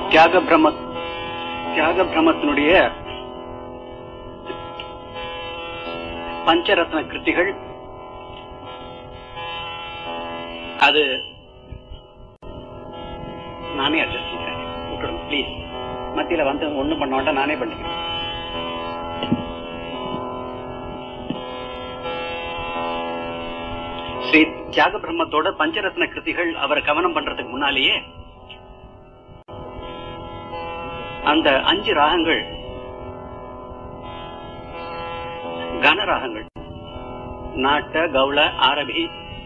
தியாக பிரம்ம தியாக பிரம்மத்தினுடைய பஞ்சரத்ன கிருத்திகள் அது நானே அட்ஜஸ்ட் பண்றேன் விட்டுடுங்க ப்ளீஸ் மத்தியில வந்து ஒண்ணும் பண்ண வேண்டாம் நானே பண்ணிக்கிறேன் ஸ்ரீ தியாக பிரம்மத்தோட பஞ்சரத்ன கிருதிகள் அவரை கவனம் பண்றதுக்கு முன்னாலேயே அந்த அஞ்சு ராகங்கள் கனராகங்கள் நாட்ட கவுள ஆரபி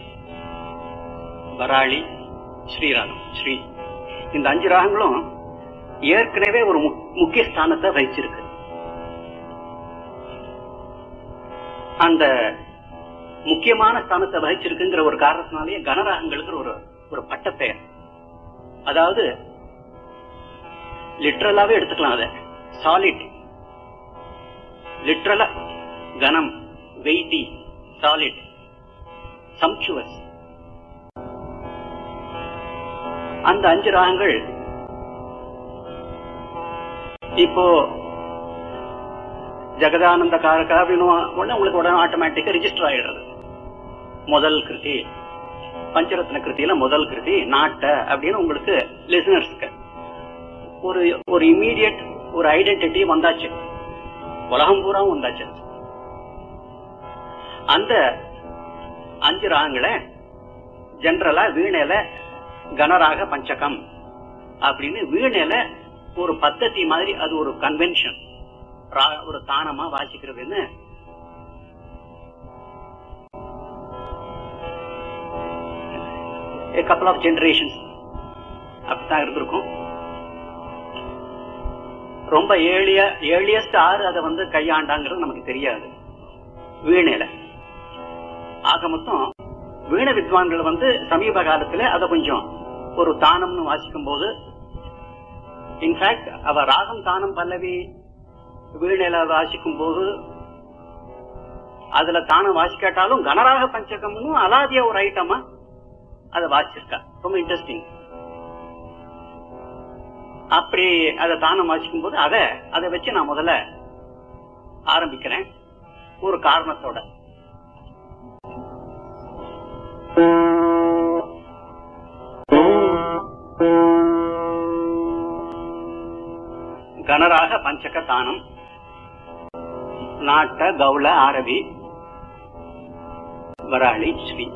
வராளி ஸ்ரீராகம் ஸ்ரீ இந்த அஞ்சு ராகங்களும் ஏற்கனவே ஒரு மு- முக்கிய ஸ்தானத்தை வகிச்சிருக்கு அந்த முக்கியமான ஸ்தானத்தை வகிச்சிருக்குங்கிற ஒரு காரணத்தினாலேயே கனராகங்களுக்கு ஒரு ஒரு பட்டப்பெயர் அதாவது லிட்ரலாவே எடுத்துக்கலாம் அத சாலிட் லிட்ரலா கனம் வெயிட்டி சாலிட் சம்சுவஸ் அந்த அஞ்சு ராகங்கள் இப்போ ஜெகதானந்த காரகா அப்படின்னு உடனே உங்களுக்கு உடனே ஆட்டோமேட்டிக்கா ரிஜிஸ்டர் ஆயிடுறது முதல் கிருதி பஞ்சரத்ன கிருதியில முதல் கிருதி நாட்ட அப்படின்னு உங்களுக்கு லிசனர்ஸ்க்கு ஒரு ஒரு இம்மீடியட் ஒரு ஐடென்டிட்டி வந்தாச்சு உலகம் பூரா வந்தாச்சு அந்த அஞ்சு ராகங்களை ஜெனரலா வீணையில கனராக பஞ்சகம் அப்படின்னு வீணையில ஒரு பத்ததி மாதிரி அது ஒரு கன்வென்ஷன் ஒரு தானமா வாசிக்கிறதுன்னு கப்பல் ஆஃப் ஜெனரேஷன்ஸ் அப்படித்தான் இருந்திருக்கும் ரொம்ப ஏழிய ஏழியஸ்ட் ஆறு அதை வந்து கையாண்டாங்கிறது நமக்கு தெரியாது வீணையில ஆக மொத்தம் வீண வித்வான்கள் வந்து சமீப காலத்துல அதை கொஞ்சம் ஒரு தானம்னு வாசிக்கும் போது இன்ஃபேக்ட் அவ ராகம் தானம் பல்லவி வீணையில வாசிக்கும் போது அதுல தானம் வாசிக்காட்டாலும் கனராக பஞ்சகம்னு அலாதிய ஒரு ஐட்டமா அதை வாசிச்சிருக்கா ரொம்ப இன்ட்ரெஸ்டிங் அப்படி அதை தானம் வாசிக்கும் போது அதை அதை வச்சு நான் முதல்ல ஆரம்பிக்கிறேன் ஒரு காரணத்தோட கனராக பஞ்சக தானம் நாட்ட கவுள ஆரவி வராளி ஸ்ரீ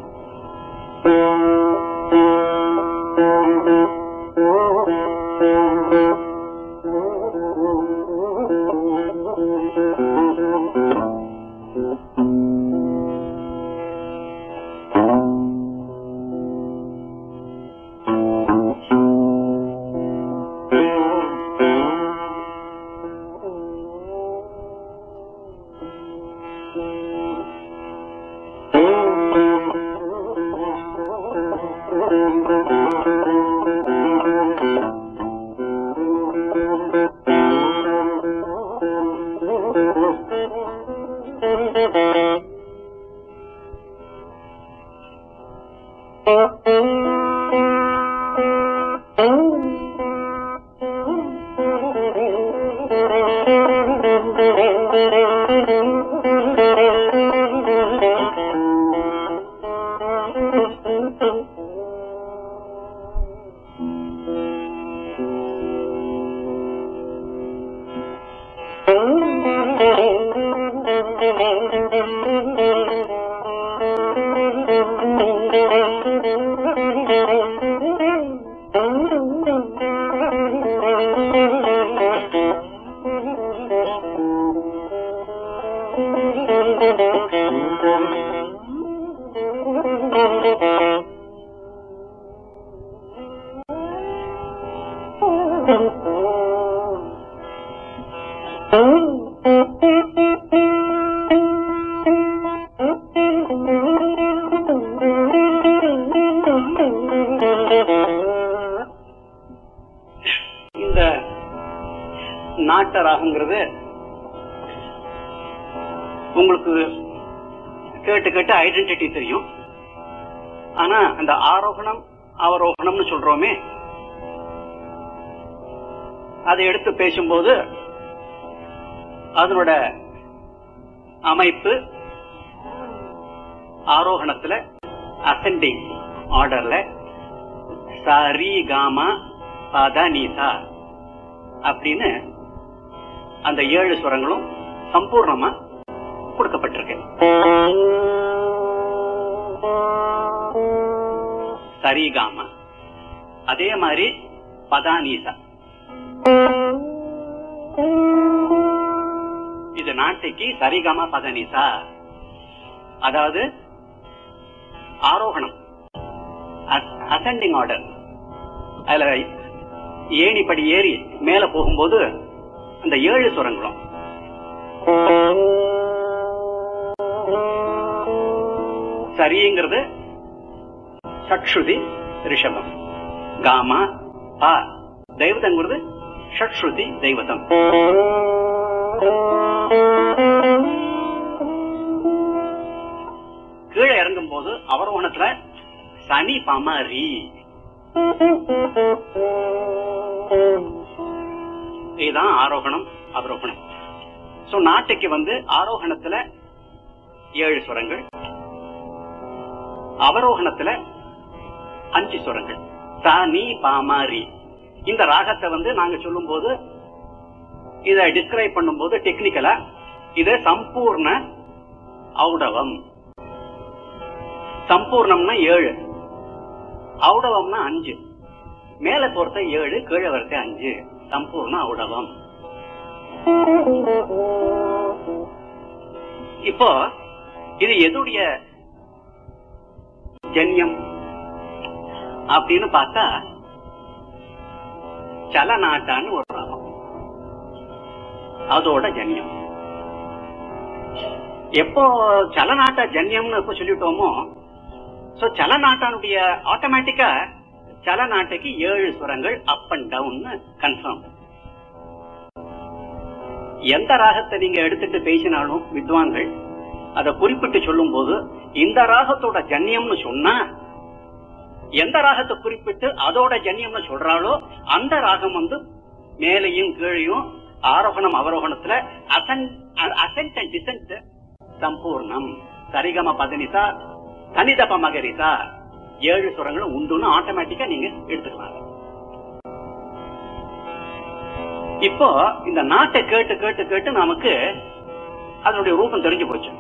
இந்த நாட்ட ராகங்கிறது உங்களுக்கு கேட்டு கேட்டு ஐடென்டிட்டி தெரியும் ஆனா அந்த ஆரோகணம் அவரோகணம்னு சொல்றோமே அதை எடுத்து பேசும்போது அதனோட அமைப்பு ஆரோகணத்துல அசெண்டிங் ஆர்டர்ல சரி காமா பத நீசா அப்படின்னு அந்த ஏழு சுரங்களும் சம்பூர்ணமா கொடுக்கப்பட்டிருக்கு சரிகாமா அதே மாதிரி பதானீசா இது நாட்டைக்கு சரிகமா பதனிசா அதாவது ஆரோகணம் அசெண்டிங் ஆர்டர் அதுல ஏணிப்படி ஏறி மேல போகும்போது அந்த ஏழு சுரங்களும் சரிங்கிறது சட்சுதி ரிஷபம் காமா பா தெய்வதங்கிறது ஷட்ஸ்ருதி தெய்வதம் கீழே இறங்கும் போது அவரோகணத்துல சனி பமரி இதுதான் ஆரோகணம் அவரோகணம் சோ நாட்டைக்கு வந்து ஆரோகணத்துல ஏழு சுரங்கள் அவரோகணத்துல அஞ்சு சுரங்கள் ச நீ பாமாரி இந்த ராகத்தை வந்து நாங்க சொல்லும் போது இத டிஸ்கிரைப் பண்ணும்போது டெக்னிக்கலா இது சம்பூர்ண ஔடவம் சம்பூர்ணம்னா ஏழு ஔடவம்னா அஞ்சு மேல போறத ஏழு கீழே வரத அஞ்சு சம்பூர்ண ஔடவம் இப்போ இது எதுடைய ஜன்யம் அப்படின்னு பார்த்தா சலநாட்டான்னு ஒரு ராகம் அதோட ஜன்யம் எப்போ சலநாட்ட ஜன்யம்னு எப்போ சொல்லிட்டோமோ சோ சலநாட்டானுடைய ஆட்டோமேட்டிக்கா சலநாட்டுக்கு ஏழு சுரங்கள் அப் அண்ட் டவுன் கன்ஃபார்ம் எந்த ராகத்தை நீங்க எடுத்துட்டு பேசினாலும் வித்வான்கள் அதை குறிப்பிட்டு சொல்லும் போது இந்த ராகத்தோட ஜன்யம்னு சொன்னா எந்த ராகத்தை குறிப்பிட்டு அதோட ஜன்யம்னு சொல்றாளோ அந்த ராகம் வந்து மேலையும் கீழையும் ஆரோகணம் அவரோகணத்துல அசென்ட் அண்ட் டிசென்ட் சம்பூர்ணம் சரிகம பதனிசா தனிதப மகரிசா ஏழு சுரங்களும் உண்டுன்னு ஆட்டோமேட்டிக்கா நீங்க எடுத்துக்கலாம் இப்போ இந்த நாட்டை கேட்டு கேட்டு கேட்டு நமக்கு அதனுடைய ரூபம் தெரிஞ்சு போச்சு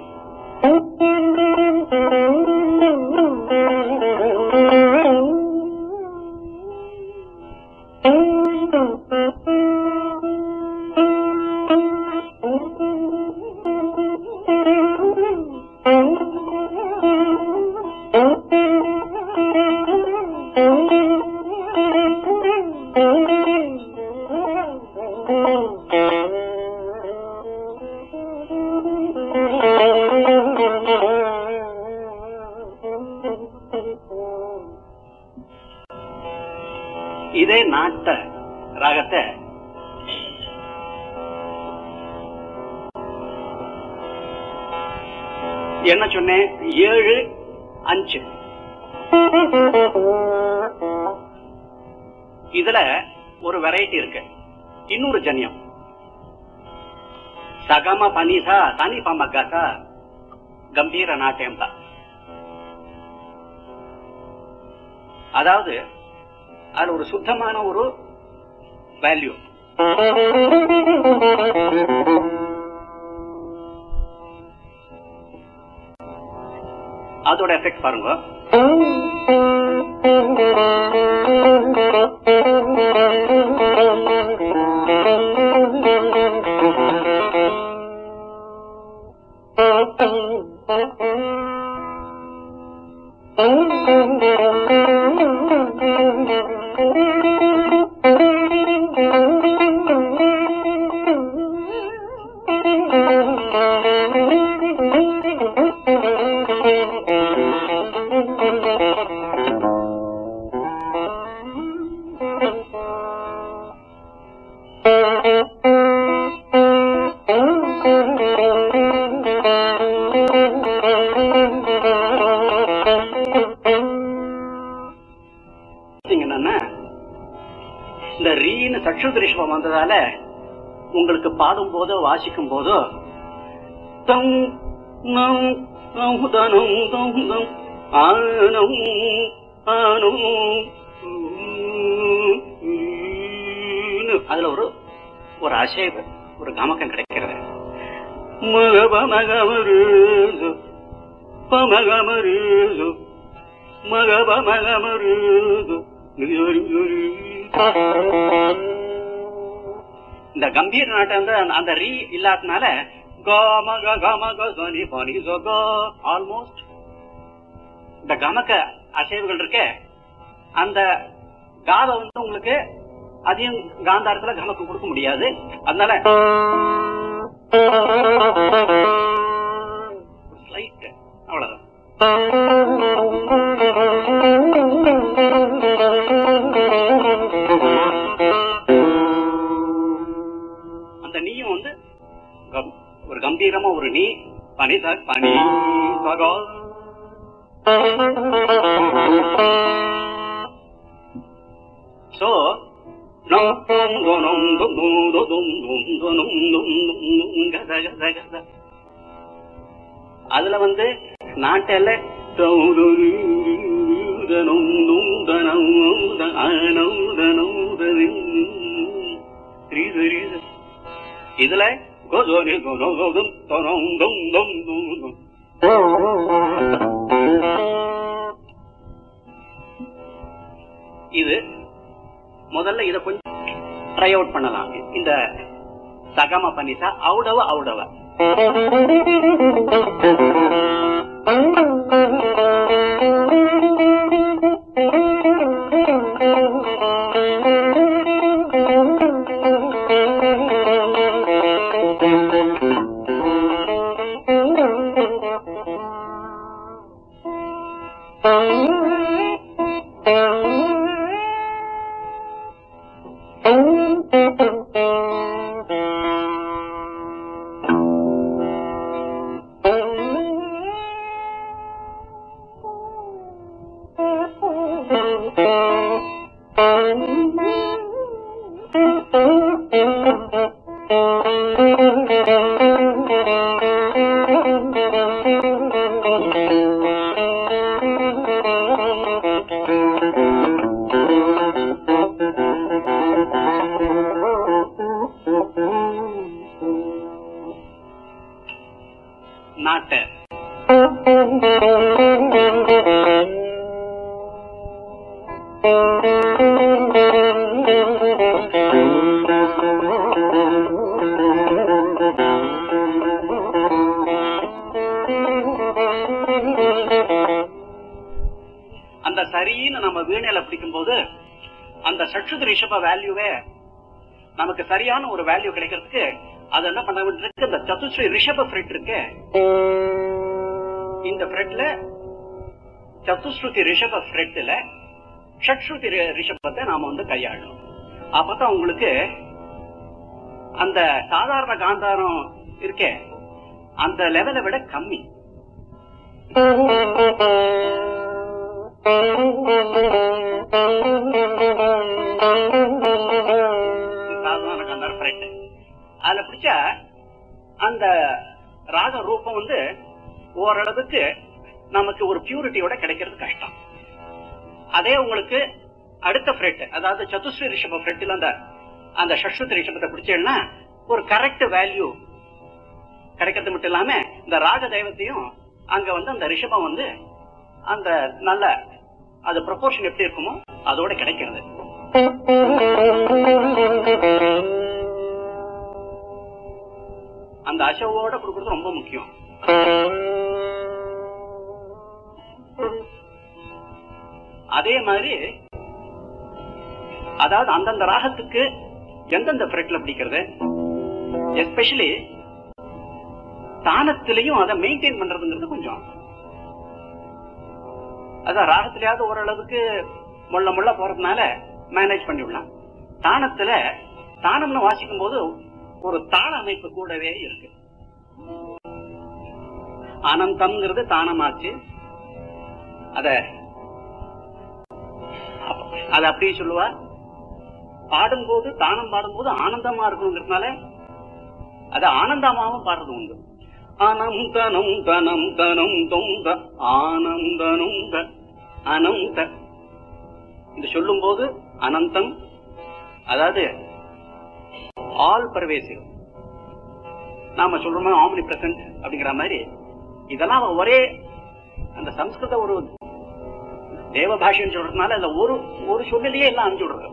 இதே நாட்ட ராகத்தை என்ன சொன்னேன் ஏழு அஞ்சு இதுல ஒரு வெரைட்டி இருக்கு இன்னொரு ஜன்யம் சகம பனிசா தனி பமகசா கம்பீர நாட்டியம் தான் அதாவது அது ஒரு சுத்தமான ஒரு வேல்யூ அதோட எஃபெக்ட் பாருங்க என்னன்னா இந்த ரீன்னு சட்சுத் ரிஷபம் வந்ததால உங்களுக்கு பாடும் போதோ வாசிக்கும் போதோ தம் நம் தம் தனம் தம் தம் ஆனம் ஆனம் ன்னு அதுல ஒரு ஒரு அசைவு ஒரு கமக்கம் கிடைக்கிறது மகபமகமருது பமகமருது மகபமகமருது இந்த கம்பீர நாட்டம் வந்து அந்த- அந்த ரீ இல்லாதனால கமக கமக சனி பனி சொக ஆல்மோஸ்ட் இந்த கமக்க அசைவுகள் இருக்க அந்த காதை வந்து உங்களுக்கு அதையும் காந்தாரத்துல கமக்கு கொடுக்க முடியாது அதனால ஸ்லைட் அவ்வளவுதான் அந்த நீயும் வந்து கம்- ஒரு கம்பீரமா ஒரு நீ பனி சாக் பனி சகா சோ அதுல வந்து நாட்டில இதுல இது முதல்ல இத கொஞ்சம் ட்ரை அவுட் பண்ணலாம் இந்த சகம பனிசா அவுடவ அவுடவ நாட்ட அந்த சரின்னு நம்ம வீணையில பிடிக்கும் போது அந்த சட்சுத ரிஷப வேல்யூவே நமக்கு சரியான ஒரு வேல்யூ கிடைக்கிறதுக்கு அது என்ன பண்ண வேண்டியிருக்கு இந்த சதுஸ்ரீ ரிஷப ஃப்ரெட் இருக்கு இந்த ஃப்ரெட்ல சதுஸ்ருதி ரிஷப ஃப்ரெட்ல ஷட்ஸ்ருதி ரி- ரிஷபத்தை நாம வந்து கையாளணும் அப்பதான் உங்களுக்கு அந்த சாதாரண காந்தாரம் இருக்கே அந்த லெவலை விட கம்மி சாதாரண காந்தாரம் ஃப்ரெட் அதுல பிடிச்சா அந்த ராக ரூபம் வந்து ஓரளவுக்கு நமக்கு ஒரு பியூரிட்டியோட கிடைக்கிறது கஷ்டம் அதே உங்களுக்கு அடுத்த ஃப்ரெட் அதாவது சதுஸ்ரீ ரிஷப ஃப்ரெட்டில் அந்த அந்த ஷஷ்வத் ரிஷபத்தை பிடிச்சேன்னா ஒரு கரெக்ட் வேல்யூ கிடைக்கிறது மட்டும் இல்லாம இந்த ராக தெய்வத்தையும் அங்க வந்து அந்த ரிஷபம் வந்து அந்த நல்ல அது ப்ரொபோர்ஷன் எப்படி இருக்குமோ அதோட கிடைக்கிறது அந்த அசவோட கொடுக்கறது ரொம்ப முக்கியம் அதே மாதிரி அதாவது அந்தந்த ராகத்துக்கு எந்தெந்த ஃப்ரெட்ல பிடிக்கிறது எஸ்பெஷலி தானத்திலையும் அதை மெயின்டைன் பண்றதுங்கிறது கொஞ்சம் அதான் ராகத்திலேயாவது ஓரளவுக்கு முள்ள முள்ள போறதுனால மேனேஜ் பண்ணிவிடலாம் தானத்துல தானம்னு வாசிக்கும் போது ஒரு தாள அமைப்பு கூடவே இருக்கு அனந்தம்ங்கிறது தானமாச்சு அத அத அப்படியே சொல்லுவா பாடும்போது தானம் பாடும்போது ஆனந்தமா இருக்கணுங்கிறதுனால அது ஆனந்தமாவும் பாடுறது உண்டு அனந்தனம் தனம் தனம் தொந்த ஆனந்தனும் த அனந்த இது சொல்லும் போது அனந்தம் அதாவது ஆல் பர்வேசிவ் நாம சொல்றோமா ஆம்னி பிரசன்ட் அப்படிங்கிற மாதிரி இதெல்லாம் ஒரே அந்த சம்ஸ்கிருத ஒரு தேவ பாஷைன்னு சொல்றதுனால அந்த ஒரு ஒரு சொல்லிலேயே எல்லாம் அனுப்பிச்சு விடுறது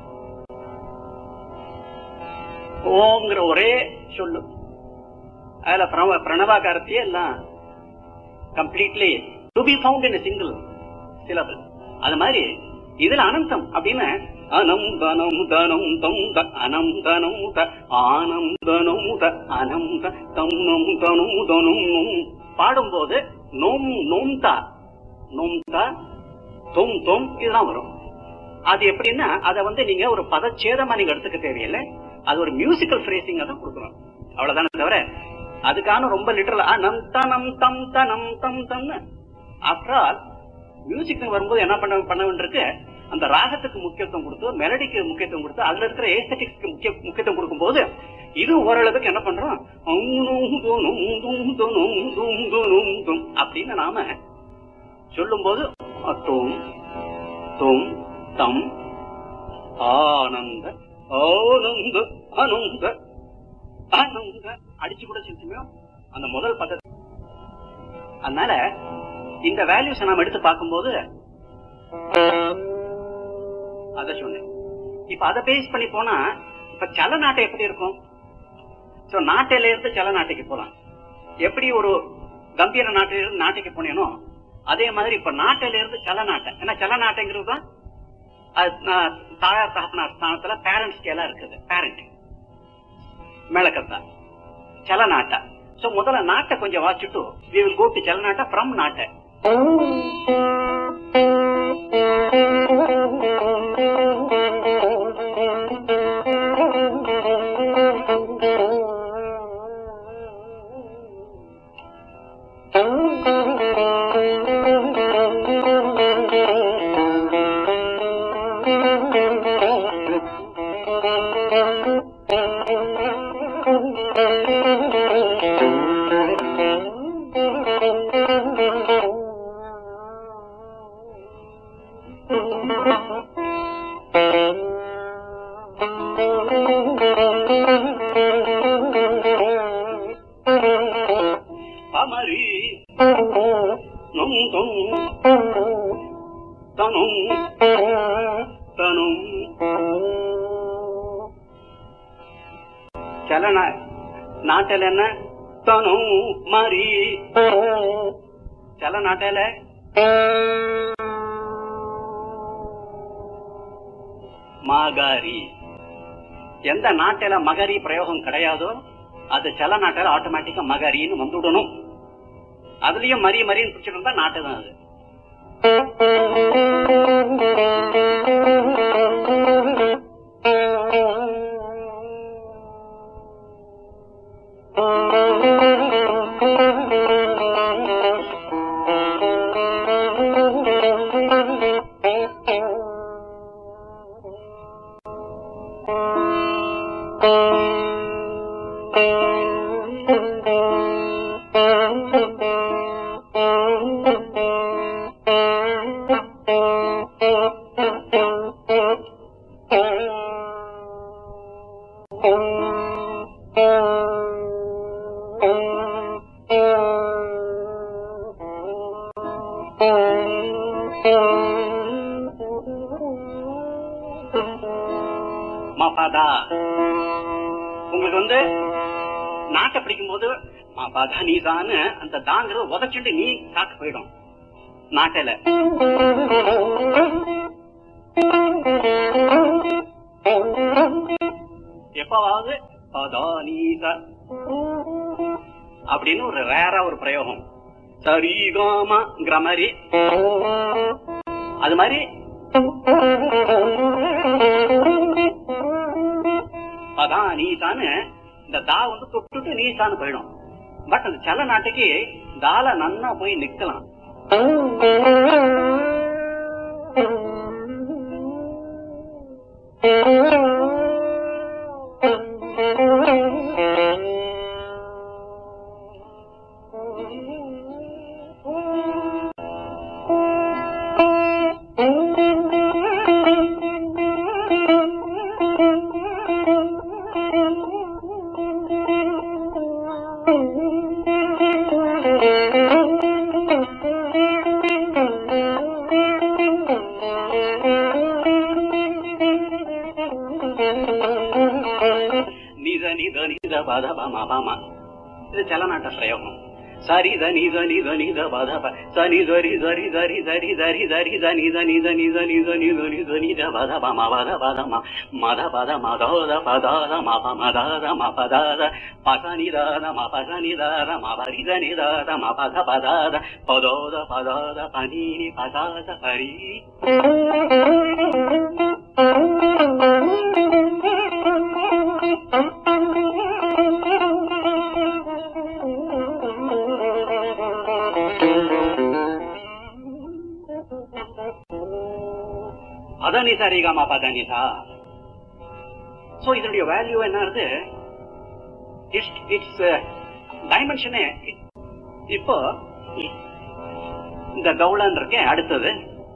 ஓம்ங்கிற ஒரே சொல்லு அதுல பிரணவ பிரணவாகாரத்தையே எல்லாம் completely to be found in single syllable அது மாதிரி இதுல அனந்தம் அப்படின்னு அனம் தனம் தனம் தம் த அனம் தனம் த ஆனம் தனம் த அனம் த தம் நம் தனும் தனும் நும் பாடும்போது நோம் நோம்தா நோம்தா தொம் தொம் இதெல்லாம் வரும் அது எப்படின்னா அதை வந்து நீங்க ஒரு பதச்சேதமா நீங்க எடுத்துக்க தேவையில்லை அது ஒரு மியூசிக்கல் ஃப்ரேசிங் தான் கொடுக்கணும் அவ்வளவுதானே தவிர அதுக்கான ரொம்ப லிட்டரல் அனம் தனம் தம் தனம் தம் தம்னு ஆஃப்டர் ஆல் மியூசிக் வரும்போது என்ன பண்ண பண்ண வேண்டியிருக்கு அந்த ராகத்துக்கு முக்கியத்துவம் கொடுத்து மெலடிக்கு முக்கியத்துவம் கொடுத்து அதுல இருக்கிற ஏஸ்தட்டிக்ஸ்க்கு முக்கிய முக்கியத்துவம் கொடுக்கும்போது இது ஓரளவுக்கு என்ன பண்றோம் அப்படின்னு நாம சொல்லும் போது தொம் தொம் தம் ஆனந்த ஆனந்த அனந்த ஆனந்த அடிச்சு கூட செலுத்துமே அந்த முதல் பதத்தை அதனால இந்த வேல்யூஸ் நாம எடுத்து பார்க்கும்போது அத சொன்னேன் இப்ப அதை பேஸ் பண்ணி போனா இப்ப சல நாட்டை எப்படி இருக்கும் சோ நாட்டையில இருந்து சல நாட்டைக்கு போலாம் எப்படி ஒரு கம்பீர நாட்டில இருந்து நாட்டுக்கு போனேனோ அதே மாதிரி இப்ப நாட்டில இருந்து சல நாட்டை ஏன்னா சல நாட்டைங்கிறது தான் அது, நான் தாயார் தகப்பனார் ஸ்தானத்துல பேரண்ட் ஸ்கேலா இருக்குது பேரண்ட் மேலக்கத்தா சல நாட்டா சோ முதல்ல நாட்டை கொஞ்சம் வாசிச்சுட்டு வி வில் கோ டு சல நாட்டா ஃப்ரம் நாட்டை பமரி நும் தொம் தனும் தனும் சலன நாட்டில் என்ன தனும் மரி சல நாட்டில மாகாரி எந்த நாட்டில மகரி பிரயோகம் கிடையாதோ அது சில நாட்டில ஆட்டோமேட்டிக்கா மகரின்னு வந்துடணும் அதுலயும் மரி மரின்னு பிடிச்சிட்டு இருந்தா நாட்டு தான் அது மபாதா உங்களுக்கு வந்து நாட்டை பிடிக்கும் போது மபாதா நீதான்னு அந்த தாங்கிறத உதச்சுட்டு நீ காட்டு போயிடும் நாட்டில எப்பவாவது பதா நீதா அப்படின்னு ஒரு ரேரா ஒரு பிரயோகம் சரிகாமாங்கிற மாதிரி அது மாதிரி அதான் நீதான்னு இந்த தா வந்து தொட்டுட்டு நீசான்னு போயிடும் பட் அந்த சல நாட்டுக்கு தால நன்னா போய் நிக்கலாம் Thank you. த நீ த பத ப ம ப ம இது ಚಲನಾಟ ಪ್ರಯೋಗ ಸರಿ ದ ನಿ ದ ನಿ ದ ನಿ ದ ಪ ದ ಪ ಸ ನಿ ದ ರಿ ದ ರಿ ದ ರಿ ದ ರಿ ದ ರಿ ದ ರಿ ದ ನಿ ದ ನಿ ದ ನಿ ದ ನಿ ದ ನಿ ದ ನಿ ದ ನಿ ದ ಪ ದ ಪ ಮ ಪ ದ ಪ ದ ಮ ಮ ದ ಪ ದ ಮ ದ ದ ಪ ದ ದ ಮ ಪ ಮ ದ ದ ಮ ಪ ದ ದ ಪ ಸ ನಿ ದ ದ ಮ ಪ ಸ ನಿ ದ ದ ಮ ಪ ರಿ ದ ನಿ ದ ದ ಮ ಪ ದ ಪ ದ ದ ಪ ದ ದ ಪ ದ ದ ಪ ni ni ಪ ದ ದ ಪ ರಿ பதனி சரிகமா பதனி சா சோ இதனுடைய வேல்யூ என்னது இட்ஸ் இட்ஸ் டைமென்ஷனே இப்போ இந்த கவுளன் இருக்கேன் அடுத்தது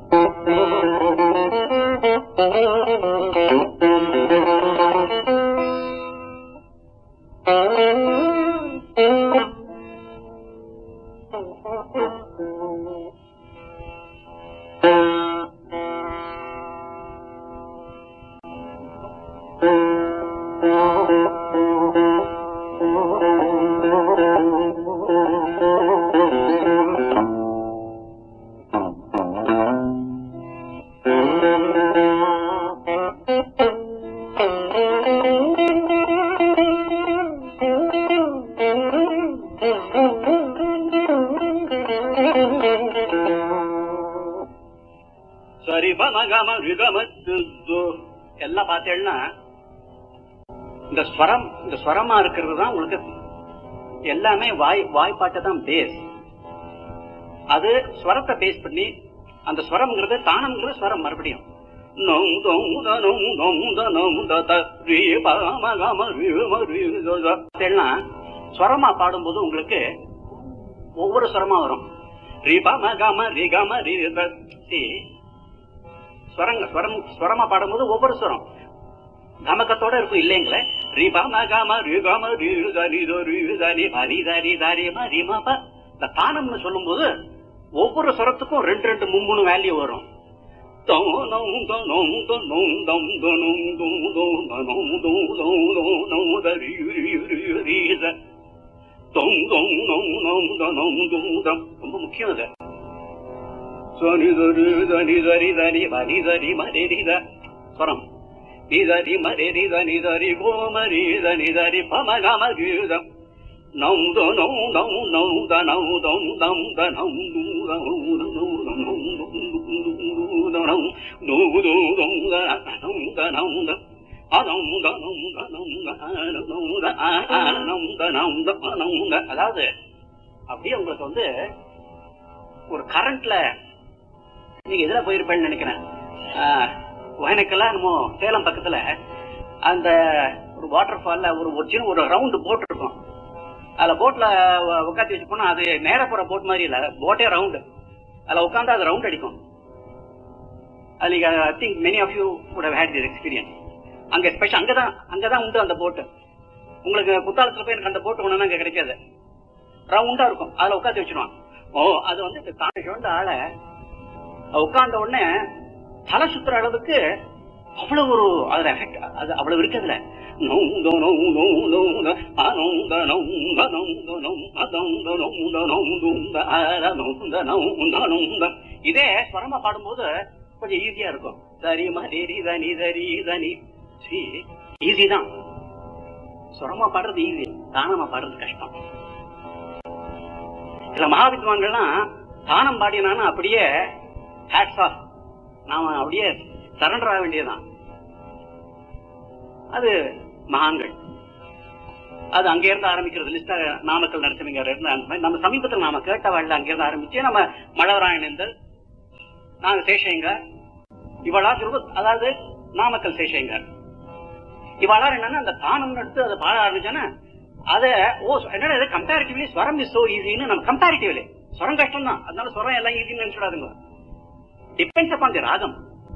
சரி பமகம ரிகமத்து எல்லாம் பார்த்தேன்னா இந்த ஸ்வரம் இந்த ஸ்வரமா இருக்கிறது தான் உங்களுக்கு எல்லாமே வாய் வாய்ப்பாட்டை தான் பேஸ் அது ஸ்வரத்தை பேஸ் பண்ணி அந்த ஸ்வரம்ங்கிறது தானம்ங்கிறது ஸ்வரம் மறுபடியும் நொங் தொங் த நொங் நொங் த நொங் த த ரீ ப ம க ம ரீ ம ரீ த த. இதெல்லாம் ஸ்வரமா பாடும்போது உங்களுக்கு ஒவ்வொரு ஸ்வரமா வரும் ரீ ப ம க ம ரீ க ம ரீ த சி ஸ்வரங்க ஸ்வரம் ஸ்வரமா பாடும்போது ஒவ்வொரு ஸ்வரம் கமக்கத்தோட இருக்கும் இல்லைங்களே ரீ ப ம க ம ரீ க ம ரீ த ரீ த ரீ த ரீ ப ரீ த ரீ த ரீ ம ரீ ம ப இந்த தானம்னு சொல்லும்போது ஒவ்வொரு ஸ்வரத்துக்கும் ரெண்டு ரெண்டு மூணு வேல்யூ வரும் தொங் நொங் தொ நொங் தொ நொங் தொங் தொ நொங் தொங் தொங் தொ நொங் தொங் தொங் தொங் நொங் த ரீ ரீ ரீ ரீ த தொங் தொங் நொங் நொங் தொ நொங் தொங் தொங் ரொம்ப முக்கியம் அது சனி தரி தனி தரி தனி மரி தரி மரி ரித ஸ்வரம் நீ தரி மரி ரித நி தரி கோமரி தனி தரி பம கம கீதம் நௌ த நௌ நௌ நௌ த நௌ தம் தம் த நௌ து நௌ நௌ நௌ நௌ த நௌ நௌ து நௌ த நௌ த நௌ த அனௌ த நௌ த நௌ த நௌ த ஆ ஆ நௌ த நௌ த நௌ த அதாவது அப்படியே உங்களுக்கு வந்து ஒரு கரண்ட்ல நீங்க எதுல போயிருப்பேன்னு நினைக்கிறேன் ஒகனைக்கெல்லாம் நம்ம சேலம் பக்கத்துல அந்த ஒரு வாட்டர் ஃபால்ல ஒரு ஒரு சின்ன ஒரு ரவுண்டு போட் இருக்கும் அதுல போட்ல உட்காந்து வச்சு போனா அது நேர போற போட் மாதிரி இல்ல போட்டே ரவுண்டு அதுல உட்காந்து அது ரவுண்ட் அடிக்கும் அது நீங்க I think many of you would have had this experience அங்க ஸ்பெஷல் அங்கதான் அங்கதான் உண்டு அந்த போட்டு உங்களுக்கு குத்தாலத்துல போய் எனக்கு அந்த போட்டு ஒண்ணு அங்க கிடைக்காது ரவுண்டா இருக்கும் அதுல உட்காந்து வச்சிருவான் ஓ அது வந்து இந்த தாண்டி சிவந்த ஆளை உட்கார்ந்த உடனே தலை சுத்துற அளவுக்கு அவ்வளவு ஒரு அதுல எஃபெக்ட் அது அவ்வளவு இருக்குதுல நௌந்த நௌந்த நௌந்த அனௌந்த நௌந்த நௌந்த நௌந்த நௌந்த நௌந்த நௌந்த அர நௌந்த நௌந்த நௌந்த இதே ஸ்வரமா பாடும்போது கொஞ்சம் ஈஸியா இருக்கும் சரி மரி தனி தரி தனி சி ஈஸி தான் ஸ்வரமா பாடுறது ஈஸி தானமா பாடுறது கஷ்டம் சில மகாவித்வான்கள்லாம் தானம் பாடினானா அப்படியே ஹேட்ஸ் ஆஃப் நாம அப்படியே சரண்டர் ஆக வேண்டியதுதான் அது மகான்கள் அது அங்க இருந்து ஆரம்பிக்கிறது லிஸ்டா நாமக்கல் நரசிம்மங்க இருந்து அந்த மாதிரி நம்ம சமீபத்தில் நாம கேட்ட வாழ்ல அங்க இருந்து ஆரம்பிச்சு நம்ம மழவராயணந்தல் நாங்க சேஷயங்கர் இவளா திரும்ப அதாவது நாமக்கல் சேஷயங்கர் இவளார் என்னன்னா அந்த தானம் எடுத்து அதை பாட ஆரம்பிச்சானா அத ஓ என்னடா இது கம்பேரிட்டிவ்லி ஸ்வரம் இஸ் சோ ஈஸின்னு நம்ம கம்பேரிட்டிவ்லி ஸ்வரம் கஷ்டம் தான் அதனால ஸ்வரம் எல்லாம் ஈஸின்னு நினைச்சுடாதுங்க depends upon the ragam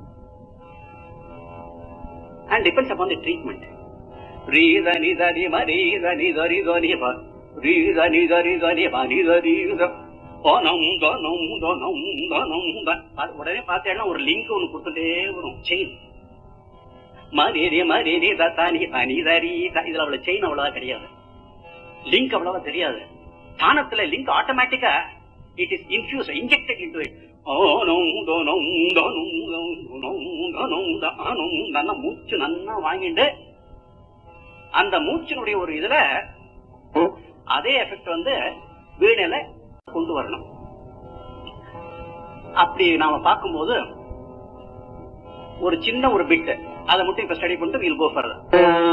and depends upon the treatment. Re da ni da ni ma re da ni da ri da ni ba re da ni da ri da ni ba ni da ri da பணம் தனம் தனம் தனம் த- அது உடனே பார்த்தேன்னா ஒரு link ஒண்ணு கொடுத்துட்டே வரும் செயின் மரிரி மரிரி தனி தனி தரி த- இதுல அவ்வளவு செயின் அவ்வளவா கிடையாது லிங்க் அவ்வளவா தெரியாது தானத்துல லிங்க் ஆட்டோமேட்டிக்கா it is infuse injected into it மூச்சு நன்னா வாங்கிட்டு அந்த மூச்சினுடைய ஒரு இதுல அதே எஃபெக்ட் வந்து வீணையில கொண்டு வரணும் அப்படி நாம பார்க்கும்போது ஒரு சின்ன ஒரு பிட் அதை மட்டும் இப்ப ஸ்டடி பண்ணிட்டு வீல் கோ ஃபர்தர்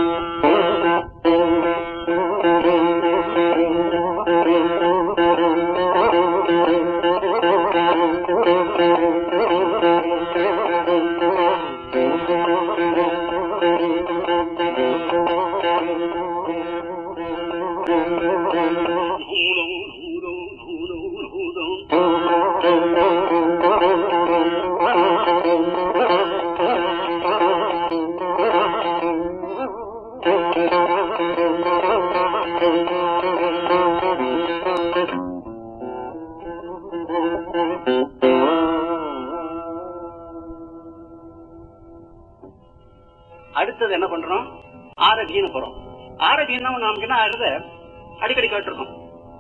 அடுத்தது என்ன பண்றோம் ஆரோக்கியம் போறோம் ஆரோக்கியம் நமக்கு என்ன ஆகுது அடிக்கடி கேட்டிருக்கோம்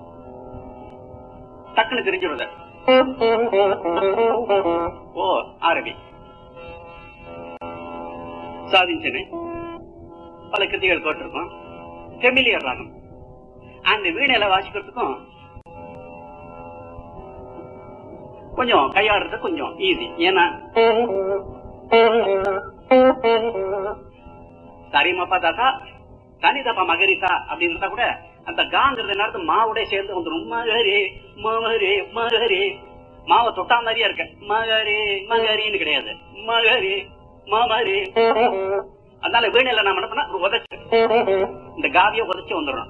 டக்குன்னு தெரிஞ்சிருது ஓ ஆரபி சாதிச்சனே பல கிருதிகள் கேட்டிருக்கோம் ஃபெமிலியர் ராகம் அந்த வீணையில வாசிக்கிறதுக்கும் கொஞ்சம் கையாடுறது கொஞ்சம் ஈஸி ஏன்னா சரிமாப்பா தாத்தா தனிதாப்பா மகரிசா அப்படின்னு இருந்தா கூட அந்த காங்கிறது நேரத்து மாவுடைய சேர்ந்து வந்துடும் மகரே மகரே மகரே மாவை தொட்டா மாதிரியா இருக்க மகரே மகரின்னு கிடையாது மகரே மமரே அதனால வீணையில நாம என்ன பண்ணா உதச்சு இந்த காவிய உதச்சு வந்துடுறோம்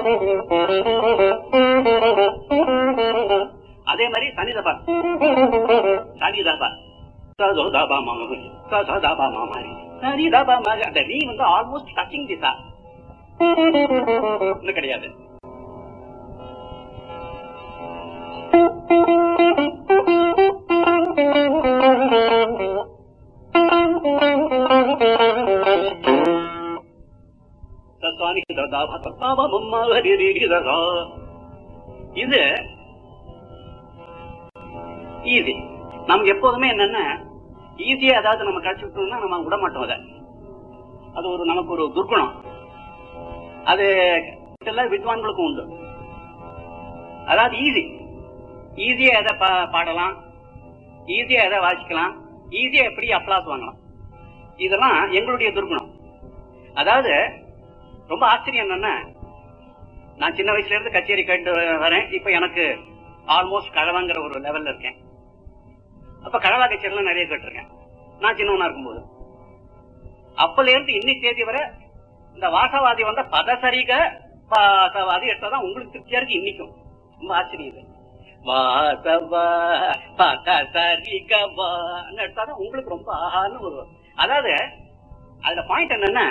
அதே மாதிரி சனிதபா சனிதபா சதோதாபா மாமரி சதோதாபா மாமரி சரிதாபா மக அந்த நீ வந்து ஆல்மோஸ்ட் டச்சிங் திசா இன்னும் கிடையாது தத்வானி ததாபா தத்தாபா மம்மா ஹரிரி ததா. இது ஈஸி நமக்கு எப்போதுமே என்னன்னா ஈஸியா ஏதாவது நம்ம கிடைச்சு விட்டோம்னா நம்ம விட மாட்டோம் அதை அது ஒரு நமக்கு ஒரு துர்குணம் அது எல்லா வித்வான்களுக்கும் உண்டு அதாவது ஈஸி ஈஸியா எதை பா- பாடலாம் ஈஸியா எதை வாசிக்கலாம் ஈஸியா எப்படி அப்ளாஸ் வாங்கலாம் இதெல்லாம் எங்களுடைய துர்குணம் அதாவது ரொம்ப ஆச்சரியம் என்னன்னா நான் சின்ன வயசுல இருந்து கச்சேரி கேட்டு வரேன் இப்ப எனக்கு ஆல்மோஸ்ட் கழவாங்கிற ஒரு லெவல்ல இருக்கேன் அப்ப கழவா கச்சேரிலாம் நிறைய கேட்டிருக்கேன் நான் சின்னவனா இருக்கும்போது அப்பல இருந்து இன்னைக்கு தேதி வரை இந்த வாசவாதி வந்த பதசரிக வாசவாதி எடுத்தாதான் உங்களுக்கு திருப்தியா இருக்கு இன்னைக்கும் ரொம்ப ஆச்சரியம் இது வாசவா பதசரிகவா எடுத்தாதான் உங்களுக்கு ரொம்ப ஆஹான்னு ஒரு அதாவது அதுல பாயிண்ட் என்னன்னா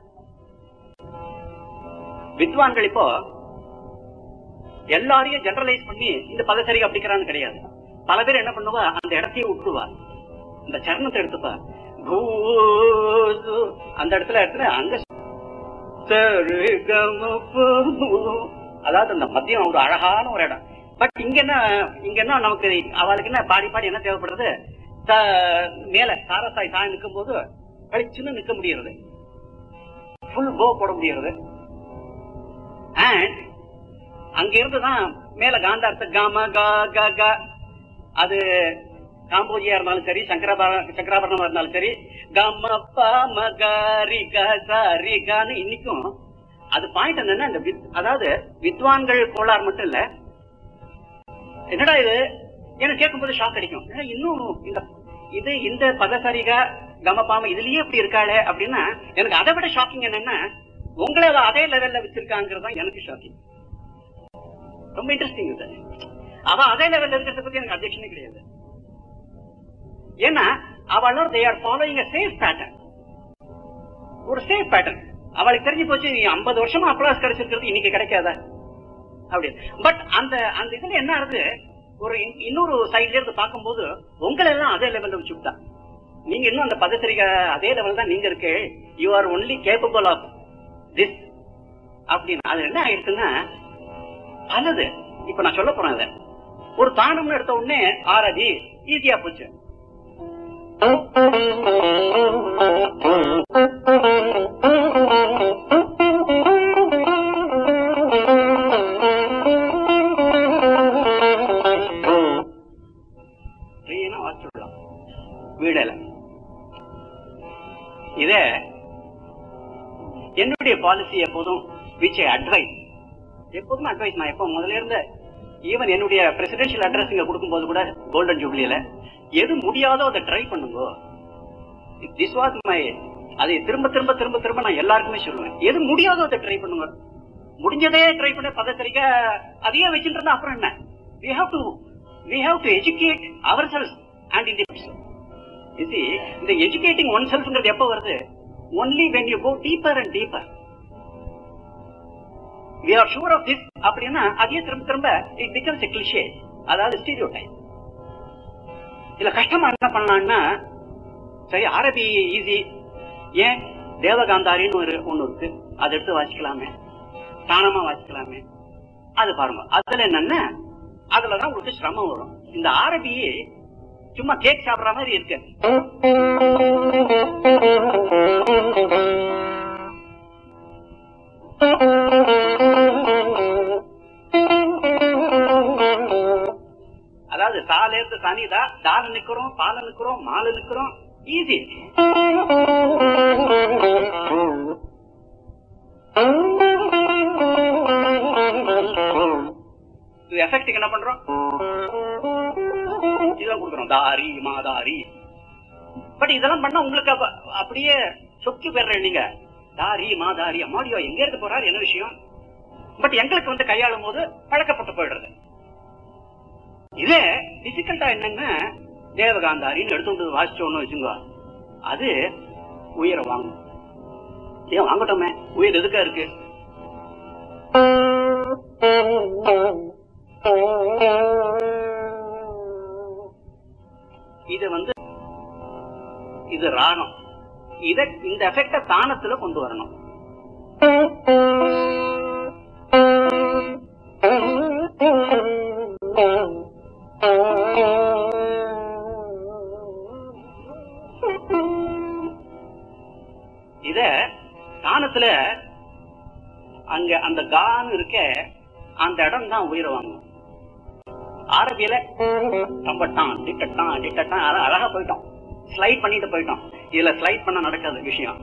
வித்வான்கள் இப்போ எல்லாரையும் ஜெனரலைஸ் பண்ணி இந்த பதசரி அப்படிக்கிறான்னு கிடையாது பல பேர் என்ன பண்ணுவா அந்த இடத்தையே விட்டுருவா அந்த சரணத்தை எடுத்துப்பா பூசு, அந்த இடத்துல இடத்துல அங்க சரிகமபு. அதாவது அந்த மத்தியம் ஒரு அழகான ஒரு இடம் பட் இங்க என்ன இங்க என்ன நமக்கு அவளுக்கு என்ன பாடி பாடி என்ன தேவைப்படுறது த- மேல சாரசாய் சாய் நிற்கும் போது கழிச்சுன்னு நிக்க முடியறது ஃபுல் போ போட முடியறது அண்ட் அங்க இருந்துதான் மேல காந்தார்த்த காம கா க க அது காம்போஜியா இருந்தாலும் சரி சங்கராபரண சங்கராபரணமா இருந்தாலும் சரி கம ப ம க ரி க ச ரி கன்னு இன்னைக்கும் அது பாயிண்ட் என்னன்னா இந்த வித்- அதாவது வித்வான்கள் கோளாறு மட்டும் இல்ல என்னடா இது எனக்கு கேட்கும்போது ஷாக் அடிக்கும் ஏன்னா இன்னும் இந்த இது இந்த பதசரிகா கமபாம இதுலயே இப்படி இருக்காளே அப்படின்னா எனக்கு அதை விட ஷாக்கிங் என்னன்னா உங்களை அவ அதே லெவல்ல வச்சிருக்காங்கிறது தான் எனக்கு ஷாக்கிங் ரொம்ப இன்ட்ரெஸ்டிங் இது அவ அதே லெவல்ல இருக்கிறத பத்தி எனக்கு அப்ஜெக்ஷனே கிடையாது ஏன்னா அவளும் they are following a safe pattern ஒரு சேஃப் பேட்டர்ன் அவளுக்கு தெரிஞ்சு போச்சு நீ 50 வருஷமா அப்ளாஸ் கிடைச்சிருக்கிறது இன்னைக்கு கிடைக்காதா அப்படி பட் அந்த அந்த இதுல என்ன ஆகுது ஒரு இன்- இன்னொரு சைட்ல இருந்து பார்க்கும்போது உங்களை எல்லாம் அதே லெவல்ல வச்சுட்டா நீங்க இன்னும் அந்த பதத்திரிகை அதே லெவல் தான் நீங்க இருக்கு you are only capable of this அப்படின்னு அது என்ன ஆயிடுச்சுன்னா பலது இப்ப நான் சொல்ல போறேன் அதை ஒரு தானம்னு எடுத்த உடனே ஆறடி ஈஸியா போச்சு க்ளீனா வாசிச்சுடலாம் வீடல இத என்னுடைய பாலிசி எப்போதும் விச் அட்வைஸ் எப்போதும் அட்வைஸ் நான் எப்போ முதல்ல இருந்த ஈவன் என்னுடைய பிரசிடென்ஷியல் அட்ரஸ் இங்க கொடுக்கும்போது கூட கோல்டன் ஜூப்ளியில எது முடியாதோ அதை ட்ரை பண்ணுங்க திஸ் வாஸ் மை அதை திரும்ப திரும்ப திரும்ப திரும்ப நான் எல்லாருக்குமே சொல்லுவேன் எது முடியாதோ அதை ட்ரை பண்ணுங்க முடிஞ்சதே ட்ரை பண்ண பதத்திரிக்கை அதையே வச்சுட்டு இருந்தா அப்புறம் என்ன we have to we have to educate ourselves and individuals you see இந்த educating oneselfங்கிறது எப்ப வருது only when you go deeper and deeper we are sure of this அப்படின்னா அதையே திரும்ப திரும்ப it becomes a cliché அதாவது stereotype இதுல கஷ்டமா என்ன பண்ணலாம்னா சரி அரபி ஈஸி ஏன் தேவகாந்தாரின்னு ஒரு ஒண்ணு இருக்கு அதை எடுத்து வாசிக்கலாமே தானமா வாசிக்கலாமே அது பாருங்க அதுல என்னன்னா அதுலதான் உங்களுக்கு சிரமம் வரும் இந்த அரபி சும்மா கேக் சாப்பிடுற மாதிரி இருக்கு அதாவது சால இருந்து சனிதா தால நிக்கிறோம் பால நிக்கிறோம் மால நிக்கிறோம் ஈஸி இது எஃபெக்ட்டுக்கு என்ன பண்றோம் இதெல்லாம் கொடுக்குறோம் தாரி மாதாரி பட் இதெல்லாம் பண்ணா உங்களுக்கு அப்ப- அப்படியே சொக்கி பெற நீங்க தாரி மாதாரி அம்மாடியோ எங்க இருந்து போறாரு என்ன விஷயம் பட் எங்களுக்கு வந்து கையாளும் போது பழக்கப்பட்டு போயிடுறது இதே டிஃபிகல்ட்டா என்னன்னா தேவகாந்தாரின்னு எடுத்து வந்து வாசிச்சோன்னு வச்சுங்க அது உயிரை வாங்கும் ஏன் வாங்கட்டோமே உயிர் எதுக்கா இருக்கு இது வந்து இது ராகம் இத இந்த எஃபெக்ட தானத்துல கொண்டு வரணும் இத தானத்துல அங்க அந்த கான் இருக்க அந்த இடம் தான் உயிரை வாங்கும் அரபியில தம்பட்டான் டிட்டட்டான் டிட்டட்டான் அழ- அழகா போயிட்டோம் ஸ்லைட் பண்ணிட்டு போயிட்டோம் இதுல ஸ்லைட் பண்ண நடக்காத விஷயம்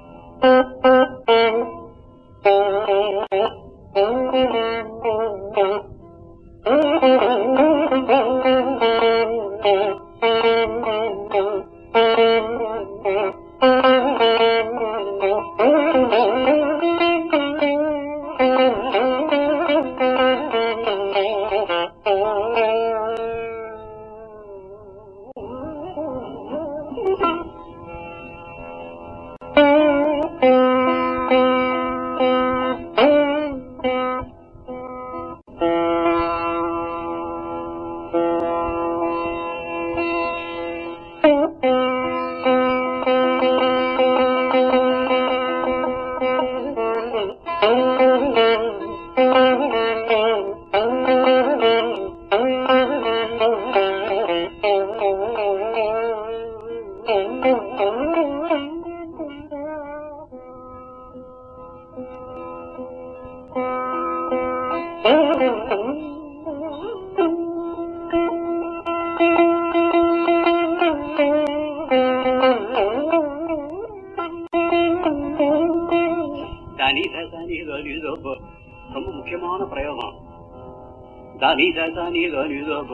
தனி த தனி தனி தோப. ரொம்ப முக்கியமான பிரயோகம் தனி த தனி தனி தோப.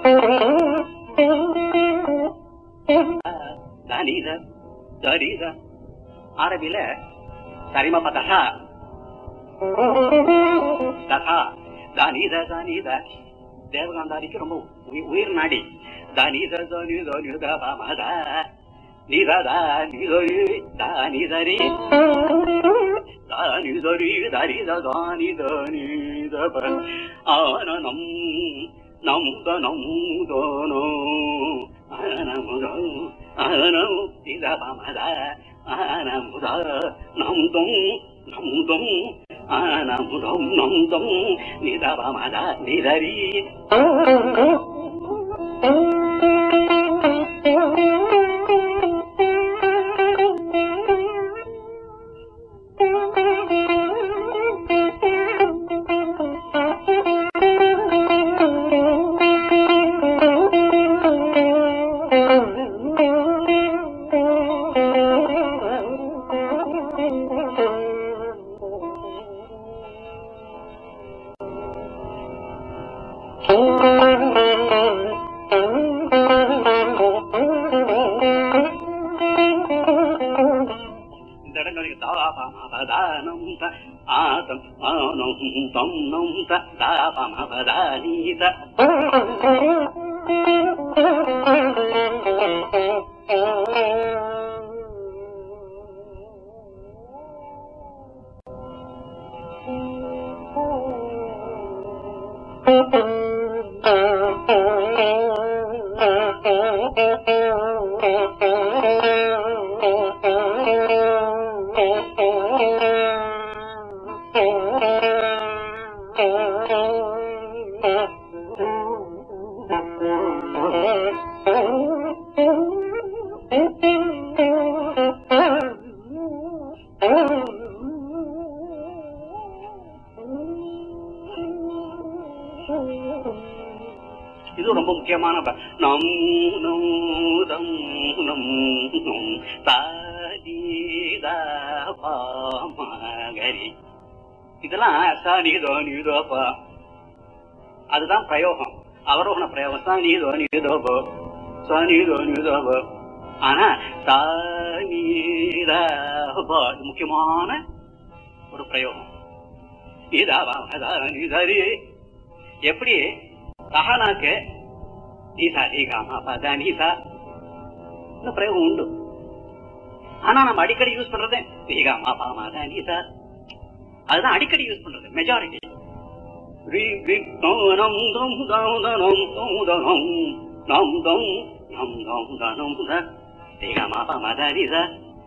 தனி த தனி த. அரபில சரிமா பதா ததா தனி த தனி த தேவகாந்தாரிக்கு ரொம்ப உயி- உயிர் நாடி தனி த தனி தனி த ப ம த. நி த த நி த ரி த நி த ரி. தானி தரி தரி தானி தானி தப ஆனனம் நம் தனம் தோனோ ஆனமுதம் ஆனம் நிதபமத ஆனமுத நம்தம் நம்தம் ஆனமுதம் நம்தம் நிதபமத நிதரி இந்த இடங்களுக்கு தாபமபதானம் த ஆதம் ஆனம் தம் நம் த தாபமபதானீத இது ரொம்ப முக்கியமான ப- நம் நம் தம் நம் நம் தாதீதா பாமகரி இதெல்லாம் சா நீதோ நீதோ பா அதுதான் பிரயோகம் அவரோகண பிரயோகம் சா நீதோ நீதோ போ சா நீதோ நீதோ போ ஆனா சா நீதா பா இது முக்கியமான ஒரு பிரயோகம் நீதா வா அதா நீதாரி எப்படி சஹனாக்கு நீசா நீகாமா பதா நீசா இந்த பிரயோகம் உண்டு ஆனா நம்ம அடிக்கடி யூஸ் பண்றது நீகாமா பாமாதா நீசா அதுதான் அடிக்கடி யூஸ் பண்றது மெஜாரிட்டி நம் தம் தனம் தம் தனம் நம் தம் நம் தம் தனம் த ரீகாமா பாமாதா நீசா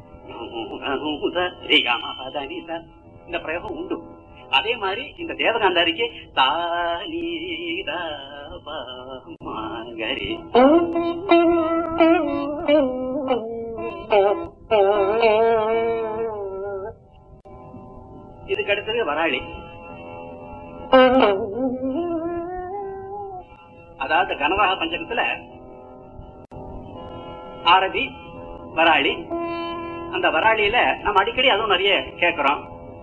ரீகாமா பதா நீசா இந்த பிரயோகம் உண்டு அதே மாதிரி இந்த தேவகாந்தாரிக்கு தாலீதா பாமகரி இதுக்கு அடுத்தது வராளி அதாவது கனராக பஞ்சகத்துல ஆரதி வராளி அந்த வராளியில நம்ம அடிக்கடி அதுவும் நிறைய கேக்குறோம்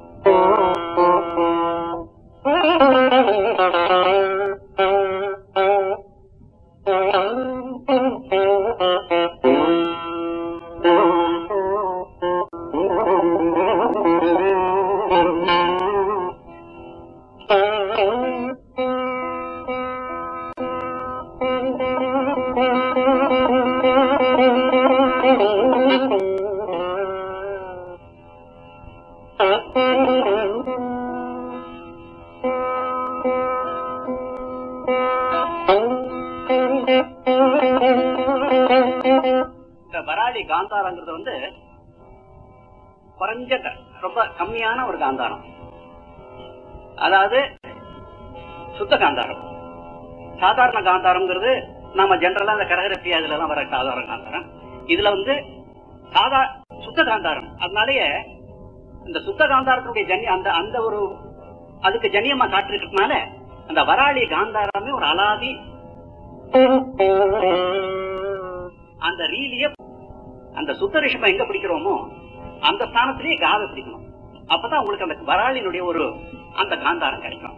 இந்த வராளி காந்தாரங்கிறது வந்து குறைஞ்ச க- ரொம்ப கம்மியான ஒரு காந்தாரம் அதாவது சுத்த காந்தாரம் சாதாரண காந்தாரம்ங்கிறது நம்ம ஜெனரலா அந்த கடகரப்பி அதுல எல்லாம் வர சாதாரண காந்தாரம் இதுல வந்து சாதா சுத்த காந்தாரம் அதனாலயே இந்த சுத்த காந்தாரத்தினுடைய ஜன்ய அந்த அந்த ஒரு அதுக்கு ஜன்யமா காட்டிருக்கிறதுனால அந்த வராளி காந்தாரமே ஒரு அலாதி அந்த ரீலிய அந்த சுத்த ரிஷபம் எங்க பிடிக்கிறோமோ அந்த ஸ்தானத்திலேயே காதை பிடிக்கணும் அப்பதான் உங்களுக்கு அந்த வராளினுடைய ஒரு அந்த காந்தாரம் கிடைக்கும்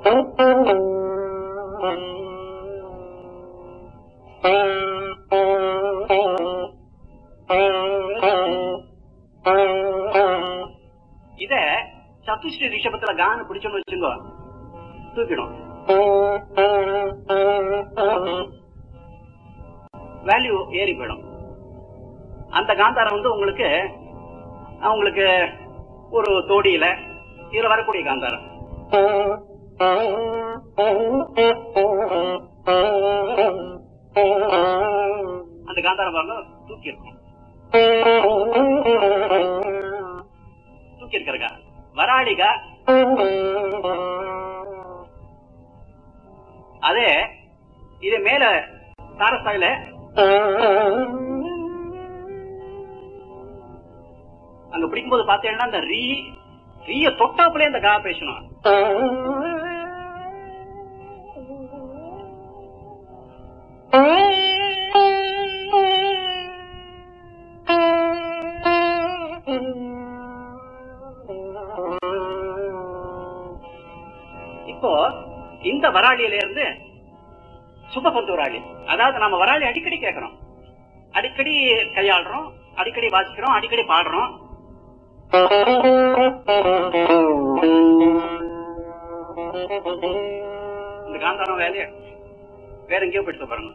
இத சத்துஸ்ரீ ரிஷபத்துல கான பிடிச்சோம்னு வச்சுக்கோ தூக்கிடும் வேல்யூ ஏறி போயிடும் அந்த காந்தாரம் வந்து உங்களுக்கு அவங்களுக்கு ஒரு தோடியில இதுல வரக்கூடிய காந்தாரம் அந்த காந்தாரம் பாருங்க தூக்கி இருக்கும் தூக்கி இருக்கிறக்கா வராளிகா அதே இது மேல தாரஸ்தாயில அங்க பிடிக்கும்போது பாத்தீங்கன்னா அந்த ரீ ரீய தொட்டாப்புலயே அந்த கா பேசணும் இப்போ இந்த வராளியில இருந்து சுபபந்து வராளி அதாவது நம்ம வராளி அடிக்கடி கேட்கிறோம் அடிக்கடி கையாளுறோம் அடிக்கடி வாசிக்கிறோம் அடிக்கடி பாடுறோம் இந்த காந்தாரம் வேலைய வேற எங்கேயோ போயிட்டு பாருங்க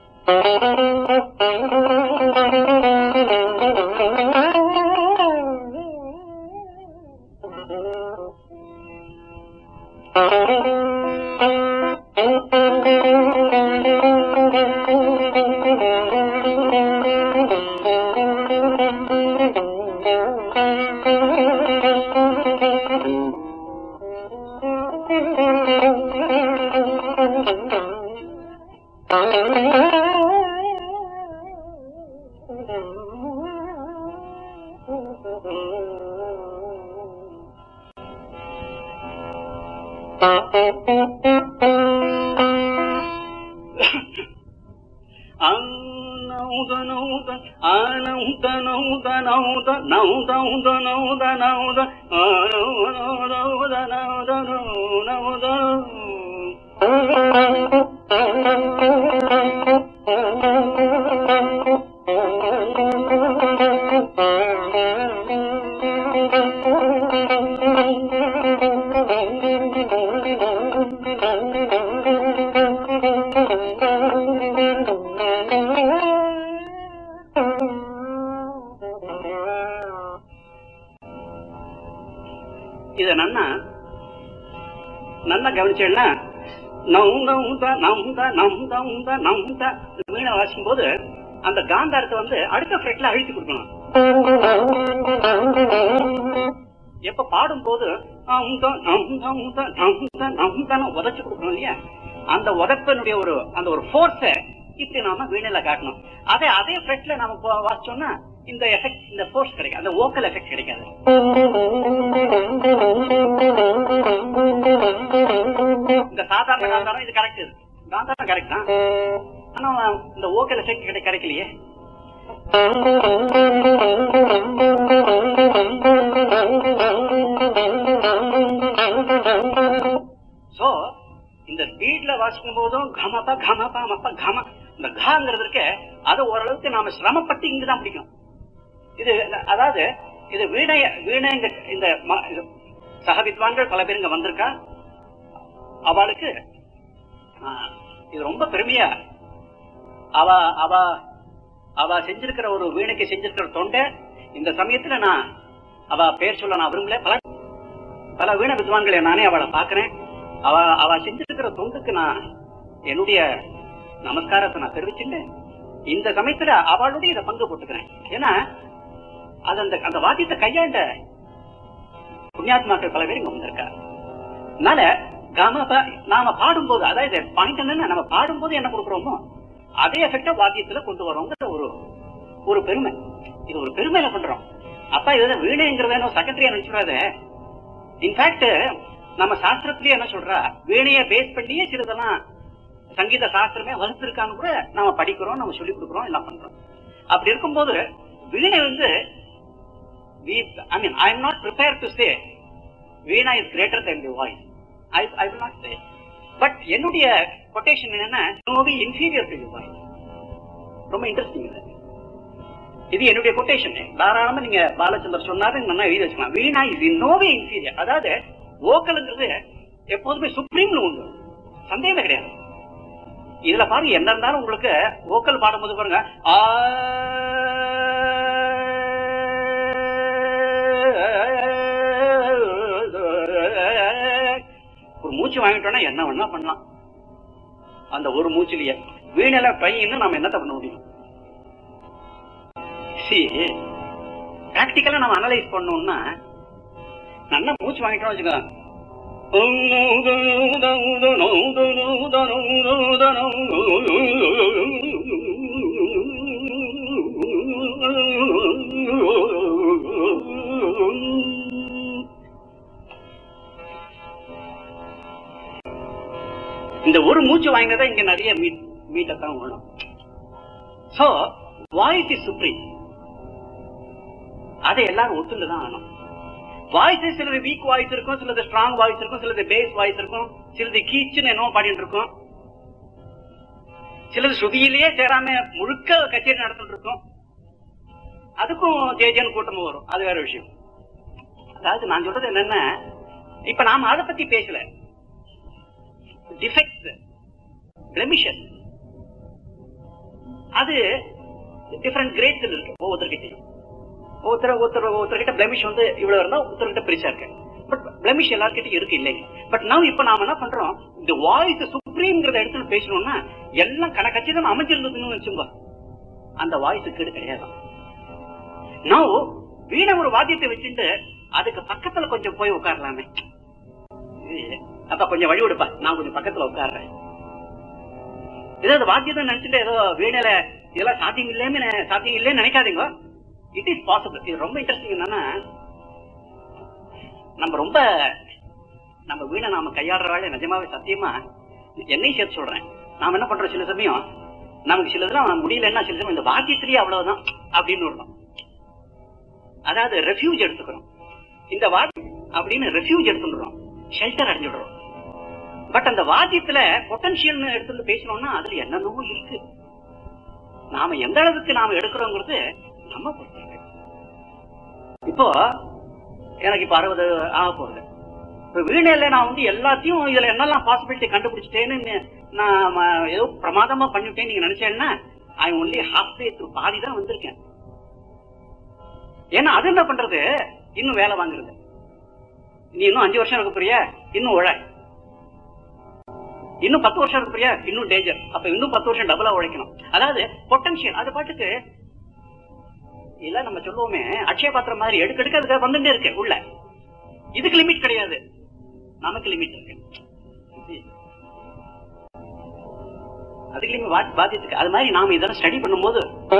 ಇದ ನನ್ನ ನನ್ನ கவனிச்சேன்னா நவுந்த நவுந்த நவுந்த உந்த நவுந்த வீணை வாசிக்கும் போது அந்த காந்தாரத்தை வந்து அடுத்த ஃப்ரெட்ல அழுத்தி கொடுக்கணும் எப்ப பாடும் போது உதச்சு கொடுக்கணும் இல்லையா அந்த உதப்பனுடைய ஒரு அந்த ஒரு போர்ஸ இப்படி நாம வீணையில காட்டணும் அதே அதே ஃப்ரெட்ல நாம போ- வாசிச்சோம்னா இந்த எஃபெக்ட் இந்த போர்ஸ் கிடைக்காது அந்த ஓக்கல் எஃபெக்ட் கிடைக்காது இந்த சாதாரண காந்தாரம் இது கரெக்ட் இது காந்தாரம் கரெக்ட் தான் ஆனா இந்த ஓக்கல் எஃபெக்ட் கிடை கிடைக்கலையே சோ இந்த ஸ்பீட்ல வாசிக்கும் போதும் கமப்பா கமப்பா மப்பா கம இந்த காங்கிறது இருக்கு அது ஓரளவுக்கு நாம சிரமப்பட்டு இங்குதான் பிடிக்கும் இது அதாவது இது வீணை வீணை இந்த- இந்த ம- இது சக வித்வான்கள் பல பேர் இங்க வந்திருக்கா அவளுக்கு ஆ, இது ரொம்ப பெருமையா அவ அவ அவ செஞ்சிருக்கிற ஒரு வீணைக்கு செஞ்சிருக்கிற தொண்டை இந்த சமயத்துல நான் அவ பேர் சொல்ல நான் விரும்பல பல பல வீண வித்வான்களை நானே அவளை பாக்குறேன் அவ அவ செஞ்சிருக்கிற தொண்டுக்கு நான் என்னுடைய நமஸ்காரத்தை நான் தெரிவிச்சுட்டேன் இந்த சமயத்துல அவளுடைய இதை பங்கு போட்டுக்கிறேன் ஏன்னா அது அந்த அந்த வாத்தியத்தை கையாண்ட புண்ணியாத்மாக்கள் பல பேர் இங்க வந்திருக்கா அதனால காம ப- நாம பாடும்போது அதாவது பாயிண்ட் என்னன்னா நம்ம பாடும்போது என்ன கொடுக்குறோமோ அதே எஃபெக்ட வாத்தியத்துல கொண்டு வரோங்கிற ஒரு ஒரு பெருமை இது ஒரு பெருமையில பண்றோம் அப்ப இது வீணைங்கிறத செகண்டரியா நினைச்சுடாத இன்ஃபேக்ட் நம்ம சாஸ்திரத்திலேயே என்ன சொல்றா வீணைய பேஸ் பண்ணியே சிறிதெல்லாம் சங்கீத சாஸ்திரமே வகுத்திருக்கான்னு கூட நாம படிக்கிறோம் நம்ம சொல்லி கொடுக்குறோம் எல்லாம் பண்றோம் அப்படி இருக்கும்போது வீணை வந்து I mean I am not prepare to say veena is greater than the voice I I will not say but என்னுடைய கொட்டேஷன் என்னன்னா நோவி இன்ஃபீரியர் டு தி வாய்ஸ் ரொம்ப இன்ட்ரெஸ்டிங் இது இது என்னுடைய கொட்டேஷன் தாராளமா நீங்க பாலச்சந்தர் சொன்னாரு நல்லா எழுதி வச்சுக்கலாம் வீணா இஸ் இன் நோவே இன்ஃபீரியர் அதாவது ஓக்கலுங்கிறது எப்போதுமே சுப்ரீம்னு உண்டு சந்தேகமே கிடையாது இதுல பாருங்க என்ன இருந்தாலும் உங்களுக்கு ஓக்கல் பாடும்போது பாருங்க ஆ ஒரு மூச்சு வாங்கிட்டோம்னா என்ன வேணா பண்ணலாம் அந்த ஒரு மூச்சுலயே வீணையில பையன்னு நம்ம என்னத்த பண்ண முடியும் பிராக்டிக்கலா நம்ம அனலைஸ் பண்ணோம்னா நல்லா மூச்சு வாங்கிட்டோம் வச்சுக்கோ இந்த ஒரு மூச்சு வாங்கினதா இங்க நிறைய மீட் மீட்டத்தான் வேணும் சோ வாய்ஸ் இஸ் சுப்ரீம் அதை எல்லாரும் ஒத்துண்டு தான் ஆகணும் வாய்ஸ் சிலது வீக் வாய்ஸ் இருக்கும் சிலது ஸ்ட்ராங் வாய்ஸ் இருக்கும் சிலது பேஸ் வாய்ஸ் இருக்கும் சிலது கீச்சுன்னு என்னவோ பாடிட்டு இருக்கும் சிலது சுதியிலேயே சேராம முழுக்க கச்சேரி நடத்திட்டு இருக்கும் அதுக்கும் ஜேஜன் கூட்டமும் வரும் அது வேற விஷயம் அதாவது நான் சொல்றது என்னன்னா இப்ப நாம அதை பத்தி பேசல டிஃபெக்ட் பிளமிஷன் அது டிஃபரெண்ட் கிரேட்ஸ் இருக்கு ஒவ்வொருத்தர்கிட்டையும் ஒருத்தர் ஒருத்தர் ஒருத்தர்கிட்ட பிளமிஷ் வந்து இவ்வளவு இருந்தா ஒருத்தர்கிட்ட பெருசா இருக்கு பட் பிளமிஷ் எல்லார்கிட்டயும் இருக்கு இல்லைங்க பட் நான் இப்ப நாம என்ன பண்றோம் இந்த வாய்ஸ் சுப்ரீம்ங்கிறத இடத்துல பேசணும்னா எல்லாம் கணக்கச்சிதம் அமைஞ்சிருந்ததுன்னு வச்சுக்கோ அந்த வாய்ஸ் கீடு கிடையாது நான் வீண ஒரு வாத்தியத்தை வச்சுட்டு அதுக்கு பக்கத்துல கொஞ்சம் போய் உட்காரலாமே அப்ப கொஞ்சம் வழி விடுப்பா நான் கொஞ்சம் பக்கத்துல உட்கார்றேன் ஏதாவது வாத்தியத்தை நினைச்சுட்டு ஏதோ வீணையில இதெல்லாம் சாத்தியம் இல்லைன்னு சாத்தியம் இல்லைன்னு நினைக்காதீங்க இட் இஸ் பாசிபிள் இது ரொம்ப இன்ட்ரெஸ்டிங் என்னன்னா நம்ம ரொம்ப நம்ம வீணை நாம கையாடுற வேலை நிஜமாவே சத்தியமா என்னையும் சேர்த்து சொல்றேன் நாம என்ன பண்றோம் சில சமயம் நமக்கு சிலதெல்லாம் முடியலன்னா சில சமயம் இந்த வாக்கியத்திலேயே அவ்வளவுதான் அப்படின்னு விடுறோம் அதாவது ரெஃப்யூஜ் எடுத்துக்கிறோம் இந்த வாதி அப்படின்னு ரெஃப்யூஜ் எடுத்துடுறோம் ஷெல்டர் அடைஞ்சிடுறோம் பட் அந்த வாத்தியத்துல பொட்டன்ஷியல் எடுத்து பேசணும்னா அதுல என்னென்னவோ இருக்கு நாம எந்த அளவுக்கு நாம எடுக்கிறோங்கிறது நம்ம பொறுத்து இப்போ எனக்கு இப்ப அறுபது ஆக போகுது இப்ப வீணையில நான் வந்து எல்லாத்தையும் இதுல என்னெல்லாம் பாசிபிலிட்டி கண்டுபிடிச்சிட்டேன்னு நான் ஏதோ பிரமாதமா பண்ணிட்டேன்னு நீங்க நினைச்சேன்னா ஐ ஒன்லி ஹாஃப் வே பாதி தான் வந்திருக்கேன் ஏன்னா அது என்ன பண்றது இன்னும் வேலை வாங்குறது நீ இன்னும் அஞ்சு வருஷம் இருக்க போறியா இன்னும் உழ இன்னும் பத்து வருஷம் இருக்க போறியா இன்னும் டேஞ்சர் அப்ப இன்னும் பத்து வருஷம் டபுளா உழைக்கணும் அதாவது பொட்டன்ஷியல் அது பாட்டுக்கு இல்ல நம்ம சொல்லுவோமே அக்ஷய பாத்திரம் மாதிரி எடுக்க எடுக்க அதுக்கு வந்துட்டே இருக்கு உள்ள இதுக்கு லிமிட் கிடையாது நமக்கு லிமிட் இருக்கு அதுக்கு லிமிட் பாத்தியத்துக்கு அது மாதிரி நாம இதெல்லாம் ஸ்டடி பண்ணும்போது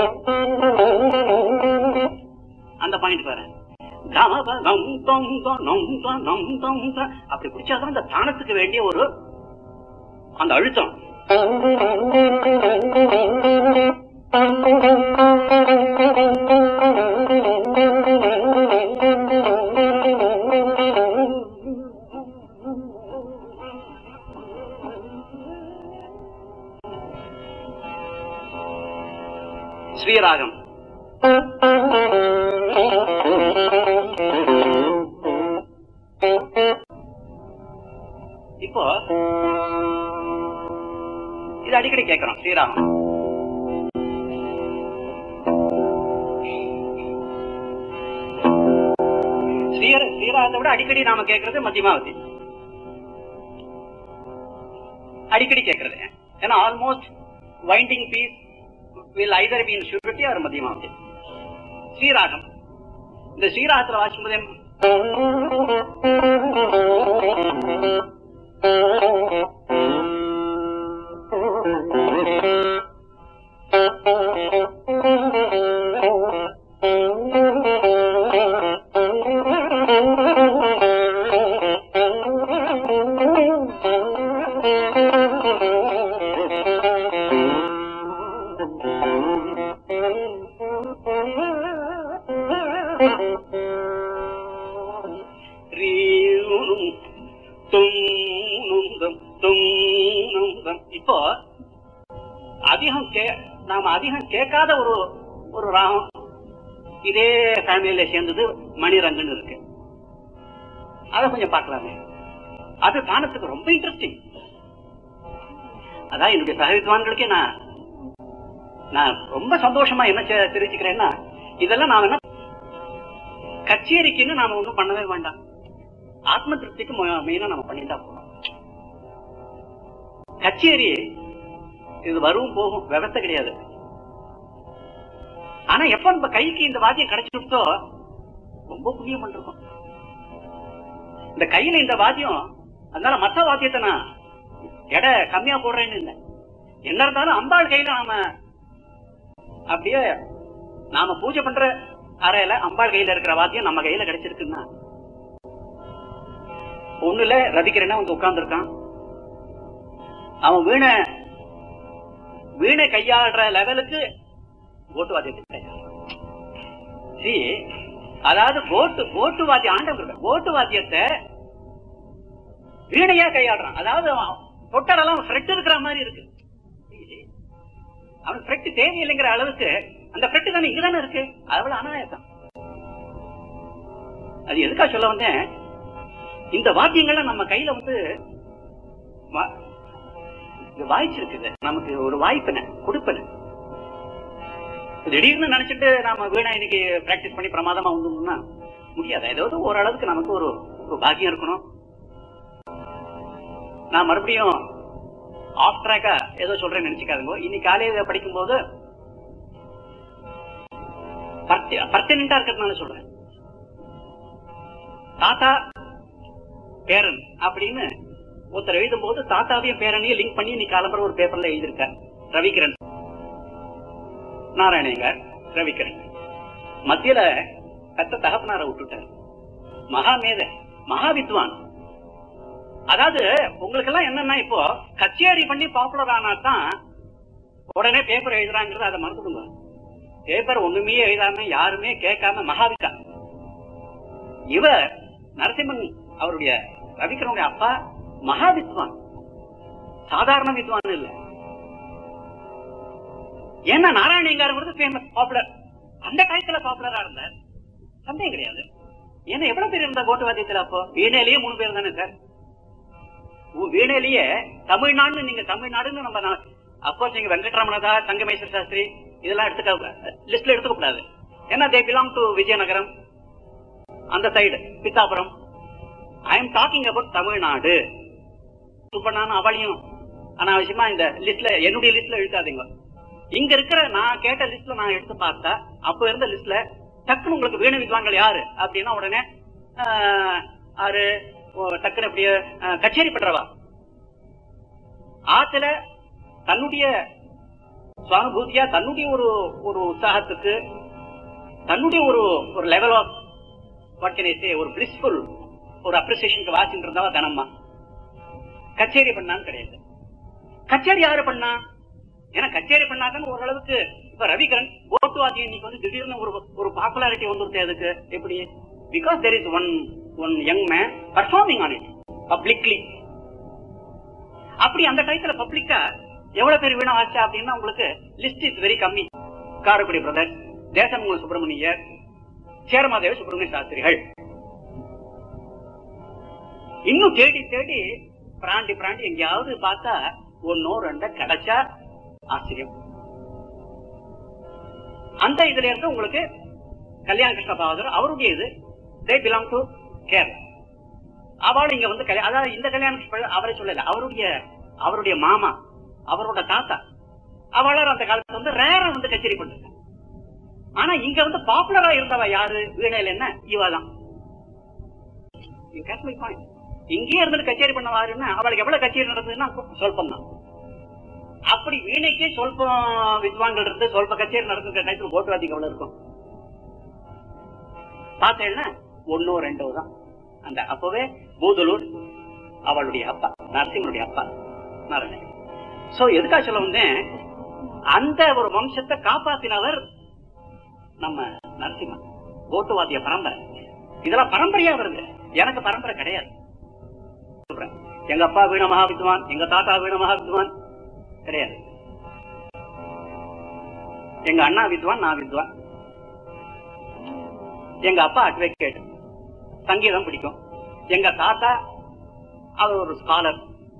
அந்த பாயிண்ட் பாரு அப்படி பிடிச்சாதான் அந்த தானத்துக்கு வேண்டிய ஒரு அந்த அழுத்தம் ஸ்ரீராகம் இப்போ இது அடிக்கடி கேட்கிறோம் ஸ்ரீராமன் ஸ்ரீர ஸ்ரீராகத்தை விட அடிக்கடி நாம கேட்கறது மத்தியமாவதி அடிக்கடி கேட்கறது ஏன்னா almost winding piece will either be in surety or Madhyamavati Sriragam இந்த ஸ்ரீராகத்துல வாசிக்கும்போது இப்போ அதிகம் நாம அதிகம் கேட்காத ஒரு ஒரு ராகம் இதே ஃபேமிலியில சேர்ந்தது மணிரங்கன் இருக்கு அத கொஞ்சம் பார்க்கலாமே அது தானத்துக்கு ரொம்ப இன்ட்ரெஸ்டிங் அதான் என்னுடைய சகவித்வான்களுக்கே நான் நான் ரொம்ப சந்தோஷமா என்ன தெரிவிச்சுக்கிறேன்னா இதெல்லாம் நாம என்ன கச்சேரிக்குன்னு நாம ஒன்றும் பண்ணவே வேண்டாம் ஆத்ம திருப்திக்கு மெயினா நம்ம பண்ணிட்டா போறோம் கச்சேரி இது வரும் போகும் விவசாய கிடையாது ஆனா எப்ப நம்ம கைக்கு இந்த வாத்தியம் கிடைச்சிருச்சோ ரொம்ப புண்ணியம் பண்றோம் இந்த கையில இந்த வாத்தியம் அதனால மத்த வாத்தியத்தை நான் எடை கம்மியா போடுறேன்னு இல்லை என்ன இருந்தாலும் அம்பாள் கையில நாம அப்படியே நாம பூஜை பண்ற அறையில அம்பாள் கையில இருக்கிற வாத்தியம் நம்ம கையில கிடைச்சிருக்குன்னா ஒண்ணுல ரவிக்கிறேன்னா வந்து உட்கார்ந்துருக்கான் அவன் வீணை வீணை கையாடுற லெவலுக்கு ஓட்டு வாத்தியத்தை கையாடுறான் See, அதாவது ஓட்டு ஓட்டு வாத்தியம் ஆண்டவர் ஓட்டு வாத்தியத்தை வீணையா கையாடுறான் அதாவது அவன் தொட்டடெல்லாம் ஃப்ரெட் இருக்கிற மாதிரி இருக்கு அவன் ஃப்ரெட் தேவையில்லைங்கிற அளவுக்கு அந்த ஃப்ரெட் தானே இங்கதானே இருக்கு அவ்வளவு அனாயசம் அது எதுக்கா சொல்ல வந்தேன் இந்த வாத்தியங்கள்லாம் நம்ம கையில வந்து வா- இது வாய்ச்சிருக்குது நமக்கு ஒரு வாய்ப்பின கொடுப்பன திடீர்னு நினைச்சிட்டு நாம வீணா இன்னைக்கு பிராக்டிஸ் பண்ணி பிரமாதமா வந்தோம்னா முடியாது ஏதாவது ஓரளவுக்கு நமக்கு ஒரு ஒரு பாக்கியம் இருக்கணும் நான் மறுபடியும் ஆஃப் ட்ராக்கா ஏதோ சொல்றேன்னு நினைச்சுக்காதுங்க இன்னைக்கு காலையில படிக்கும்போது பர்டனண்டா இருக்கிறதுனால சொல்றேன் தாத்தா பேரன் அப்படின்னு ஒருத்தர் எழுதும் போது தாத்தாவையும் பேரனையும் லிங்க் பண்ணி இன்னைக்கு காலம்பரம் ஒரு பேப்பர்ல எழுதியிருக்கார் ரவிகிரண் நாராயணயங்கார் ரவிகிரண் மத்தியில கத்த தகப்பனார விட்டுட்டார் மகாமேத மகாவித்வான் அதாவது உங்களுக்கு எல்லாம் என்னன்னா இப்போ கச்சேரி பண்ணி பாப்புலர் ஆனா தான் உடனே பேப்பர் எழுதுறாங்கிறது அதை மறந்துடுங்க பேப்பர் ஒண்ணுமே எழுதாம யாருமே கேட்காம மகாவிக்கா இவர் நரசிம்மன் அவருடைய ரவிகரனுடைய அப்பா மகா வித்வான் சாதாரண வித்வான் இல்ல ஏன்னா நாராயணங்காரங்கிறது ஃபேமஸ் பாப்புலர் அந்த டயத்துல பாப்புலரா இருந்தார் சந்தேகம் கிடையாது ஏன்னா எவ்வளவு பேர் இருந்தா கோட்டுவாத்தியத்துல அப்போ வீணையிலேயே மூணு பேர் தானே சார் உ- வீணையிலேயே தமிழ்நாடுன்னு நீங்க தமிழ்நாடுன்னு நம்ம அப்போஸ் நீங்க வெங்கட்ரமணதா சங்கமேஸ்வர சாஸ்திரி இதெல்லாம் எடுத்துக்க லிஸ்ட்ல எடுத்துக்க கூடாது ஏன்னா தே பிலாங் டு விஜயநகரம் அந்த side Pithapuram I am talking about Tamil Nadu சுப்பண்ணான்னு அவளையும் அனாவசியமா இந்த லிஸ்ட்ல என்னுடைய லிஸ்ட்ல எழுத்தாதீங்க இங்க இருக்கிற நான் கேட்ட லிஸ்ட்ல நான் எடுத்து பார்த்தா அப்ப இருந்த லிஸ்ட்ல டக்குனு உங்களுக்கு வேணு வித்வான்கள் யாரு அப்படின்னா உடனே ஆஹ், ஆறு ஓ, டக்குனு அப்படியே ஆஹ், கச்சேரி பண்றவா ஆத்துல தன்னுடைய சுவானுபூதியா தன்னுடைய ஒரு ஒரு உற்சாகத்துக்கு தன்னுடைய ஒரு ஒரு level of what can say ஒரு பிளிஸ்ஃபுல் ஒரு அப்ரிசியேஷனுக்கு வாசிட்டு இருந்தாவா தனம்மா கச்சேரி பண்ணான்னு கிடையாது கச்சேரி யாரு பண்ணா ஏன்னா கச்சேரி பண்ணாதான் ஓரளவுக்கு இப்ப ரவிகரன் ஓட்டுவாதி இன்னைக்கு வந்து திடீர்னு ஒரு ஒரு பாப்புலாரிட்டி வந்துருது அதுக்கு எப்படி because there is one one young man performing on it publicly அப்படி அந்த டயத்துல பப்ளிக்கா எவ்வளவு பேர் வீணா ஆச்சா அப்படின்னா உங்களுக்கு லிஸ்ட் இஸ் வெரி கம்மி காரக்குடி பிரதர் தேசமங்கல சுப்பிரமணியர் சேரமாதேவ சுப்பிரமணிய சாஸ்திரிகள் இன்னும் தேடி தேடி பிராண்டி பிராண்டி எங்கேயாவது பார்த்தா ஒன்னோ ரெண்டோ கிடைச்சா ஆச்சரியம் அந்த இதுல இருந்து உங்களுக்கு கல்யாண கிருஷ்ண பாகதர் அவருடைய இது தே பிலாங் டு கேரளா அவளும் இங்க வந்து கல்யா- அதாவது இந்த கல்யாண கிருஷ்ண அவரை சொல்லல அவருடைய அவருடைய மாமா அவரோட தாத்தா அவளார் அந்த காலத்துல வந்து ரேரா வந்து கச்சேரி பண்ணிருக்காங்க ஆனா இங்க வந்து பாப்புலரா இருந்தவ யாரு வீணையில என்ன இவதான் You get my point. இங்கேயே இருந்துட்டு கச்சேரி பண்ணவாருன்னா அவளுக்கு எவ்வளவு கச்சேரி நடந்ததுன்னா சொல்பம் தான் அப்படி வீணைக்கே சொல்பம் வித்வான்கள் இருந்து சொல்ப கச்சேரி நடந்துருக்க டயத்துல போட்டுவாதிக்கு எவ்வளவு இருக்கும் பார்த்தேன்னா ஒன்னோ ரெண்டோ தான் அந்த அப்பவே பூதலூர் அவளுடைய அப்பா நரசிம்மனுடைய அப்பா நாராயணன் சோ எதுக்காக சொல்ல வந்தேன் அந்த ஒரு வம்சத்தை காப்பாத்தினவர் நம்ம நரசிம்மன் ஓட்டுவாதிய பரம்பரை இதெல்லாம் பரம்பரையா வருது எனக்கு பரம்பரை கிடையாது சொல்றேன் எங்க அப்பா வீண மகா வித்வான் எங்க தாத்தா வீண மகா வித்வான் கிடையாது எங்க அண்ணா வித்வான் நான் வித்வான் எங்க அப்பா அட்வொகேட் சங்கீதம் பிடிக்கும் எங்க தாத்தா அவர் ஒரு ஸ்காலர்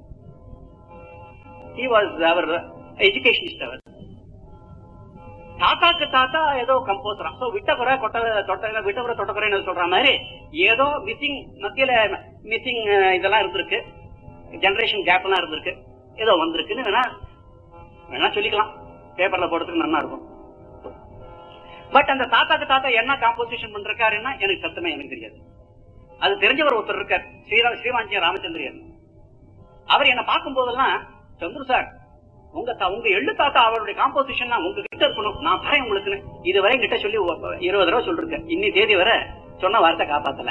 he was அவர் எஜுகேஷனிஸ்ட் அவர் தாத்தாக்கு தாத்தா ஏதோ கம்போசரா சோ விட்டகுறை கொட்ட தொட்ட விட்டகுறை தொட்டகுறைன்னு சொல்ற மாதிரி ஏதோ மிஸ்ஸிங் மத்தியில மிஸ்ஸிங் இதெல்லாம் இருந்திருக்கு ஜெனரேஷன் கேப் எல்லாம் இருந்திருக்கு ஏதோ வந்திருக்குன்னு வேணா வேணா சொல்லிக்கலாம் பேப்பர்ல போடுறதுக்கு நல்லா இருக்கும் பட் அந்த தாத்தாக்கு தாத்தா என்ன காம்போசிஷன் பண்றாருன்னா எனக்கு சத்தமே எனக்கு தெரியாது அது தெரிஞ்சவர் ஒருத்தர் இருக்கார் ஸ்ரீரா ஸ்ரீவாஞ்சிய ராமச்சந்திரியன் அவர் என்ன பார்க்கும் போதெல்லாம் சந்துரு சார் உங்க தா- உங்க எள்ளு தாத்தா அவருடைய காம்போசிஷன் உங்க கிட்ட இருக்கணும் நான் தரேன் உங்களுக்கு இதுவரை கிட்ட சொல்லி ஒ- இருபது தடவை சொல்லிருக்கேன் இன்னி தேதி வரை சொன்ன வார்த்தை காப்பாத்தல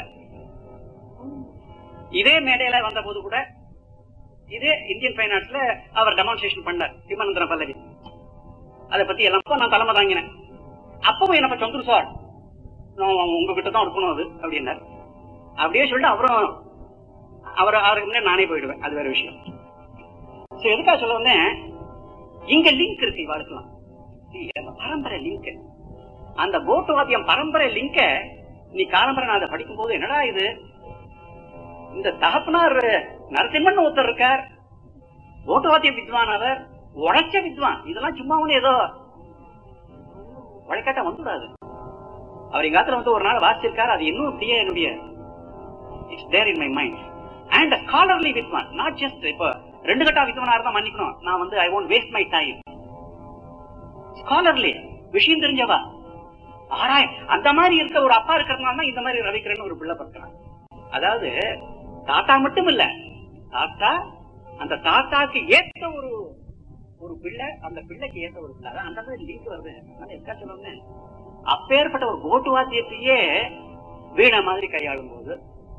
இதே மேடையில வந்த போது கூட இதே இந்தியன் ஃபைன் ஆர்ட்ஸ்ல அவர் டெமான்ஸ்ட்ரேஷன் பண்ணார் சிவனந்திர பல்லவி அதை பத்தி எல்லாம் நான் தலைமை தாங்கினேன் அப்பவும் என்ன சந்துரு சார் நான் உங்ககிட்ட தான் இருக்கணும் அது அப்படின்னார் அப்படியே சொல்லிட்டு அப்புறம் அவர் அவருக்கு முன்னாடி நானே போயிடுவேன் அது வேற விஷயம் சரி எதுக்காக சொல்ல வந்தேன் இங்க லிங்க் இருக்கு இவாளுக்கெல்லாம் See, அந்த பரம்பரை லிங்க் அந்த கோட்டுவாத்தியம் பரம்பரை லிங்க நீ காலம்பரை நான் அதை படிக்கும் போது என்னடா இது இந்த தகப்பனார் நரசிம்மன் ஒருத்தர் இருக்கார் ஓட்டுவாத்திய வித்வான் அவர் உழைச்ச வித்வான் இதெல்லாம் சும்மா ஒண்ணு ஏதோ உழைக்காட்ட வந்துடாது அவர் எங்காத்துல வந்து ஒரு நாள் வாசிச்சிருக்காரு அது இன்னும் அப்படியே என்னுடைய it's there in my mind and scholarly வித்வான் நாட் ஜஸ்ட் இப்போ ரெண்டு கட்டா வித்வானா இருந்தா மன்னிக்கணும் நான் வந்து I won't waste my time scholarly விஷயம் தெரிஞ்சவா ஆராய் அந்த மாதிரி இருக்க ஒரு அப்பா இருக்கிறதுனால தான் இந்த மாதிரி ரவிக்கிறேன்னு ஒரு பிள்ளை பிறக்கிறான் அதாவது தாத்தா மட்டும் இல்ல தாத்தா அந்த தாத்தாக்கு ஏத்த ஒரு ஒரு பிள்ளை அந்த பிள்ளைக்கு ஏத்த ஒரு பிள்ளை அதான் அந்த மாதிரி லிங்க் வருது அதனால எதுக்கா சொல்லுங்க அப்பேற்பட்ட ஒரு கோட்டு வாத்தியத்தையே வீணை மாதிரி கையாளும் போது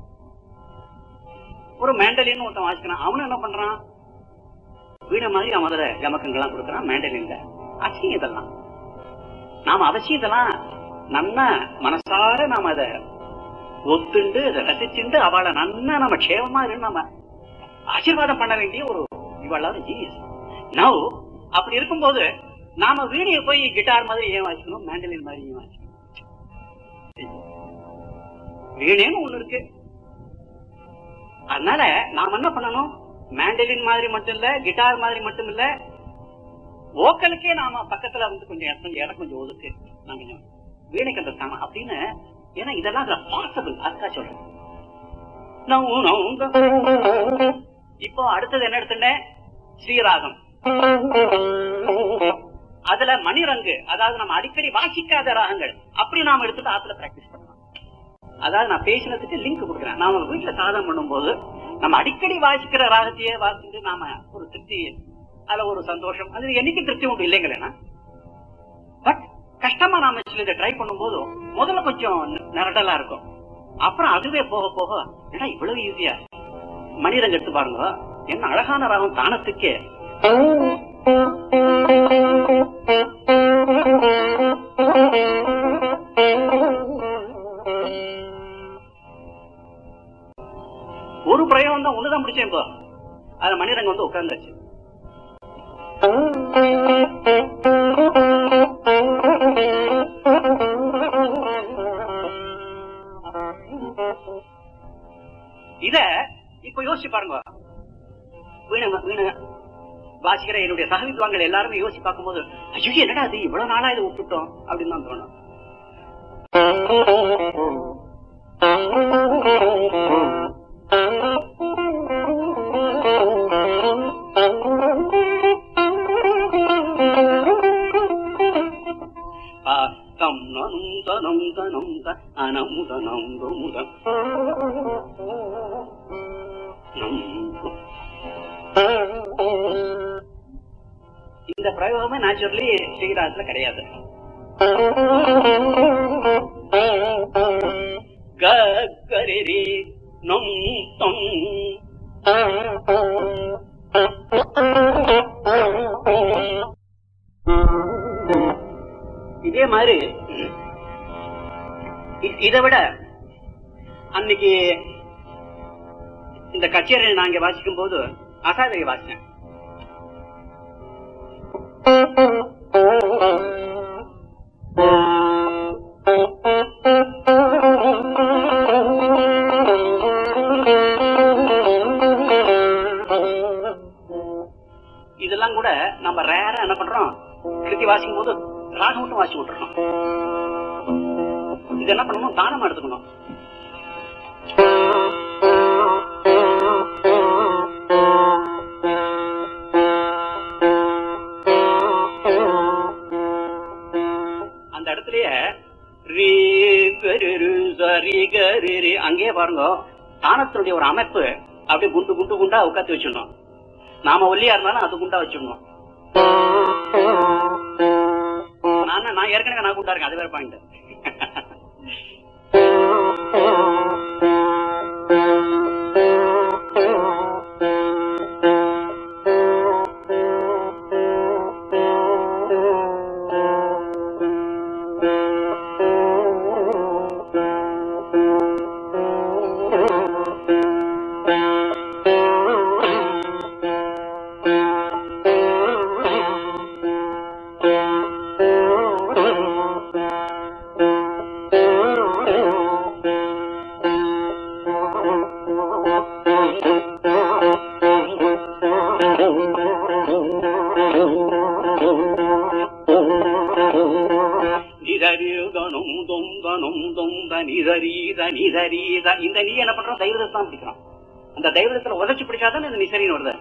ஒரு மேண்டலின்னு ஒருத்தன் வாசிக்கிறான் அவனும் என்ன பண்றான் வீணை மாதிரி அவன் அதுல கமக்கங்கள்லாம் கொடுக்கறான் மேண்டலின்ல அசிங்கம் இதெல்லாம் நாம அவசியம் இதெல்லாம் நன்னா மனசார நாம அதை ஒத்துண்டு அதை ரசிச்சுண்டு அவளை நன்னா நம்ம க்ஷேமமா இருந்து நம்ம ஆசீர்வாதம் பண்ண வேண்டிய ஒரு இவளாவது ஜீனியஸ் நவ் அப்படி இருக்கும்போது நாம வீணையை போய் கிட்டார் மாதிரி ஏன் வாசிக்கணும் மேண்டலின் மாதிரி ஏன் வாசிக்கணும் வீணேன்னு ஒண்ணு இருக்கு அதனால நாம என்ன பண்ணணும் மேண்டலின் மாதிரி மட்டும் இல்ல கிட்டார் மாதிரி மட்டும் இல்ல வோக்கலுக்கே நாம பக்கத்துல வந்து கொஞ்சம் இடம் கொஞ்சம் இடம் கொஞ்சம் ஒதுக்கு நான் கொஞ்சம் வீணைக்கு அந்த ஸ்தானம் அப்படின்னு ஏன்னா இதெல்லாம் அதுல பாசிபிள் அதுக்காக சொல்றேன் நௌ, நௌ, நௌ. இப்போ அடுத்தது என்ன எடுத்துட்டேன் ஸ்ரீராகம் அதுல மணிரங்கு அதாவது நம்ம அடிக்கடி வாசிக்காத ராகங்கள் அப்படி நாம எடுத்துட்டு ஆத்துல பிராக்டிஸ் பண்ணலாம் அதாவது நான் பேசினதுக்கு லிங்க் கொடுக்குறேன் நாம வீட்டுல சாதம் பண்ணும்போது நம்ம அடிக்கடி வாசிக்கிற ராகத்தையே வாசிட்டு நாம ஒரு திருப்தி அதுல ஒரு சந்தோஷம் அது என்னைக்கு திருப்தி உண்டு இல்லைங்களேனா பட் கஷ்டமா நாம சில இதை ட்ரை பண்ணும்போது முதல்ல கொஞ்சம் நிரடலா இருக்கும் அப்புறம் அதுவே போக போக ஏடா இவ்வளவு ஈஸியா மணிரங்க எடுத்து பாருங்க என்ன அழகான ராகம் தானத்துக்கே ஒரு பிரயோகம் தான் ஒண்ணுதான் பிடிச்சேன் இப்போ அதுல மணிரங்க வந்து உட்கார்ந்தாச்சு இத இப்ப யோசிச்சு பாருங்க வீணை வீணை வாசிக்கிற என்னுடைய சகவித்வான்கள் எல்லாருமே யோசிச்சு பார்க்கும்போது ஐயோ என்னடா அது இவ்வளவு நாளா இதை விட்டுட்டோம் அப்படின்னு தான் தோணும் ஆ, தம் நனும் தனம் தனம் த அனம் தனம் தொமுத நம். இந்த பிரயோகமே நேச்சுரலி ஸ்ரீராஜ்ல கிடையாது க கரிரி நம் தம் இதே மாதிரி இ- இதை விட அன்னைக்கு இந்த கச்சேரி நான் இங்க வாசிக்கும் போது அசாதரி வாசிச்சேன் இதெல்லாம் கூட நம்ம ரேரா என்ன பண்றோம் கிருத்தி வாசிக்கும் போது ராகம் மட்டும் வாசி விட்டுறோம் இது என்ன பண்ணணும் தானமா எடுத்துக்கணும் அந்த இடத்துலயே சரி அங்கேயே பாருங்க தானத்தினுடைய ஒரு அமைப்பு அப்படியே குண்டு குண்டு குண்டா உட்காந்து வச்சிடணும் நாம ஒல்லியா இருந்தாலும் அது குண்டா வச்சிடணும் நான் நான் ஏற்கனவே நான் குண்டா இருக்கேன் அது வேற பாயிண்ட் நிதரீதனும் தொந்தனும் தொந்த நிதரீத நிதரீத இந்த நீ என்ன பண்றோம் தெய்வத்தை தான் பிடிக்கிறோம் அந்த தெய்வத்துல உதச்சு பிடிச்சாதான் இந்த நிசரின்னு வருது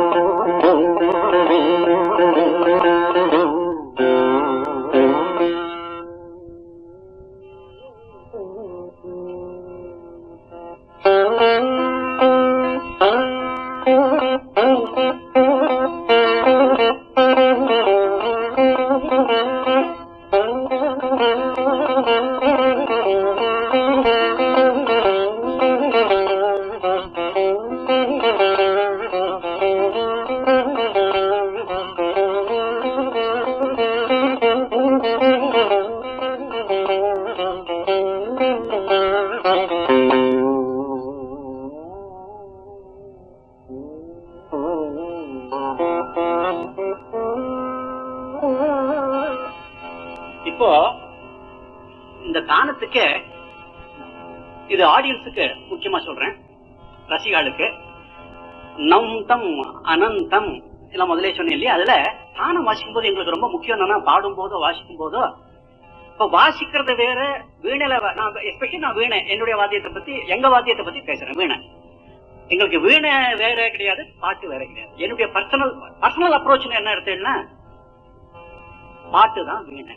இப்போ இந்த தானத்துக்கு இது ஆடியன்ஸுக்கு முக்கியமா சொல்றேன் ரசிகாளுக்கு நம் தம் அனந்தம் எல்லாம் முதலே சொன்னேன் இல்லையா அதுல தானம் வாசிக்கும் போது எங்களுக்கு ரொம்ப முக்கியம் என்னன்னா பாடும் போதோ வாசிக்கும் போதோ இப்ப வாசிக்கிறது வேற வீணையில வ- நான் எஸ்பெஷலி நான் வீணை என்னுடைய வாத்தியத்தை பத்தி எங்க வாத்தியத்தை பத்தி பேசுறேன் வீணை எங்களுக்கு வீணை வேற கிடையாது பாட்டு வேற கிடையாது என்னுடைய பர்சனல் பர்சனல் அப்ரோச் என்ன எடுத்தேன்னா பாட்டு தான் வீணை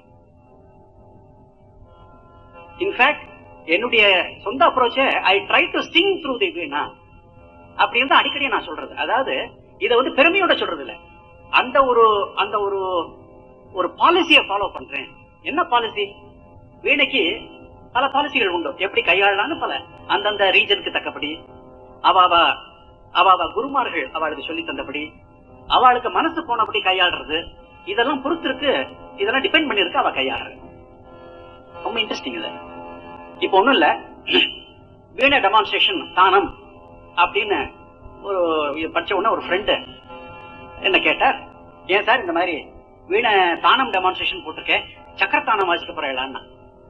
இன்ஃபேக்ட் என்னுடைய சொந்த அப்ரோச்ச I try to sing through the veena அப்படின்னு தான் அடிக்கடி நான் சொல்றது அதாவது இதை வந்து பெருமையோட சொல்றது இல்ல அந்த ஒரு அந்த ஒரு ஒரு பாலிசியை ஃபாலோ பண்றேன் என்ன பாலிசி வீணைக்கு பல பாலிசிகள் உண்டு எப்படி கையாளலாம்னு பல அந்தந்த ரீஜனுக்கு தக்கபடி அவாவ அவாவ குருமார்கள் அவளுக்கு சொல்லி தந்தபடி அவளுக்கு மனசு போனபடி கையாளுறது இதெல்லாம் பொறுத்திருக்கு இதெல்லாம் டிபெண்ட் பண்ணிருக்கு அவ கையாளுறது ரொம்ப இன்ட்ரெஸ்டிங் இது இப்ப ஒண்ணும் இல்ல வீணை டெமான்ஸ்ட்ரேஷன் தானம் அப்படின்னு ஒரு இது படிச்ச உடனே ஒரு ஃப்ரெண்டு என்ன கேட்டார் ஏன் சார் இந்த மாதிரி வீணை தானம் டெமான்ஸ்ட்ரேஷன் போட்டிருக்கேன் சக்கரத்தானம் வாசிக்க போறேன்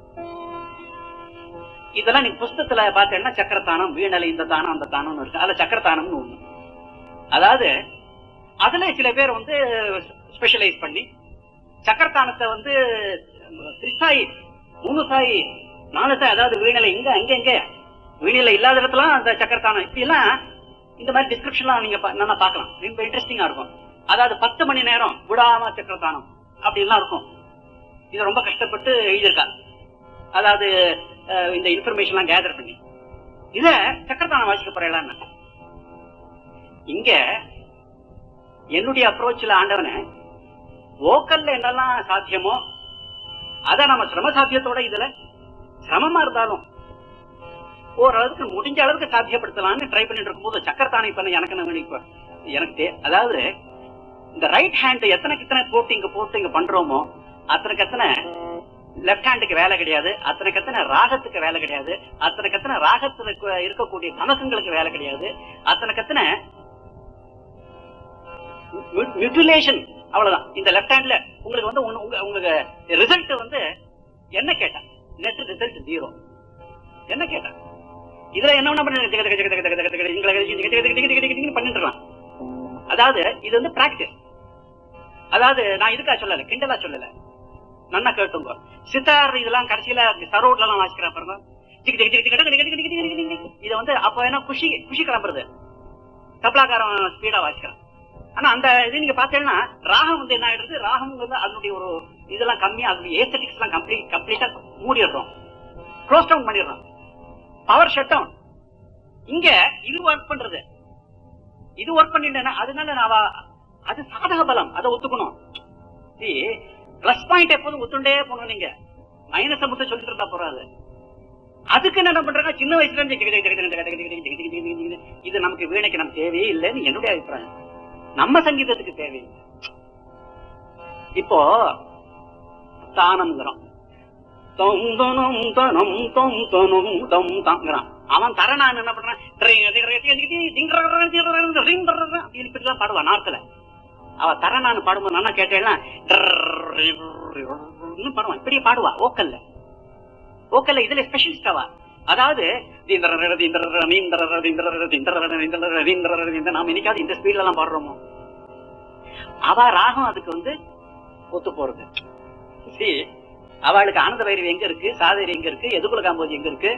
இதெல்லாம் நீ புஸ்தகத்துல பார்த்தேன்னா சக்கரத்தானம் வீணலை இந்த தானம் அந்த தானம்னு இருக்கு அதுல சக்கரத்தானம்னு ஒண்ணு அதாவது அதுல சில பேர் வந்து ஸ்பெஷலைஸ் பண்ணி சக்கரத்தானத்தை வந்து திரிசாயி மூணு சாயி நாலு சாய் அதாவது வீணையில இங்க அங்க எங்க வீணையில இல்லாத இடத்துல அந்த சக்கரத்தானம் இப்படி எல்லாம் இந்த மாதிரி டிஸ்கிரிப்ஷன்லாம் நீங்க பா- நல்லா பார்க்கலாம் ரொம்ப இன்ட்ரெஸ்டிங்கா இருக்கும் அதாவது பத்து மணி நேரம் விடாம சக்கரத்தானம் அப்படி எல்லாம் இருக்கும் இது ரொம்ப கஷ்டப்பட்டு எழுதியிருக்கா அதாவது அஹ், இந்த இன்ஃபர்மேஷன் எல்லாம் கேதர் பண்ணி இத சக்கரத்தானம் வாசிக்க போறேன் இங்க என்னுடைய அப்ரோச்ல ஆண்டவனை வோக்கல்ல என்னெல்லாம் சாத்தியமோ அத நம்ம சிரம சாத்தியத்தோட இதுல சிரமமா இருந்தாலும் ஓரளவுக்கு முடிஞ்ச அளவுக்கு சாத்தியப்படுத்தலாம்னு ட்ரை பண்ணிட்டு இருக்கும்போது சக்கரத்தானை பண்ண எனக்கு என்ன வேணும் இப்ப எனக்கு தே- அதாவது இந்த ரைட் ஹேண்ட் எத்தனைக்கு எத்தனை போட்டு இங்க போட்டு இங்க பண்றோமோ அத்தனைக்கு எத்தனை லெப்ட் ஹேண்டுக்கு வேலை கிடையாது அத்தனைக்கு எத்தனை ராகத்துக்கு வேலை கிடையாது அத்தனைக்கு எத்தனை ராகத்துல இருக்க- இருக்கக்கூடிய கமகங்களுக்கு வேலை கிடையாது அத்தனைக்கு எத்தனை மியூட்டிலேஷன் அவ்வளவுதான் இந்த லெஃப்ட் ஹேண்ட்ல உங்களுக்கு வந்து ஒண்ணு- உங்க- உங்களுக்கு ரிசல்ட் வந்து என்ன கேட்டா நெட் ரிசல்ட் ஜீரோ என்ன கேட்டா இதுல என்ன வேணா பண்ணி ஜெக ஜெக ஜெக ஜெக ஜெக ஜெக ஜெக ஜெக ஜெக ஜெக ஜெக ஜெக ஜெக பண்ணிட்டு இருக்கலாம் அதாவது இது வந்து பிராக்டிஸ் அதாவது நான் இதுக்கா சொல்லல கிண்டலா சொல்லல நன்னா கேட்டுங்க சித்தார் இதெல்லாம் கடைசியில சரோட்ல எல்லாம் வாசிக்கிறா பாருங்க ஜிக் ஜிக் ஜிக் ஜிக் ஜிக் ஜிக் ஜிக் ஜிக் ஜிக் ஜிக். இது வந்து அப்ப என்ன குஷி குஷி கிளம்புறது தப்லாக்காரன் ஸ்பீடா வாசிக்கிறான் ஆனா அந்த இது நீங்க பாத்தீங்கன்னா ராகம் வந்து என்ன ஆயிடுது ராகம் வந்து அதனுடைய ஒரு இதெல்லாம் கம்மியா அதனுடைய ஏஸ்தட்டிக்ஸ் எல்லாம் கம்ப்ளீட் கம்ப்ளீட்டா மூடிடுறோம் க்ளோஸ் டவுன் பண்ணிடுறோம் பவர் ஷட் டவுன் இங்க இது ஒர்க் பண்றது இது ஒர்க் பண்ணிட்டேன்னா அதனால நான் அவ- அது சாதக பலம் அதை ஒத்துக்கணும் பிளஸ் பாயிண்ட் எப்போதும் ஒத்துண்டே போகணும் நீங்க மைனஸ மட்டும் சொல்லிட்டு இருந்தா போறாது அதுக்கு என்ன பண்றாங்க சின்ன வயசுல இருந்து ஜிகு ஜிகு ஜிகு ஜிகு ஜிகு ஜிகு ஜிகு ஜிகு ஜிகு ஜிகு ஜிகு. இது நமக்கு வீணைக்கு நம்ம தேவையே இல்லைன்னு என்னுடைய அபிப்பிராயம் நம்ம சங்கீதத்துக்கு தேவையில்லை இப்போ தானம்ங்கிறோம் தொம் தொனம் தொனம் தொம் தொனம் தொம் தாங்கிறான் அவன் தரணான் என்ன பண்றான் அப்படின்னு இப்படிலாம் பாடுவான் நார்த்துல அவ தரணான்னு பாடும்போது நான் கேட்டேன்னா பாடுவான் இப்படியே பாடுவா ஓக்கல்ல ஓக்கல்ல இதுல ஸ்பெஷலிஸ்ட் அவ அதாவது தீந்தரர, தீந்தரர, நீந்தரர, தீந்தரர, தீந்தரர, தீந்தரர, தீந்தரர, தீந்தரர. நாம என்னைக்காவது இந்த ஸ்பீட்ல எல்லாம் பாடுறோமோ அவ ராகம் அதுக்கு வந்து ஒத்து போறது See, அவளுக்கு ஆனந்த வைரவி எங்க இருக்கு சாதரி எங்க இருக்கு எதுக்குள்ள காம்போதி எங்க இருக்கு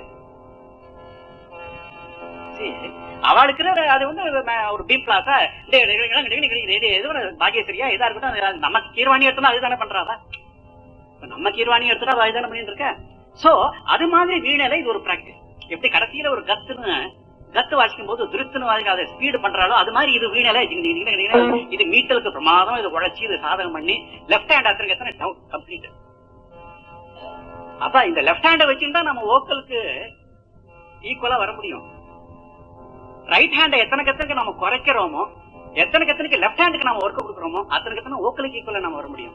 See, அவளுக்கு அது வந்து ம- ஒரு பீம் பிளாஸா பாகியசரியா இதா இருக்கட்டும் அது நம்ம கீர்வாணி எடுத்தா அதுதானே பண்றாவா இப்ப நம்ம கீர்வாணி எடுத்துட்டா அவ அதுதானே பண்ணிட்டு இருக்க சோ அது மாதிரி வீணையில இது ஒரு பிராக்டிஸ் எப்படி கடைசியில ஒரு கத்துன்னு கத்து வாசிக்கும் போது திருத்துன்னு வாசிக்க அதை ஸ்பீடு பண்றாலோ அது மாதிரி இது வீணையில ஜிங்கு ஜிங்கு ஜிங்கு ஜிங்கு ஜிங்கு. இது மீட்டலுக்கு பிரமாதம் இது உழைச்சி இது சாதகம் பண்ணி லெஃப்ட் ஹேண்ட் அத்தனை எத்தனை டவுன் கம்ப்ளீட் அப்ப இந்த லெஃப்ட் ஹேண்ட வச்சுருந்தா நம்ம ஓக்கலுக்கு ஈக்குவலா வர முடியும் ரைட் ஹேண்ட எத்தனை கத்தனுக்கு நம்ம குறைக்கிறோமோ எத்தனை கத்தனுக்கு லெஃப்ட் ஹேண்டுக்கு நம்ம ஒர்க் கொடுக்குறோமோ அத்தனை கத்தனை ஓக்கலுக்கு ஈக்குவலா நம்ம வர முடியும்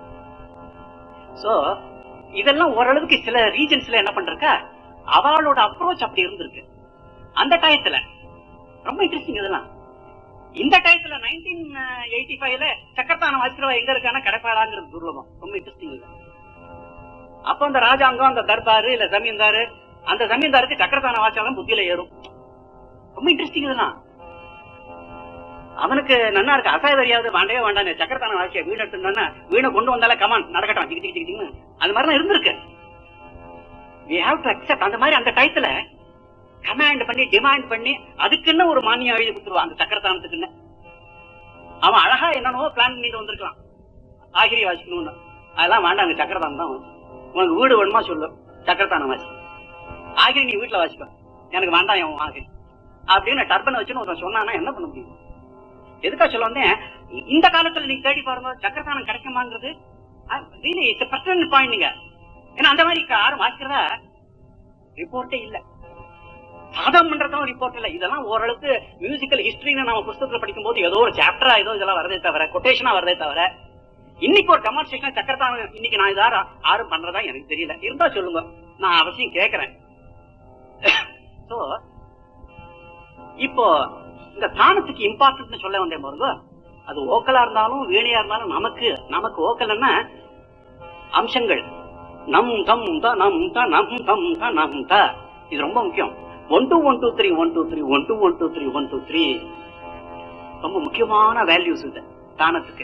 சோ இதெல்லாம் ஓரளவுக்கு சில ரீஜன்ஸ்ல என்ன பண்றக்கா அவளோட அப்ரோச் அப்படி இருந்திருக்கு அந்த டயத்துல ரொம்ப இன்ட்ரெஸ்டிங் இதெல்லாம் இந்த டயத்துல நைன்டீன் எயிட்டி ஃபைவ்ல சக்கரத்தானம் வாசிக்கிறவா எங்க இருக்கானா கடைப்பாடாங்கிறது துர்லபம் ரொம்ப இன்ட்ரெஸ்டிங் இது அப்ப அந்த ராஜாங்கம் அந்த தர்பாரு இல்ல ஜமீன்தாரு அந்த ஜமீன்தாருக்கு சக்கரத்தான வாசிச்சாலும் புத்தியில ஏறும் ரொம்ப இன்ட்ரெஸ்டிங் இதெல்லாம் அவனுக்கு நன்னா இருக்கு அசாய தெரியாது வேண்டவே வேண்டாம் சக்கரத்தான வாசிய வீணை எடுத்துனா வீணை கொண்டு வந்தால கமான் நடக்கட்டும் ஜிகி ஜிகி ஜிகின்னு அது மாதிரிலாம் இருந்திருக்கு we have to accept அந்த மாதிரி அந்த டயத்துல கமாண்ட் பண்ணி டிமாண்ட் பண்ணி அதுக்குன்னு ஒரு மானியம் எழுதி கொடுத்துருவான் அந்த சக்கரத்தானத்துக்குன்னு அவன் அழகா என்னென்னவோ பிளான் பண்ணிட்டு வந்திருக்கலாம் ஆகிரி வாசிக்கணும்னு அதெல்லாம் வேண்டாம் அங்க சக்கரத்தானம் தான் வாசி. உனக்கு வீடு வேணுமா சொல்லு சக்கரத்தானம் வாசி ஆகிரி நீ வீட்டுல வாசிப்ப எனக்கு வேண்டாம் என் ஆகிரி அப்படின்னு டர்பன் வச்சுன்னு ஒருத்தன் சொன்னானா என்ன பண்ண முடியும் எதுக்கா சொல்ல வந்தேன் இ- இந்த காலத்துல நீங்க தேடி பாருங்க சக்கரத்தானம் கிடைக்குமாங்கிறது ரியலி இட்ஸ் பர்சனல் பாயிண்ட் நீங்க ஏன்னா அந்த மாதிரி யாரும் வாசிக்கிறதா ரிப்போர்ட்டே இல்ல சாதம் பண்றதும் ரிப்போர்ட் இல்ல இதெல்லாம் ஓரளவுக்கு மியூசிக்கல் ஹிஸ்டரின்னு நம்ம புஸ்தகத்துல படிக்கும் போது ஏதோ ஒரு சாப்டரா ஏதோ இதெல்லாம் வரதே தவிர கொட்டேஷனா வரதே தவிர இன்னைக்கு ஒரு டெமான்ஸ்ட்ரேஷன் சக்கரத்தானம் இன்னைக்கு நான் இது யாரும் யாரும் பண்றதா எனக்கு தெரியல இருந்தா சொல்லுங்க நான் அவசியம் கேக்குறேன் சோ இப்போ இந்த தானத்துக்கு இம்பார்ட்டன்ட் சொல்ல வந்தேன் பாருங்க அது ஓக்கலா இருந்தாலும் வீணையா இருந்தாலும் நமக்கு நமக்கு ஓக்கல்னா அம்சங்கள் நம் தம் த நம் த நம் தம் த நம் த இது ரொம்ப முக்கியம் one two one two three one two three one two one two three one two three ரொம்ப முக்கியமான வேல்யூஸ் இது தானத்துக்கு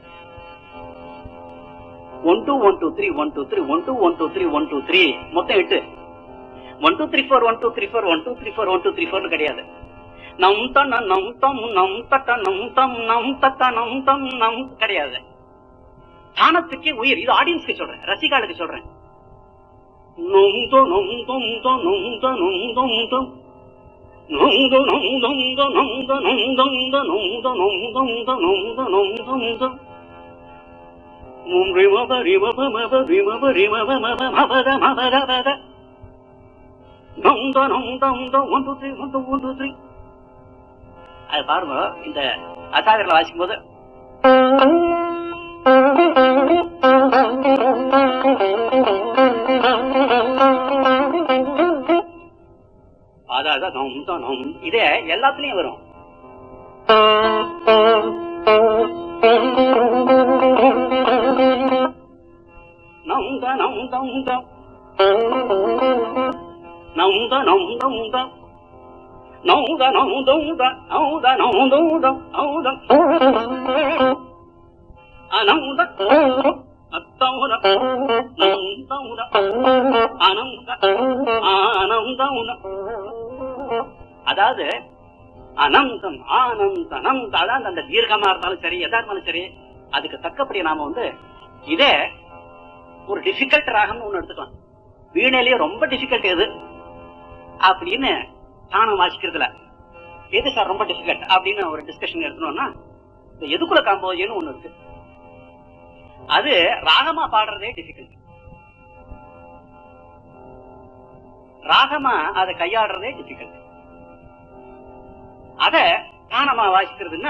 one two one two three one two three one two one two three one two three மொத்தம் எட்டு one two three four one two three four one two three four one two three ஃபோர்னு கிடையாது நம் தன நம் தம் நம் தட்ட நம் தம் நம் தட்ட நம் தம் நம் கிடையாது தானத்துக்கே உயிர் இது ஆடியன்ஸ்க்கு சொல்றேன் ரசிகாளுக்கு சொல்றேன் நொம் தொ நொம் தொம் தொ நொம் தொ நொம் தொம் தொம் நொம் தொ நொம் தொம் தொ நொம் தொ நொம் தொம் தொ நொம் தொ நொம் தொம் தொ நொம் தொ நொம் தொம் தொ நொம் ரிம ப ரிம ப ம ப ரிம ப ரிம ப ம ப ம ப த ம ப த ப த நொம் தொ நொம் தொம் தொ one two three one two one two three அது பாருங்க இந்த அசாகரில் வாசிக்கும் போது அதான் நொம் தொ நொம் இதே எல்லாத்துலயும் வரும் நம் த நம் தம் தம் நம் த நம் தம் தம் நம் த நம் தம் த நம் த நம் தம் தம் நம் த அனம் த அத்தம் த நம் தம் த அனம் த ஆனம் தம் த அதாவது அனந்தம் ஆனந்த அனந்த அதாவது அந்த தீர்க்கமா இருந்தாலும் சரி எதா இருந்தாலும் சரி அதுக்கு தக்கபடி நாம வந்து இதே ஒரு டிஃபிகல்ட் ராகம்னு ஒண்ணு எடுத்துக்கலாம் வீணையிலேயே ரொம்ப டிஃபிகல்ட் எது அப்படின்னு தானம் வாசிக்கிறதுல எது சார் ரொம்ப டிஃபிகல்ட் அப்படின்னு ஒரு டிஸ்கஷன் எடுக்கணும்னா இந்த எதுக்குள்ள காம்போஜின்னு ஒண்ணு இருக்கு அது ராகமா பாடுறதே டிஃபிகல்ட் ராகமா அதை கையாடுறதே டிஃபிகல்ட் அத தானமா வாசிக்கிறதுன்னா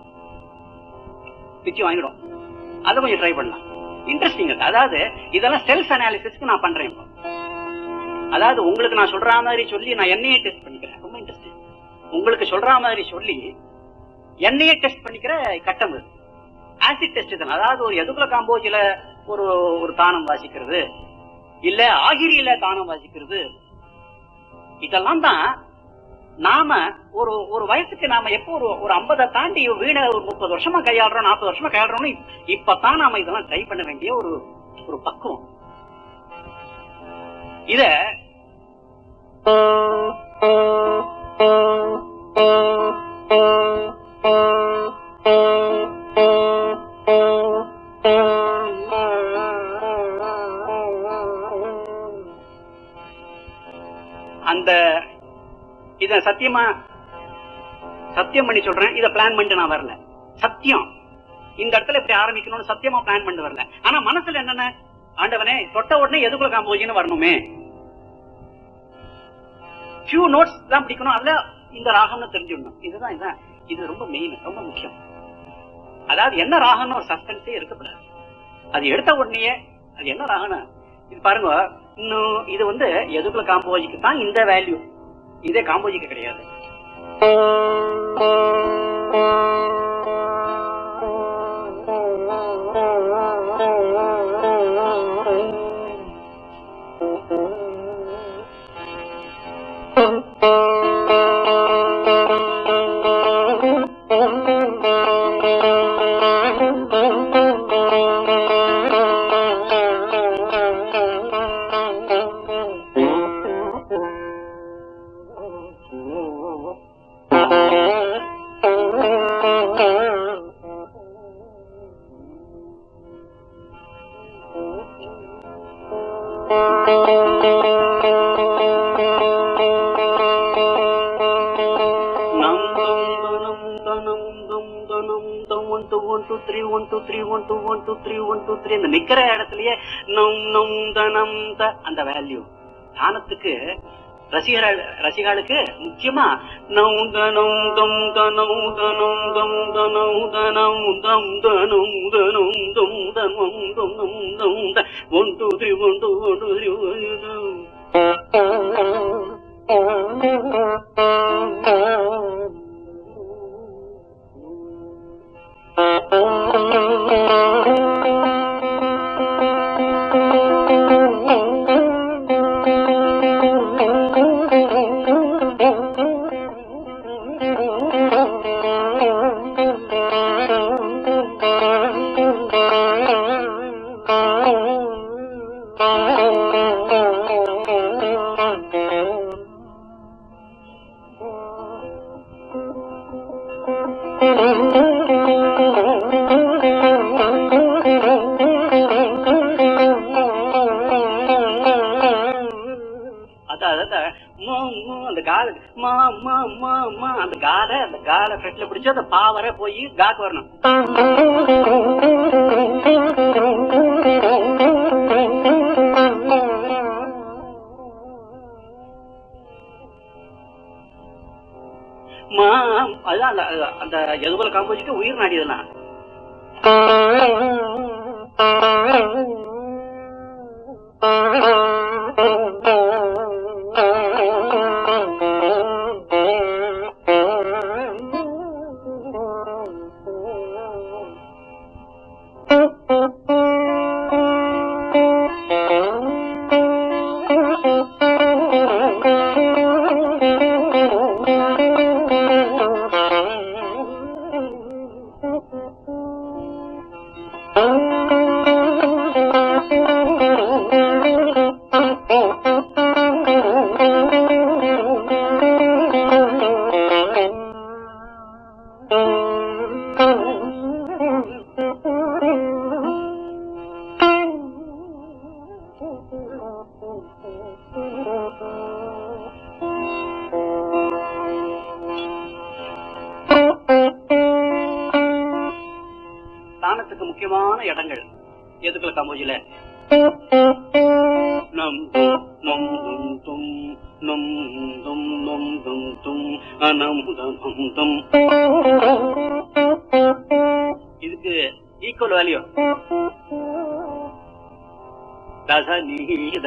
பிச்சு வாங்கிடும் அதை கொஞ்சம் ட்ரை பண்ணலாம் இன்ட்ரெஸ்டிங் அதாவது இதெல்லாம் செல்ஃப் அனாலிசிஸ்க்கு நான் பண்றேன் இப்போ அதாவது உங்களுக்கு நான் சொல்ற மாதிரி சொல்லி நான் என்னையே டெஸ்ட் பண்ணிக்கிறேன் ரொம்ப இன்ட்ரெஸ்டிங் உங்களுக்கு சொல்ற மாதிரி சொல்லி என்னையே டெஸ்ட் பண்ணிக்கிற கட்டம் இது ஆசிட் டெஸ்ட் தான் அதாவது ஒரு எதுக்குல காம்போஜில ஒரு ஒரு தானம் வாசிக்கிறது இல்ல ஆகிரியில தானம் வாசிக்கிறது இதெல்லாம் தான் நாம ஒரு ஒரு வயசுக்கு நாம எப்போ ஒரு ஒரு ஐம்பதை தாண்டி வீணை ஒரு முப்பது வருஷமா கையாளுறோம் நாற்பது வருஷமா கையாளுறோம்னு இப்பதான் நாம இதெல்லாம் ட்ரை பண்ண வேண்டிய ஒரு ஒரு பக்குவம் இத அந்த இத சத்தியமா சத்தியம் பண்ணி சொல்றேன் இத பிளான் பண்ணிட்டு நான் வரல சத்தியம் இந்த இடத்துல இப்படி ஆரம்பிக்கணும்னு சத்தியமா பிளான் பண்ணிட்டு வரல ஆனா மனசுல என்னென்ன ஆண்டவனே தொட்ட உடனே எதுக்குள்ள காம்போஜின்னு வரணுமே ஃபியூ நோட்ஸ் தான் பிடிக்கணும் அதுல இந்த ராகம்னு தெரிஞ்சிடணும் இதுதான் இதுதான் இது ரொம்ப மெயின் ரொம்ப முக்கியம் அதாவது என்ன ராகம்னு ஒரு சஸ்பென்ஸே இருக்கக்கூடாது அது எடுத்த உடனேயே அது என்ன ராகம்னு இது பாருங்க இன்னும் இது வந்து எதுக்குள்ள காம்போஜிக்கு தான் இந்த வேல்யூ இதே காம்போஜிக்கு கிடையாது நம் தம் தனம் தனம் தம் தனம் தம் one two one two three one two three one two one two three one two three அந்த நிக்கிற இடத்துலயே நம் நம் தனம் த அந்த வேல்யூ தானத்துக்கு ரசிகர்கள் ரசிகாளுக்கு முக்கியமா நம் தனம் தம் தனம் தனம் தம் தனம் தனம் தம் தனம் தனம் தம் தனம் தம் தம் தம் த one two three one two one two three அதான் அதான் மோ, மோ, அந்த கால மா மா மா மா அந்த கால அந்த கால ஃப்ரெட்ல பிடிச்சு அந்த பாவரை போய் காக்கு வரணும் மா அதுதான் அந்த அந்த எதுபோல காம்போஜிக்கு உயிர் நாடி இதெல்லாம் Thank you. தாளத்துக்கு முக்கியமான இடங்கள் எதுக்குள்ள கம்போஜில நம் தும் நம் தும் தும் நம் தும் தும் தும் தும் அனம் தும் தும் இதுக்கு ஈக்குவல் வேல்யூ தச நீத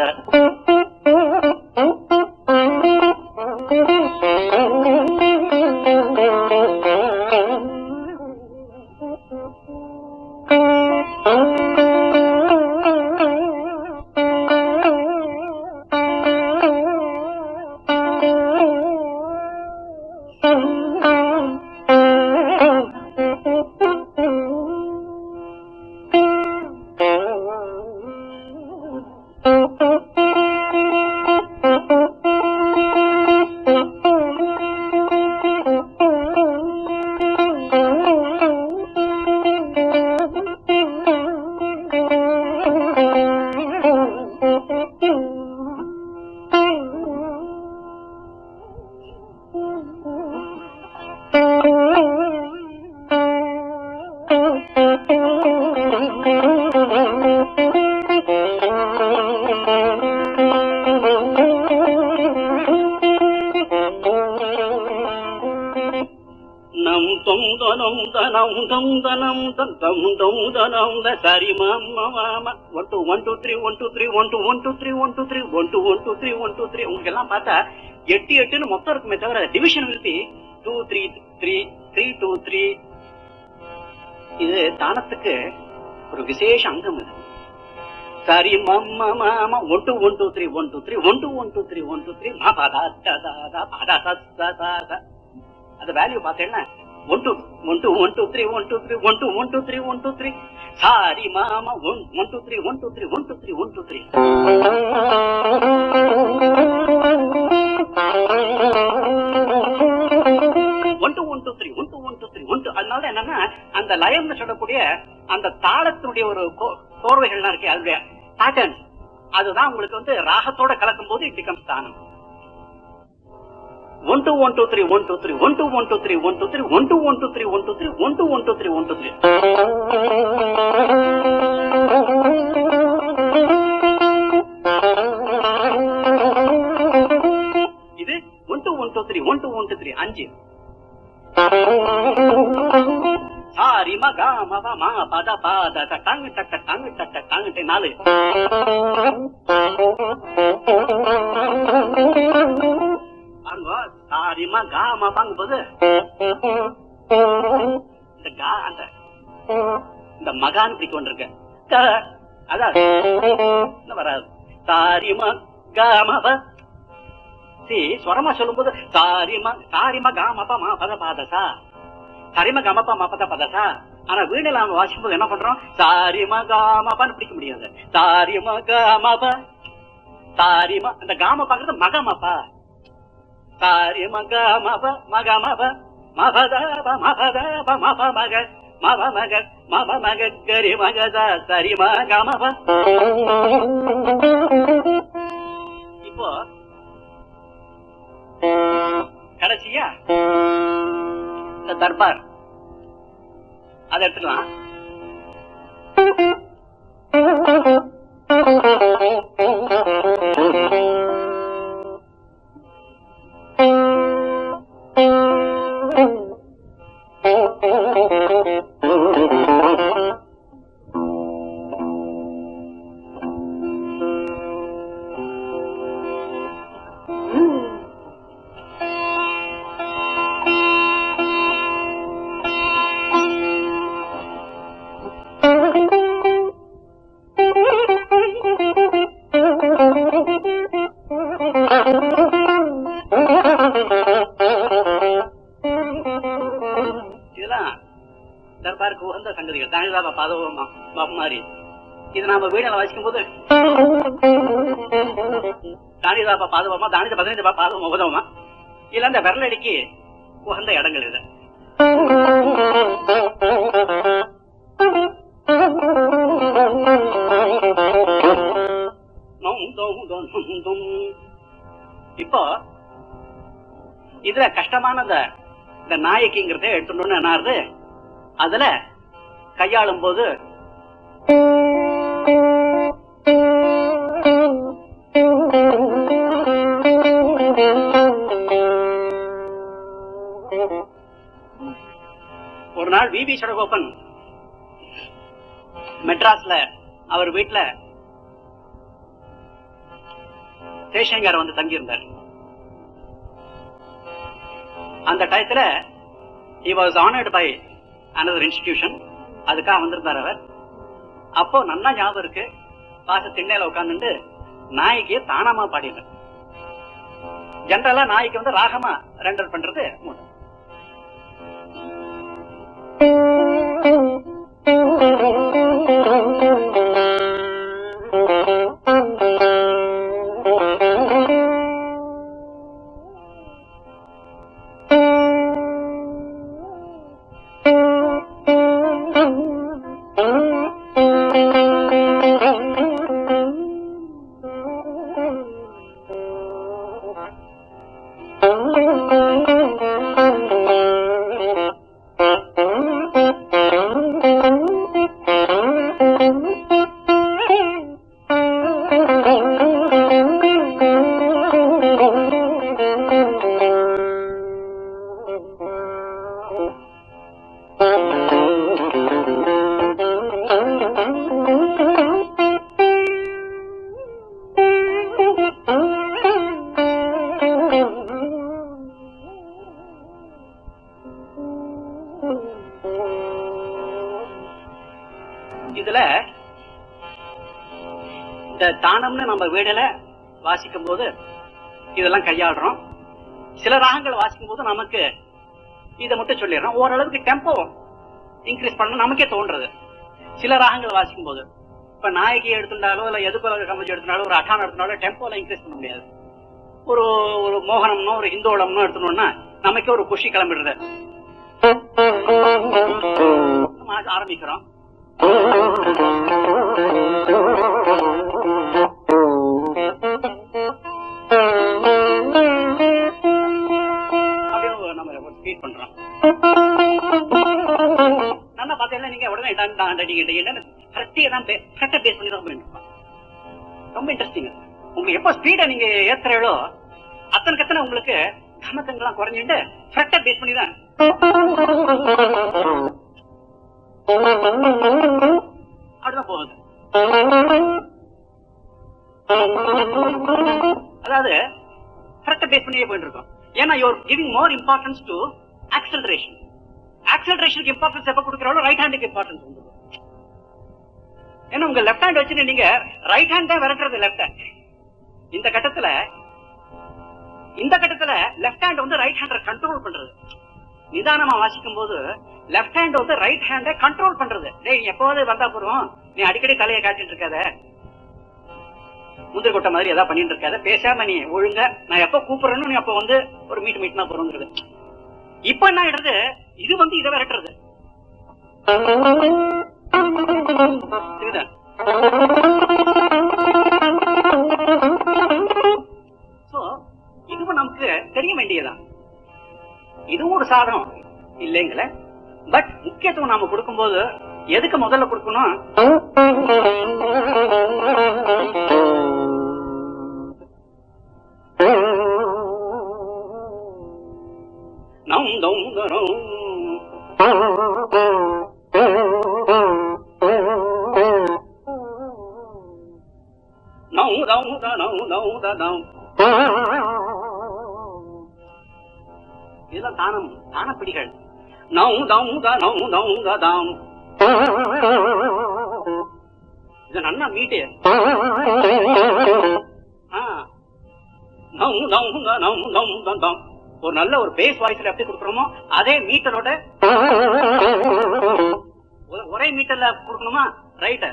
நம் தொம் தனம் தனம் தம் தனம் தம் தம் தொம் தனம் த சரி மாமா மாமா one two one two three one two three one two one two three one two three one two one two three one two three உங்களுக்கு எல்லாம் பார்த்தா எட்டு எட்டுன்னு மொத்தம் இருக்குமே தவிர டிவிஷன் விருப்பி two three three three two three இது தானத்துக்கு ஒரு விசேஷ அங்கம் இது சரி மம்ம மாமா one two one two three one two three one two one two three one two three மா பாதா தா தா தா பாதா தா தா தா தா அந்த வேல்யூ பார்த்தேன்னா one two one two one two three one two three one two one two three one two three sorry மாமா one one two three one two three one two three one two three one two one two three one two one two three one two அதனால என்னன்னா அந்த லயம்னு சொல்லக்கூடிய அந்த தாளத்தினுடைய ஒரு கோ- கோர்வைகள்லாம் இருக்கு அதனுடைய pattern அதுதான் உங்களுக்கு வந்து ராகத்தோட கலக்கும் போது இட் பிகம்ஸ் தானம் one two one two three one two three one two one two three one two three one two one two three one two three one two one two three one two three இது one two one two three one two one two three அஞ்சு sorry மகா மப மா பத பாத த டங்கு டட்ட டங்கு டட்ட டங்கு ட நாலு பாருங்க சாரி மகா மா பாங்க போது இந்த கா அந்த இந்த மகான் பிடிக்க கொண்டிருக்க க, அதான் இந்த வராது சாரி மகா மப சி ஸ்வரமா சொல்லும்போது சாரிம சாரிம காமப்ப மா பத பாதசா சரிம கமப்ப மபத பதசா ஆனா வீடுல நாம வாசிக்கும் போது என்ன பண்றோம் சாரிம காமப்பான்னு பிடிக்க முடியாது சாரிம காமப சாரிம அந்த காம பாக்குறது மகமப்பா சாரிம காமப மகமப மபதப மபதப மப மக மப மக மப மக கரி மகத சரிம கமப இப்போ கடைசியா இந்த தர்பார் அதை எடுத்துக்கலாம் இதெல்லாம் தர்பாருக்கு உகந்த சங்கதிகள் தானிதாபா பாதவம் மாதிரி இது நாம வீடுல வாசிக்கும் போது தானிதாபா பாதவமா தானித பதினைந்து பாதவமா உதவமா இல்ல அந்த விரலடிக்கு உகந்த இடங்கள் இது நொம் தொம் தொம் தொம் தொம். இப்போ இதுல கஷ்டமான இந்த இந்த நாயக்கிங்கிறத எடுத்துட்டோம்னு என்ன ஆகுது அதுல கையாளும் போது ஒரு நாள் வி வி சடகோபன் மெட்ராஸ்ல அவர் வீட்டுல சேஷங்கார் வந்து தங்கியிருந்தார் அந்த டயத்துல he was honored by another institution அதுக்காக வந்திருந்தார் அவர் அப்போ நல்லா ஞாபகம் இருக்கு பாச திண்ணையில உட்கார்ந்துட்டு நாய்க்கு தானாமா பாடினார் ஜென்ரலா நாய்க்கு வந்து ராகமா ரெண்டர் பண்றது மூணு இதுல இந்த தானம்னு நம்ம வீடுல வாசிக்கும் போது இதெல்லாம் கையாளுறோம் சில ராகங்கள் வாசிக்கும் போது நமக்கு இதை மட்டும் சொல்லிடுறோம் ஓரளவுக்கு டெம்போ இன்க்ரீஸ் பண்ண நமக்கே தோன்றது சில ராகங்கள் வாசிக்கும் போது இப்ப நாயகி எடுத்துட்டாலோ இல்ல எதுக்கு கம்பெனி எடுத்துட்டாலோ ஒரு அட்டான் எடுத்துட்டாலோ டெம்போல இன்க்ரீஸ் பண்ண முடியாது ஒரு ஒரு மோகனம்னோ ஒரு ஹிந்தோளம்னோ எடுத்துனோம்னா நமக்கே ஒரு குஷி கிளம்பிடுறது நம்ம ஆரம்பிக்கிறோம் அப்படின்னு நம்ம ஒரு ஸ்பீட் பண்றோம் நல்லா பார்த்தீங்கன்னா நீங்க உடனே டன் டான் அடி கிட்ட என்னன்னு கரெக்டியா தான் கரெக்டா பேஸ் பண்ணி தான் பண்ணிட்டு இருப்பாங்க. ரொம்ப இன்ட்ரெஸ்டிங் உங்களுக்கு எப்ப ஸ்பீடா நீங்க ஏத்துறீங்களோ அத்தனை கத்தனை உங்களுக்கு கமக்கங்கள்லாம் குறைஞ்சிட்டு கரெக்டா பேஸ் பண்ணி தான் அப்படிதான் போகுது அதாவது கரெக்டா பேஸ் பண்ணியே போயிட்டு இருக்கோம் ஏன்னா you're giving more importance to acceleration ஆக்சலரேஷனுக்கு இம்பார்ட்டன்ஸ் எப்ப கொடுக்கறாலும் ரைட் ஹேண்டுக்கு இம்பார்ட்டன்ஸ் வந்துடும் ஏன்னா உங்க லெஃப்ட் ஹேண்ட் வச்சுட்டு நீங்க ரைட் ஹேண்ட் தான் விரட்டுறது லெஃப்ட் ஹேண்ட் இந்த கட்டத்துல இந்த கட்டத்துல லெஃப்ட் ஹேண்ட் வந்து ரைட் ஹேண்ட கண்ட்ரோல் பண்றது நிதானமா வாசிக்கும் போது லெஃப்ட் ஹேண்ட் வந்து ரைட் ஹேண்ட கண்ட்ரோல் பண்றது டேய் நீ எப்போது வந்தா போறோம் நீ அடிக்கடி தலையை காட்டிட்டு இருக்காத முந்திரி கொட்டை மாதிரி ஏதாவது பண்ணிட்டு இருக்காத பேசாம நீ ஒழுங்க நான் எப்ப கூப்பிடுறேன்னு நீ அப்ப வந்து ஒரு மீட் மீட்னா போறோங்கிறது இப்ப என்ன ஆயிடுறது இது வந்து இதை விரட்டுறது புரியுதா சோ இதுவும் நமக்கு தெரிய வேண்டியதுதான் இதுவும் ஒரு சாதனம் இல்லைங்களே பட் முக்கியத்துவம் நாம கொடுக்கும்போது எதுக்கு முதல்ல கொடுக்கணும் நம் தம் தரம் நம் தம் தரம் தம் தரம் இதெல்லாம் தானம் தானப்பிடிகள் நம் தம் தரம் தம் ததாம் இது நல்லா மீட்டு நம் தம் தரம் தம் ததாம் ஒரு நல்ல ஒரு பேஸ் வாய்ஸ்ல எப்படி கொடுக்குறோமோ அதே மீட்டரோட ஒ- ஒரே மீட்டர்ல கொடுக்கணுமா ரைட்ட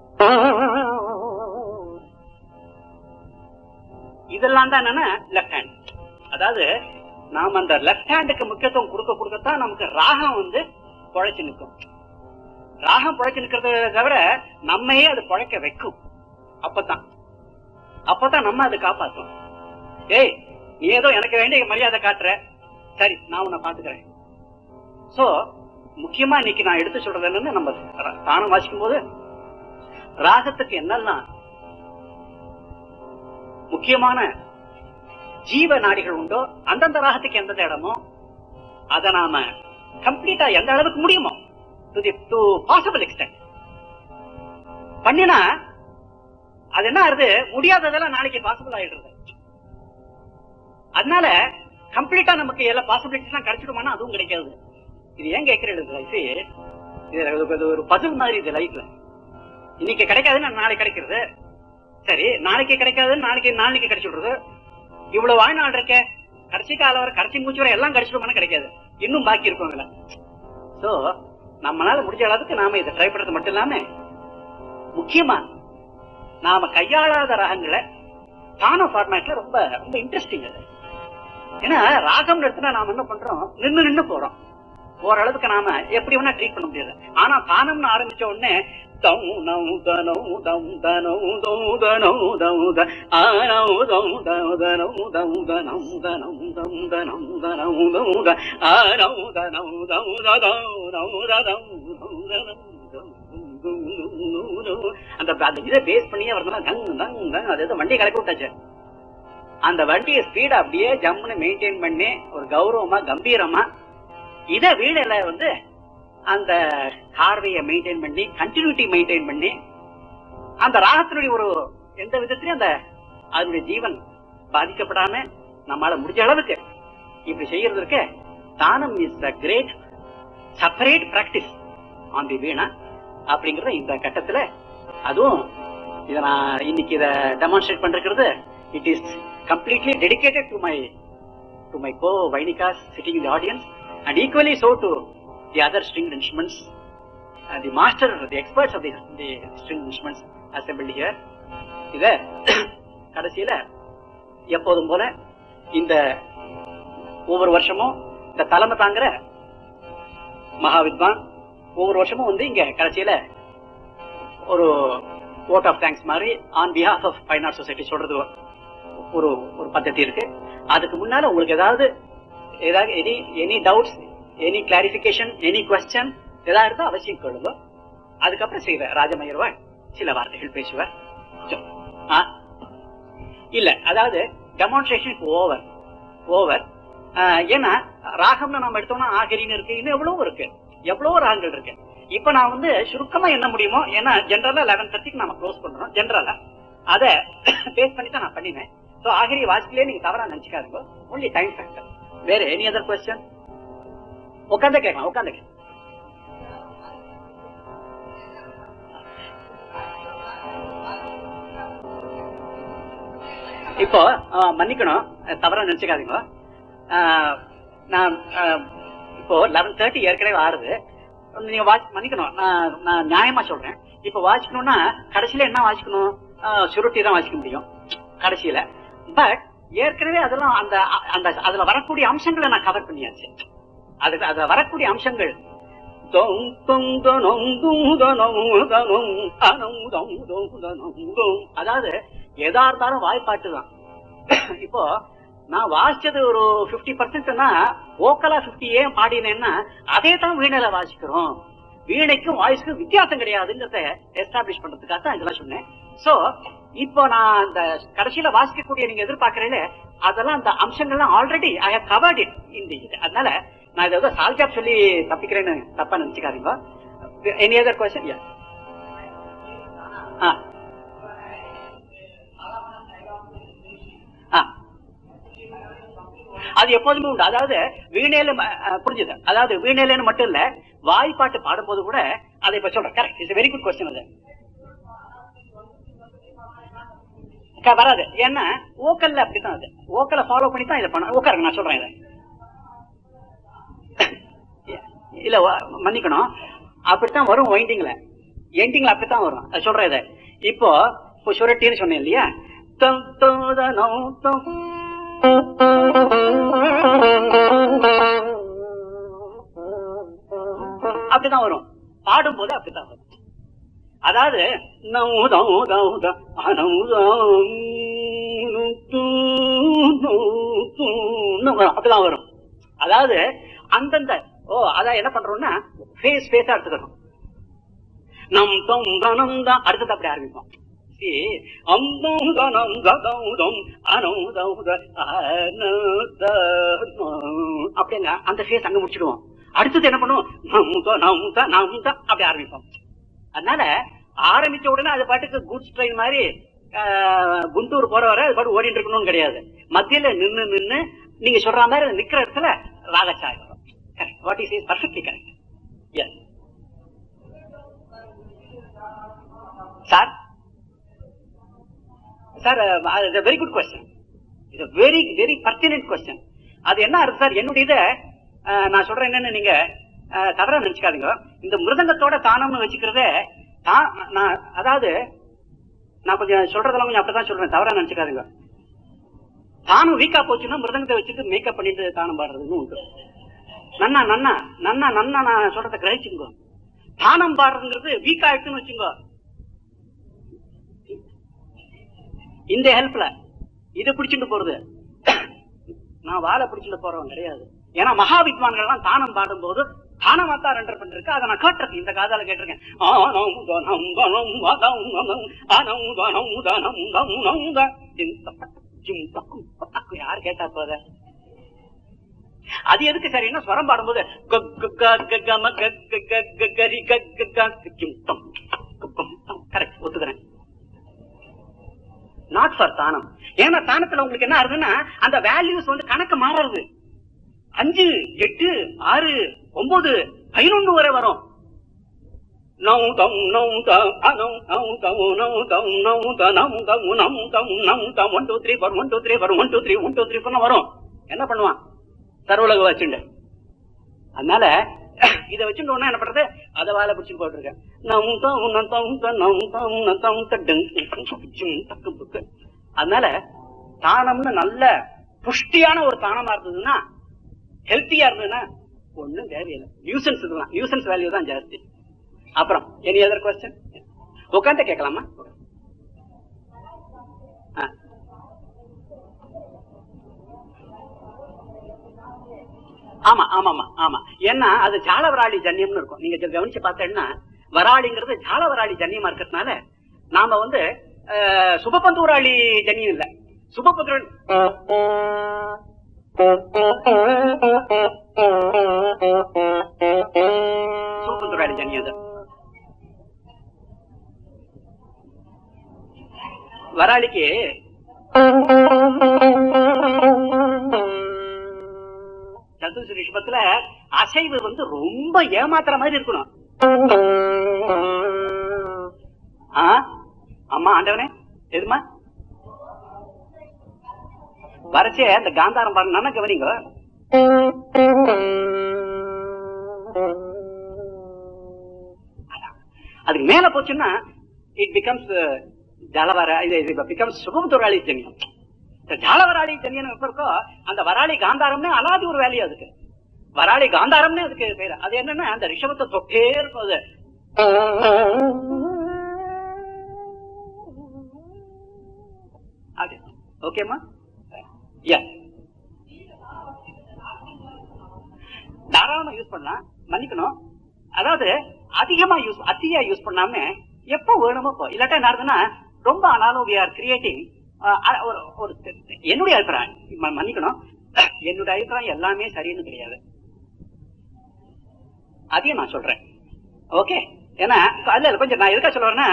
இதெல்லாம் தான் என்னன்னா லெஃப்ட் ஹேண்ட் அதாவது நாம அந்த லெஃப்ட் ஹேண்டுக்கு முக்கியத்துவம் கொடுக்க கொடுக்கத்தான் நமக்கு ராகம் வந்து குழைச்சு நிற்கும் ராகம் குழைச்சு நிக்கிறத தவிர நம்மையே அது குழைக்க வைக்கும் அப்பதான் அப்பதான் நம்ம அதை காப்பாத்தும் ஏய் நீ ஏதோ எனக்கு வேண்டிய மரியாதை காட்டுற சரி நான் உன்னை பாத்துக்கிறேன் சோ முக்கியமா இன்னைக்கு நான் எடுத்து சொல்றது என்னன்னு நம்ம ர- தானம் வாசிக்கும் போது ராகத்துக்கு என்னெல்லாம் முக்கியமான ஜீவ நாடிகள் உண்டோ அந்தந்த ராகத்துக்கு எந்தெந்த இடமோ அதை நாம கம்ப்ளீட்டா எந்த அளவுக்கு முடியுமோ to the to possible extent பண்ணினா அது என்ன ஆகுது முடியாததெல்லாம் நாளைக்கு பாசிபிள் ஆயிடுறது அதனால கம்ப்ளீட்டா நமக்கு எல்லா பாசிபிலிட்டிஸ் எல்லாம் கிடைச்சிடுமானா அதுவும் கிடைக்காது இது ஏன் கேட்கறது லைஃப் இது இது ஒரு பசில் மாதிரி இது லைஃப்ல இன்னைக்கு கிடைக்காதுன்னு நாளைக்கு கிடைக்கிறது சரி நாளைக்கு கிடைக்காதுன்னு நாளைக்கு நாளைக்கு கிடைச்சிடுறது இவ்வளவு வாழ்நாள் இருக்க கடைசி காலம் வரை கடைசி மூச்சு வரை எல்லாம் கிடைச்சிடுமானா கிடைக்காது இன்னும் பாக்கி இருக்கும்ல சோ நம்மளால முடிஞ்ச அளவுக்கு நாம இதை ட்ரை பண்றது மட்டும் இல்லாம முக்கியமா நாம கையாளாத ராகங்களை தான ஃபார்மேட்ல ரொம்ப ரொம்ப இன்ட்ரெஸ்டிங் அது ஏன்னா ராகம் எடுத்துனா நாம என்ன பண்றோம் நின்னு நின்னு போறோம் ஓரளவுக்கு நாம எப்படி வேணா ட்ரீட் பண்ண முடியாது ஆனா தானம்னு ஆரம்பிச்ச உடனே தம் நம் தனௌ தம் தனௌ தௌ தனௌ தௌ த ஆனௌ தௌ தௌ தனௌ தௌ தனம் தனம் தம் தனம் தனௌ தௌ த ஆனௌ தனௌ தௌ த தௌ நௌ த தௌ நௌ த தௌ தௌ தௌ நௌ நௌ. அந்த அந்த இதை பேஸ் பண்ணியே வரதுனா தங் தங் தங் அது ஏதோ வண்டியை கலக்கி விட்டாச்சு அந்த வண்டியை ஸ்பீட் அப்படியே ஜம்முன்னு மெயின்டைன் பண்ணி ஒரு கௌரவமா கம்பீரமா இத வீடுல வந்து அந்த கார்வையை மெயின்டைன் பண்ணி கண்டினியூட்டி மெயின்டைன் பண்ணி அந்த ராகத்தினுடைய ஒரு எந்த விதத்திலையும் அந்த அதனுடைய ஜீவன் பாதிக்கப்படாம நம்மால முடிஞ்ச அளவுக்கு இப்படி செய்யறது இருக்க தானம் is a great separate practice on the veena அப்படிங்கறத இந்த கட்டத்துல அதுவும் இத நான் இன்னைக்கு இத டெமான்ஸ்ட்ரேட் பண்றது it is completely dedicated to my to my co-Vainikas sitting in the audience and equally so to the other stringed instruments, uh, the master, the experts of the, the stringed instruments assembled here. இத கடைசியில எப்போதும் போல இந்த ஒவ்வொரு வருஷமும் இந்த தலைமை தாங்குற மகாவித்வான் ஒவ்வொரு வருஷமும் வந்து இங்க கடைசியில ஒரு ஓட் ஆஃப் தேங்க்ஸ் மாதிரி on behalf of fine art society சொல்றது ஒரு ஒரு பద్ధதி இருக்கு அதுக்கு முன்னால உங்களுக்கு ஏதாவது ஏதாவது any any doubts any clarification any question ஏதாவது இருந்தா அவசியம் கேளுங்க அதுக்கப்புறம் செய்வார் ராஜமயர்வாள் சில வார்த்தைகள் பேசுவார் சோ- ஆ? இல்ல அதாவது டெமான்ஸ்ட்ரேஷன் ஓவர் ஓவர் ஏன்னா ராகம்னு நம்ம எடுத்தோம்னா ஆகரின்னு இருக்கு இன்னும் எவ்வளவோ இருக்கு எவ்வளவோ ராகங்கள் இருக்கு இப்ப நான் வந்து சுருக்கமா என்ன முடியுமோ ஏன்னா ஜென்ரலா லெவன் தேர்ட்டிக்கு நம்ம க்ளோஸ் பண்றோம் ஜென்ரலா அத பேஸ் பண்ணி தான் நான் பண்ணினேன் சோ ஆகரி வாசிக்கலே நீங்க தவறா நினைச்சுக்காதுங்க ஒன்லி டைம் ஃபேக்டர் வேற எனி அதர் கொஸ்டின் உட்காந்து கேட்கலாம் உட்காந்து கேட்கலாம் இப்போ அஹ், மன்னிக்கணும் அஹ், தவறா நினைச்சுக்காதீங்க அஹ், நான் அஹ், இப்போ லெவன் தேர்ட்டி ஏற்கனவே ஆறுது நீங்க வாட்ச் மன்னிக்கணும் நான் நான் நியாயமா சொல்றேன் இப்ப வாசிக்கணும்னா கடைசியில என்ன வாசிக்கணும் அஹ், சுருட்டி தான் வாசிக்க முடியும் கடைசியில பட் ஏற்கனவே அதெல்லாம் அந்த அந்த அதுல வரக்கூடிய அம்சங்களை நான் கவர் பண்ணியாச்சு அதுல அதுல வரக்கூடிய அம்சங்கள் தொங் தொங் தொனொங் துங் தொனொங் தொனொங் அனொங் தொங் தொங் தொனொங் தொங். அதாவது எதா இருந்தாலும் வாய்ப்பாட்டு தான் இப்போ நான் வாசிச்சது ஒரு பிப்டி பர்சன்ட்னா ஓக்கலா பிப்டி ஏன் பாடினேன்னா அதே தான் வீணையில வாசிக்கிறோம் வீணைக்கும் வாய்ஸ்க்கும் வித்தியாசம் கிடையாதுங்கிறத எஸ்டாப்ளிஷ் பண்றதுக்காக தான் இதெல்லாம் சொன்னேன் சோ இப்போ நான் அந்த கடைசியில வாசிக்கக்கூடிய நீங்க எதிர்பார்க்கறீங்க அதெல்லாம் அந்த அம்சங்கள்லாம் already I have covered it இந்த இது அதனால நான் இதை வந்து சால்ஜாப் சொல்லி தப்பிக்கிறேன்னு தப்பா நினைச்சுக்காதீங்க any other question yeah ah ah அது எப்போதுமே உண்டு அதாவது வீணையில ம- அஹ், புரிஞ்சுது அதாவது வீணையிலன்னு மட்டும் இல்ல வாய்ப்பாட்டு பாடும்போது கூட அதை இப்ப சொல்றேன் correct it's very good question அது க- வராது ஏன்னா ஓக்கல்ல அப்படித்தான் அது ஓக்கலை ஃபாலோ பண்ணி தான் இதை பண்ண உட்காருங்க நான் சொல்றேன் இதை இல்ல வ- மன்னிக்கணும் அப்படித்தான் வரும் வைண்டிங்ல எண்டிங்ல அப்படித்தான் வரும் அது சொல்றேன் இதை இப்போ இப்போ சுரட்டின்னு சொன்னேன் இல்லையா தொம் தொம் த நௌ தொம். அப்படிதான் வரும் பாடும்போது அப்படித்தான் வரும் அதாவது நௌ தௌ தௌ த அனௌ தௌ நு து நு து நு அப்படிதான் வரும் அதாவது அந்தந்த ஓ அதான் என்ன பண்றோம்னா ஃபேஸ் ஃபேஸா எடுத்துக்கணும் நம் தொம் தனம் தான் அடுத்தது அப்படி ஆரம்பிப்போம் See, அம்பம் தனம் ததம் தம் அனம் தம் த அன த ந. அப்படிங்க அந்த ஃபேஸ் அங்க முடிச்சிடுவோம் அடுத்தது என்ன பண்ணுவோம் நம் த நம் த நம் த அப்படி ஆரம்பிப்போம் அதனால ஆரம்பிச்ச உடனே அது பாட்டுக்கு குட்ஸ் ட்ரெயின் மாதிரி ஆஹ், குண்டூர் போற வரை அது பாட்டு ஓடிட்டு இருக்கணும்னு கிடையாது மத்தியில நின்னு நின்னு நீங்க சொல்ற மாதிரி நிக்கிற இடத்துல ராகச்சாயம் வரும் correct what is is perfectly correct yes sir sir very good question இது வெரி வெரி பர்டினன்ட் கொஸ்டின் அது என்ன அர்த்தம் சார் என்னுடைய இதை அஹ், நான் சொல்றேன் என்னன்னு நீங்க அஹ், தவறா நினைச்சுக்காதீங்க இந்த மிருதங்கத்தோட தானம்னு வச்சுக்கிறதே தான் நான் அதாவது நான் கொஞ்சம் சொல்றதெல்லாம் கொஞ்சம் அப்படிதான் சொல்றேன் தவறா நினைச்சுக்காதீங்க தானம் வீக்கா போச்சுன்னா மிருதங்கத்தை வச்சுட்டு மேக்கப் பண்ணிட்டு தானம் பாடுறதுன்னு உண்டு நன்னா நன்னா நன்னா நன்னா நான் சொல்றத கிரகிச்சுங்க தானம் பாடுறதுங்கிறது வீக் ஆயிடுச்சுன்னு வச்சுங்க இந்த ஹெல்ப்ல இதை பிடிச்சிட்டு போறது நான் வாழை பிடிச்சிட்டு போறவன் கிடையாது ஏன்னா மகா வித்வான்கள்லாம் தானம் பாடும்போது தானமா தான் ரெண்டர் பண்ணிருக்கு அதை நான் கேட்டிருக்கேன் இந்த காதால கேட்டிருக்கேன் ஆனம் தனம் கனம் வதம் நனம் அனம் தனம் தனம் தம் நம் த. Gym தப்பக், gym தக்கும் பத்தக்கு. யார் கேட்டா போத அது எதுக்கு சரின்னா ஸ்வரம் பாடும்போது க, க, க, க, க, ம, க, க, க, க, கரி, க, க, க, க, ஜிம் தம், கம், தம். கரெக்ட் ஒத்துக்கிறேன் நாட் ஃபார் தானம் ஏன்னா தானத்துல உங்களுக்கு என்ன ஆகுதுன்னா அந்த வேல்யூஸ் வந்து கணக்கு மாறுறது அஞ்சு எட்டு ஆறு ஒன்பது பதினொன்னு வரை வரும் நம் தம் நம் தம் அனம் நம் தம் நம் தம் நம் த நம் தம் நம் தம் நம் தம் one two three four one two three four one two three one two three four வரும் என்ன பண்ணுவான் சர்வலக வச்சுண்டு அதனால இதை வச்சுட்டோம்னா என்ன பண்றது அதை வாழை பிடிச்சு போட்டிருக்கேன் நம் தம் நம் தம் த நம் தம் ந தம் த டங் ஜும் டக்கு புக்கு அதனால தானம்னு நல்ல புஷ்டியான ஒரு தானமா இருந்ததுன்னா ஹெல்த்தியா இருந்ததுன்னா ஒண்ணும் தேவையில்லை நியூசன்ஸ் இதெல்லாம் நியூசன்ஸ் வேல்யூ தான் ஜாஸ்தி அப்புறம் எனி அதர் கொஸ்டின் உட்காந்து கேட்கலாமா ஆ. ஆமா ஆமாமா ஆமா ஏன்னா அது ஜாலவராளி ஜன்யம்னு இருக்கும் நீங்க கொஞ்சம் கவனிச்சு பார்த்தேன்னா வராளிங்கிறது ஜாலவராளி ஜன்யமா இருக்கிறதுனால நாம வந்து அஹ், சுபபந்தூராளி ஜன்யம் இல்ல சுபபந்து சுபபந்தூராளி ஜன்யம் அது வராளிக்கு சதுசு ரிஷபத்துல அசைவு வந்து ரொம்ப ஏமாத்துற மாதிரி இருக்கணும் ஆ? அம்மா ஆண்டவனே எதுமா வரச்சே அந்த காந்தாரம் பாருங்க நல்லா கவனிங்க அதான். அதுக்கு மேல போச்சுன்னா இட் பிகம்ஸ் ஜலவர இது பிகம்ஸ் சுகமுத்துராளி ஜன்யம் இந்த ஜாலவராளி ஜன்யம் எப்ப இருக்கோ அந்த வராளி காந்தாரம்னு அலாதி ஒரு வேலையா அதுக்கு வராளி காந்தாரம்னு அதுக்கு பேரு அது என்னன்னா அந்த ரிஷபத்தை தொட்டே இருக்கும் அது அது ஓகேம்மா யா தாராளமா யூஸ் பண்ணலாம் மன்னிக்கணும் அதாவது அதிகமா யூஸ் அதிகா யூஸ் பண்ணாம எப்ப வேணுமோ போ இல்லாட்டா என்ன ஆகுதுன்னா ரொம்ப ஆனாலும் we are creating அஹ், அஹ், ஒரு ஒரு என்னுடைய அபிப்பிராயம் ம- மன்னிக்கணும் என்னுடைய அபிப்பிராயம் எல்லாமே சரின்னு கிடையாது அதையும் நான் சொல்றேன் ஓகே ஏன்னா அல்ல இல்ல, கொஞ்சம் நான் எதுக்கா சொல்ல வரேன்னா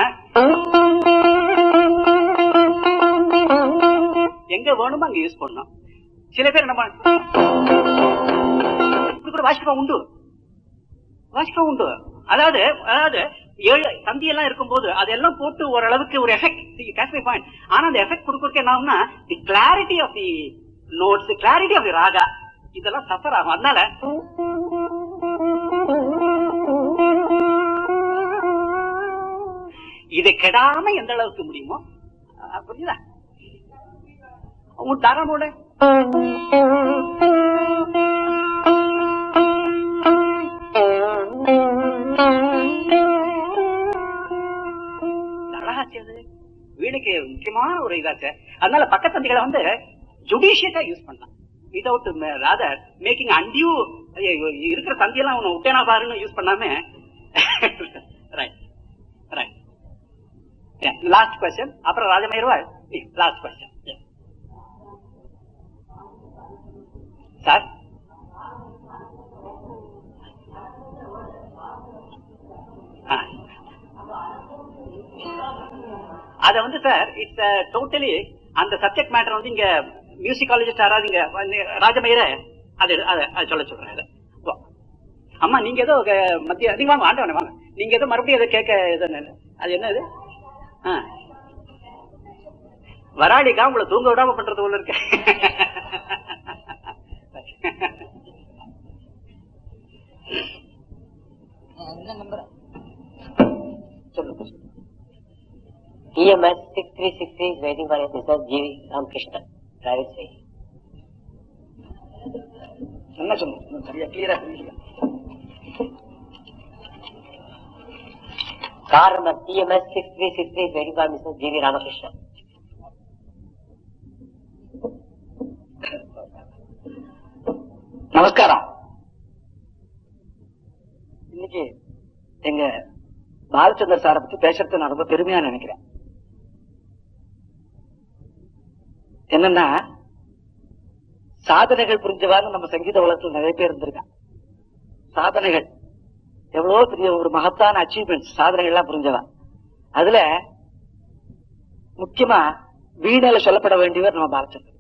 எங்க வேணுமோ அங்க யூஸ் பண்ணணும் சில பேர் என்ன பண்ண இப்படி கூட வாசிப்பா உண்டு வாசிப்பா உண்டு அதாவது அதாவது ஏழு தந்தி எல்லாம் இருக்கும்போது அதெல்லாம் போட்டு ஓரளவுக்கு ஒரு எஃபெக்ட் கேட்ச் மை பாயிண்ட் ஆனா அந்த எஃபெக்ட் கொடுக்க என்ன ஆகும்னா the clarity of the notes clarity of the raga இதெல்லாம் சஃபர் ஆகும் அதனால இதை கெடாம எந்த அளவுக்கு முடியுமோ அஹ், புரியுதா உங்க தாராளோட அழகாச்சு அது வீணுக்கு முக்கியமான ஒரு இதாச்சு அதனால பக்கத்தந்திகளை வந்து ஜுடிஷியஸா யூஸ் பண்ணலாம் விதவுட் ராதர் மேக்கிங் அன்டியூ ஐயோ, இருக்கிற சந்தியெல்லாம் அவனை விட்டேனா பாருன்னு யூஸ் பண்ணாம ரைட் ரைட் லாஸ்ட் கொஸ்டின் அப்புறம் ராஜமேர்வாள் லாஸ்ட் கொஸ்டின் சார் அத வந்து சார் இட்ஸ் டோட்டலி அந்த சப்ஜெக்ட் மேட்டர் வந்து இங்க மியூசிகாலஜிஸ்ட் யாராவது இங்க வந்து ராஜமயிர அது அது அது சொல்ல சொல்றேன் இதை. ஓ. அம்மா நீங்க ஏதோ க- மத்திய நீங்க வாங்க ஆண்டவனே வாங்க நீங்க ஏதோ மறுபடியும் ஏதோ கேட்க ஏதோ என்ன- அது என்னது ஆ. வராளிக்கா உங்களை தூங்க விடாம பண்றது போல இருக்கு சொல்லுங்க EMS 6363 is waiting for a Mr. G. Ramakrishna, private vehicle. என்ன சொல்லுங்க இன்னும் சரியா கிளியரா புரியல Car number TMS 6363 is waiting for Mr. G. V. Ramakrishna. நமஸ்காரம் இன்னைக்கு எங்க பாலச்சந்தர் சாரை பத்தி பேசுறது நான் ரொம்ப பெருமையா நினைக்கிறேன் என்னன்னா சாதனைகள் புரிஞ்சவாறு நம்ம சங்கீத உலகத்தில் நிறைய பேர் இருந்திருக்காங்க சாதனைகள் எவ்வளவு பெரிய ஒரு மகத்தான அச்சீவ்மெண்ட் சாதனைகள் எல்லாம் புரிஞ்சவா அதுல முக்கியமா வீணையில சொல்லப்பட வேண்டியவர் நம்ம பாலச்சந்தர்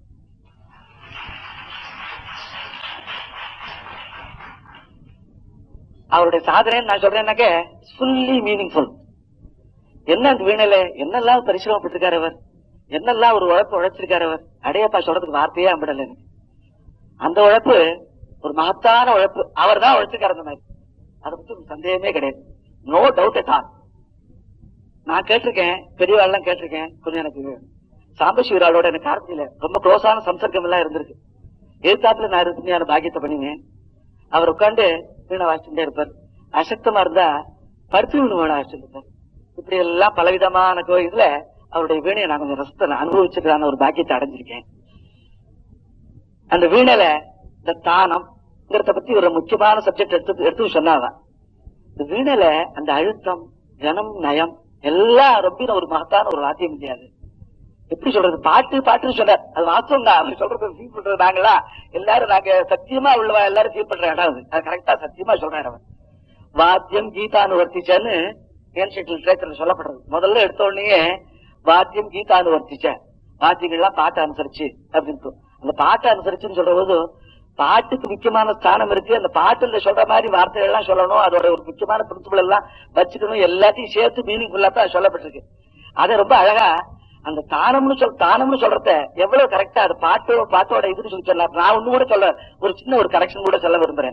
அவருடைய சாதனை நான் சொல்றேன்னாக்க ஃபுல்லி மீனிங்ஃபுல் என்ன அந்த வீணையில என்னெல்லாம் பரிசிரமப்பட்டிருக்காரு அவர் என்னெல்லாம் ஒரு உழைப்பு உழைச்சிருக்காரு அவர் அடையப்பா சொல்றதுக்கு வார்த்தையே அம்பிடல எனக்கு அந்த உழைப்பு ஒரு மகத்தான உழைப்பு அவர் தான் உழைச்சிருக்காரு அந்த மாதிரி அதை பத்தி ஒரு சந்தேகமே கிடையாது நோ டவுட் at all நான் கேட்டிருக்கேன் பெரியவாள்லாம் கேட்டிருக்கேன் கொஞ்சம் எனக்கு சாம்பசிவராளோட எனக்கு கார்த்தியில ரொம்ப க்ளோஸான சம்சர்க்கம் எல்லாம் இருந்திருக்கு எதிர்த்தாப்புல நான் இருக்குமையான பாக்கியத்தை பண்ணினேன் அவர் உட்காந்து வீணை வாசிச்சுட்டே இருப்பார் அசக்தமா இருந்தா பருத்தி வீணு வீணை வாசிச்சிருப்பார் இப்படி எல்லாம் பலவிதமான கோயில்ல அவருடைய வீணையை நான் கொஞ்சம் ரசத்தை அனுபவிச்சிருக்கான ஒரு பாக்கியத்தை அடைஞ்சிருக்கேன் அந்த வீணையில இந்த தானம்ங்கிறத பத்தி ஒரு முக்கியமான சப்ஜெக்ட் எடுத்து எடுத்து சொன்னாதான் இந்த வீணையில அந்த அழுத்தம் ஜனம் நயம் எல்லாம் ரொம்ப ஒரு மகத்தான ஒரு வாத்தியம் முடியாது எப்படி சொல்றது பாட்டு பாட்டுன்னு சொன்னார் அது வாஸ்தவம் தான் அவர் சொல்றது ஃபீல் பண்றது நாங்களா எல்லாரும் நாங்க சத்தியமா உள்ளவா எல்லாரும் ஃபீல் பண்ற இடம் அது அது கரெக்டா சத்தியமா சொல்றாரு அவர் வாத்தியம் கீதானுவர்த்திச்சன்னு ஏன்ஷியட் லிட்ரேச்சர்ல சொல்லப்படுறது முதல்ல எடுத்த உடனே வாத்தியம் கீதானுவர்த்திச்ச வாத்தியங்கள்லாம் பாட்டை அனுசரிச்சு அப்படின்னு அந்த பாட்டை அனுசரிச்சுன்னு சொல்ற போது பாட்டுக்கு முக்கியமான ஸ்தானம் இருக்கு அந்த பாட்டுல சொல்ற மாதிரி வார்த்தைகள் எல்லாம் சொல்லணும் அதோட ஒரு முக்கியமான பிரின்சிபல் எல்லாம் வச்சுக்கணும் எல்லாத்தையும் சேர்த்து மீனிங்ஃபுல்லா தான் சொல்லப்பட்டிருக்கு அதை ரொம்ப அழகா அந்த தானம்னு சொல் தானம்னு சொல்றத எவ்வளவு கரெக்டா அது பாட்டு பாட்டோட இதுன்னு சொல்லி சொன்னார் நான் ஒண்ணு கூட சொல்ல ஒரு சின்ன ஒரு கரெக்ஷன் கூட சொல்ல விரும்புறேன்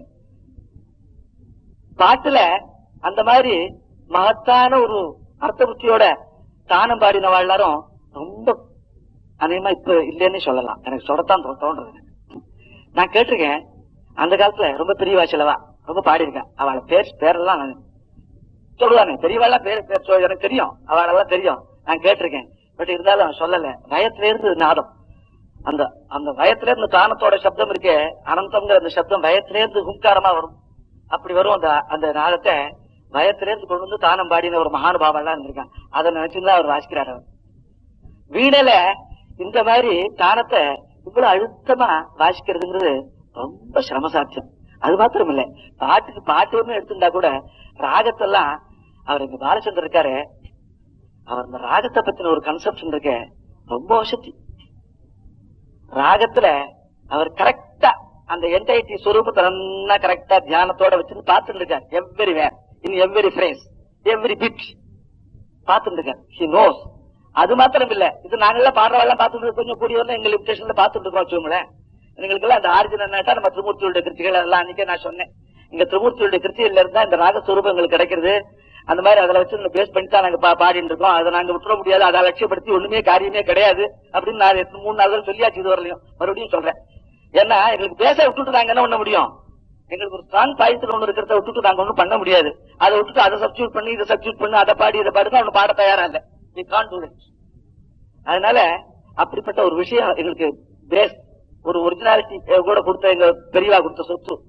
பாட்டுல அந்த மாதிரி மகத்தான ஒரு அர்த்த புத்தியோட தானம் பாடின எல்லாரும் ரொம்ப அநேகமா இப்ப இல்லைன்னு சொல்லலாம் எனக்கு சொல்லத்தான் தோ- தோன்றது எனக்கு. நான் கேட்டிருக்கேன் அந்த காலத்துல ரொம்ப பெரியவா செலவா ரொம்ப பாடியிருக்கேன் அவளை பேர் பேரெல்லாம் நான் சொல்லுவானே பெரியவாள்லாம் பேர் பேர் சொல் எனக்கு தெரியும் அவளெல்லாம் தெரியும் நான் கேட்டிருக்கேன் பட் இருந்தாலும் அவன் சொல்லல வயத்துல இருந்து நாதம் அந்த அந்த வயத்துல இருந்து தானத்தோட சப்தம் இருக்கே அனந்தம்ங்கிற அந்த சப்தம் வயத்துல இருந்து ஹுங்காரமா வரும் அப்படி வரும் அந்த அந்த நாதத்தை வயத்துல இருந்து கொண்டு வந்து தானம் பாடின ஒரு மகானுபாவம் எல்லாம் இருந்திருக்கான் அதை நினைச்சுதான் அவர் வாசிக்கிறார் அவர் வீணையில இந்த மாதிரி தானத்தை இவ்வளவு அழுத்தமா வாசிக்கிறதுங்கிறது ரொம்ப சிரமசாத்தியம் அது மாத்திரம் இல்ல பாட்டுக்கு பாட்டுன்னு எடுத்துட்டா கூட ராகத்தெல்லாம் அவர் இங்க பாலச்சந்தர் இருக்காரு அவர் இந்த ராகத்தை பத்தின ஒரு கன்செப்ஷன் இருக்க ரொம்ப வசதி ராகத்துல அவர் கரெக்டா அந்த என்டைட்டி ஸ்வரூபத்தை நல்லா கரெக்டா தியானத்தோட வச்சு பார்த்துட்டு இருக்கார் everywhere in every phrase every bit பார்த்துட்டு இருக்கார் ஹி நோஸ் அது மாத்திரம் இல்ல இது நாங்கெல்லாம் பாடுறவெல்லாம் பார்த்துட்டு கொஞ்சம் கூடிய வரல எங்க லிமிடேஷன்ல பார்த்துட்டு இருக்கோம் வச்சுக்கோங்களேன் எங்களுக்கு எல்லாம் அந்த ஆரிஜினல் நம்ம திருமூர்த்தியுடைய கிருத்திகள் எல்லாம் அன்னைக்கே நான் சொன்னேன் இங்க திருமூர்த்தியுடைய கிருத்தியில இருந்தா இந்த ராகஸ்வரூபம் எங்களுக்கு கிடைக்கிறது அந்த மாதிரி அதுல வச்சு பேஸ் பண்ணி தான் நாங்க பா- பாடிட்டு இருக்கோம் அதை நாங்க விட்டுற முடியாது அதை லட்சியப்படுத்தி ஒண்ணுமே காரியமே கிடையாது அப்படின்னு நான் எத்தனை- மூணு நாள் தடவை சொல்லியாச்சு இது வரலையும் மறுபடியும் சொல்றேன் ஏன்னா எங்களுக்கு பேச விட்டுட்டு நாங்க என்ன பண்ண முடியும் எங்களுக்கு ஒரு ஸ்ட்ராங் பாயத்தில் ஒண்ணு இருக்கிறத விட்டுட்டு நாங்க ஒண்ணும் பண்ண முடியாது அதை விட்டுட்டு அதை சப்ஸ்டியூட் பண்ணி இதை சப்ஸ்டியூட் பண்ணி அதை பாடி இதை பாடுதான் ஒண்ணு பாட தயாரா இல்ல we can't do it அதனால அப்படிப்பட்ட ஒரு விஷயம் எங்களுக்கு பேஸ் ஒரு ஒரிஜினாலிட்டி கூட கொடுத்த எங்க பெரியவா கொடுத்த சொத்து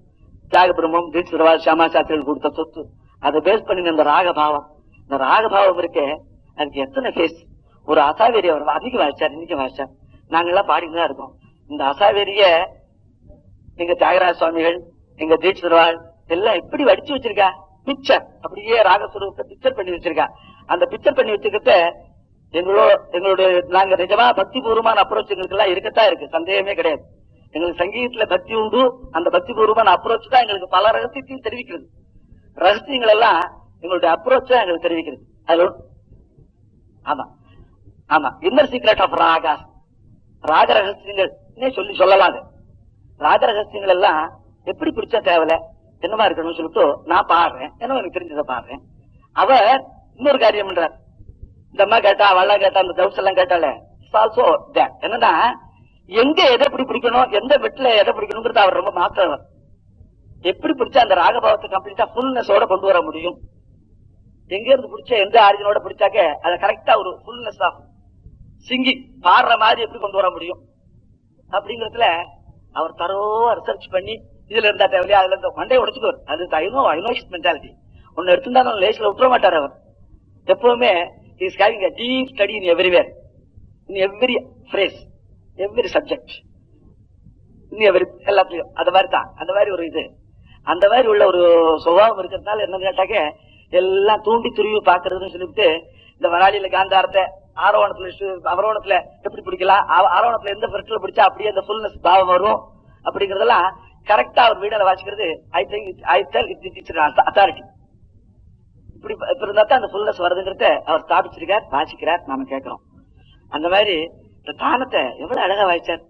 தியாக பிரம்மம் தீட்சிதரவா சியாமா சாஸ்திரிகள் கொடுத்த சொத்து அதை பேஸ் பண்ணி இந்த ராகபாவம் இந்த ராகபாவம் இருக்கே அதுக்கு எத்தனை ஃபேஸ் ஒரு அசாவேரி அவர் அன்னைக்கு வாசிச்சார் இன்னைக்கு வாசிச்சார் நாங்கெல்லாம் பாடிட்டு தான் இருக்கோம் இந்த அசாவேரிய எங்க தியாகராஜ சுவாமிகள் எங்க தீட்சிதர்வாள் எல்லாம் எப்படி வடிச்சு வச்சிருக்கா பிக்சர் அப்படியே ராகஸ்வரூபத்தை பிக்சர் பண்ணி வச்சிருக்கா அந்த பிக்சர் பண்ணி வச்சிருக்கிறத எங்களோ எங்களுடைய நாங்க நிஜமா பக்தி பூர்வமான அப்ரோச் எங்களுக்கு எல்லாம் இருக்கத்தான் இருக்கு சந்தேகமே கிடையாது எங்களுக்கு சங்கீதத்துல பக்தி உண்டு அந்த பக்தி பூர்வமான அப்ரோச் தான் எங்களுக்கு பல ரகசியத்தையும் தெரிவிக்கிறது ரகசியங்கள் எல்லாம் எங்களுடைய அப்ரோச் தான் எங்களுக்கு தெரிவிக்கிறது அதுல ஒரு- ஆமா ஆமா இன்னர் சீக்ரெட் ஆஃப் ராகாஸ் ராக ரகசியங்கள் இன்னே சொல்லி சொல்லலாம் அது ராக ரகசியங்கள் எல்லாம் எப்படி பிடிச்சா தேவையில்ல என்னமா இருக்கணும்னு சொல்லிட்டு நான் பாடுறேன் என்ன எனக்கு தெரிஞ்சதை பாடுறேன் அவர் இன்னொரு காரியம் பண்றார் இந்த அம்மா கேட்டா அவள்லாம் கேட்டா அந்த டவுட்ஸ் எல்லாம் கேட்டாலே ஆல்சோ என்னன்னா எங்க எதை எப்படி பிடிக்கணும் எந்த வெட்டில எதை பிடிக்கணுங்கிறது அவர் ரொம்ப மாத்திரவர் எப்படி பிடிச்சா அந்த ராகபாவத்தை கம்ப்ளீட்டா ஃபுல்னஸோட கொண்டு வர முடியும் எங்க இருந்து பிடிச்ச எந்த ஆரிஜினோட பிடிச்சாக்க அதை கரெக்டா ஒரு ஃபுல்னஸ் ஆஃப் சிங்கிங் பாடுற மாதிரி எப்படி கொண்டு வர முடியும் அப்படிங்கறதுல அவர் தரோவா ரிசர்ச் பண்ணி இதுல இருந்தா தேவையா அதுல இருந்தா மண்டையை உடைச்சுக்குவார் அது ஐநோ ஐனோஷிஸ் மென்டாலிட்டி ஒன்னு எடுத்துட்டாலும் லேஸ்ல விட்டுற மாட்டார் அவர் எப்பவுமே is having a deep study in everywhere in every phrase every subject in every எல்லாத்துலயும் அந்த மாதிரி தான் அந்த மாதிரி ஒரு இது அந்த மாதிரி உள்ள ஒரு சுபாவம் இருக்கிறதுனால என்ன கேட்டாக்க எல்லாம் தூண்டி துருவி பாக்குறதுன்னு சொல்லிட்டு இந்த வராளியில காந்தாரத்தை ஆரோவணத்துல சு- அவரோணத்துல எப்படி பிடிக்கலாம் ஆ- ஆரோவணத்துல எந்த பெருட்டில் பிடிச்சா அப்படியே அந்த ஃபுல்னஸ் பாவம் வரும் அப்படிங்கறதெல்லாம் கரெக்டா அவர் வீடியோல வாசிக்கிறது I think I tell it authority இப்படி இப்ப இருந்தா தான் அந்த ஃபுல்னஸ் வருதுங்கிறத அவர் ஸ்தாபிச்சிருக்கார் வாசிக்கிறார் நாம கேட்கிறோம் அந்த மாதிரி இந்த தானத்தை எவ்வளவு அழகா வாசிச்சார்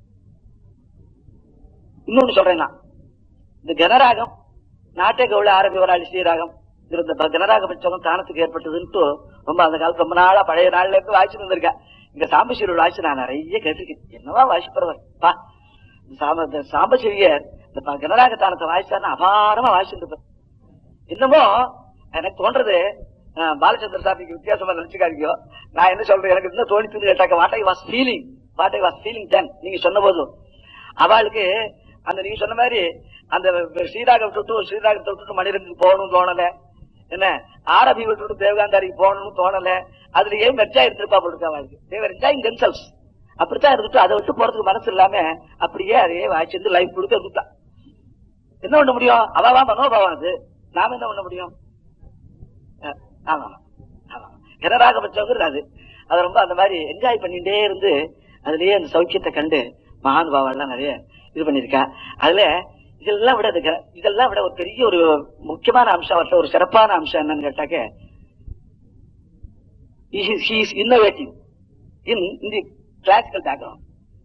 இன்னொன்னு சொல்றேன் நான் இந்த கனராகம் நாட்டை கவுள ஆரம்பி வராளி ஸ்ரீராகம் இதுல இந்த கனராக பட்சம் தானத்துக்கு ஏற்பட்டதுன்ட்டு ரொம்ப அந்த காலத்து ரொம்ப நாளா பழைய நாள்ல இருந்து வாசிச்சு வந்திருக்கா இங்க சாம்பசிவரோட வாசி நான் நிறைய கேட்டிருக்கேன் என்னவா வாசிப்பறவர் பா இந்த சாம இந்த சாம்பசிவியர் இந்த ப- கனராக தானத்தை வாசிச்சாருன்னா அபாரமா வாசிச்சிருப்பார் என்னமோ எனக்கு தோன்றது அஹ், பாலச்சந்திர சாமிக்கு வித்தியாசமா நினைச்சுக்காதீங்க நான் என்ன சொல்றேன் எனக்கு இன்னும் தோணித்து கேட்டாக்க what I was feeling what I was feeling then நீங்க சொன்ன போது அவளுக்கு அந்த நீங்க சொன்ன மாதிரி அந்த ஸ்ரீராக விட்டுட்டு ஸ்ரீராகத்தை விட்டுட்டு மணிரங்குக்கு போகணும்னு தோணல என்ன ஆரபி விட்டுட்டு தேவகாந்தாரிக்கு போகணும்னு தோணல அதுல ஏன் மெர்ஜா எடுத்திருப்பா போட்டுருக்கா அவளுக்கு தேவர் என்ஜாயிங் தெம்செல்ஸ் அப்படித்தான் இருந்துட்டு அதை விட்டு போறதுக்கு மனசு இல்லாம அப்படியே அதையே வாய்ச்சிருந்து லைஃப் கொடுத்து இருந்துட்டா என்ன பண்ண முடியும் அவாவா மனோபாவம் அது நாம என்ன பண்ண முடியும் அஹ், ஆமா ஆமா கனராக பட்சங்கிறது அது அது ரொம்ப அந்த மாதிரி என்ஜாய் பண்ணிட்டே இருந்து அதுலயே அந்த சௌக்கியத்தை கண்டு மகானுபாவம் எல்லாம் நிறைய இது பண்ணிருக்கா அதுல இதெல்லாம் விட அது க- இதெல்லாம் விட ஒரு பெரிய ஒரு முக்கியமான அம்சம் அவர்கிட்ட ஒரு சிறப்பான அம்சம் என்னன்னு கேட்டாக்க இன்னோவேட்டிவ் இன் இந்த கிளாசிக்கல் பேக்ரவுண்ட்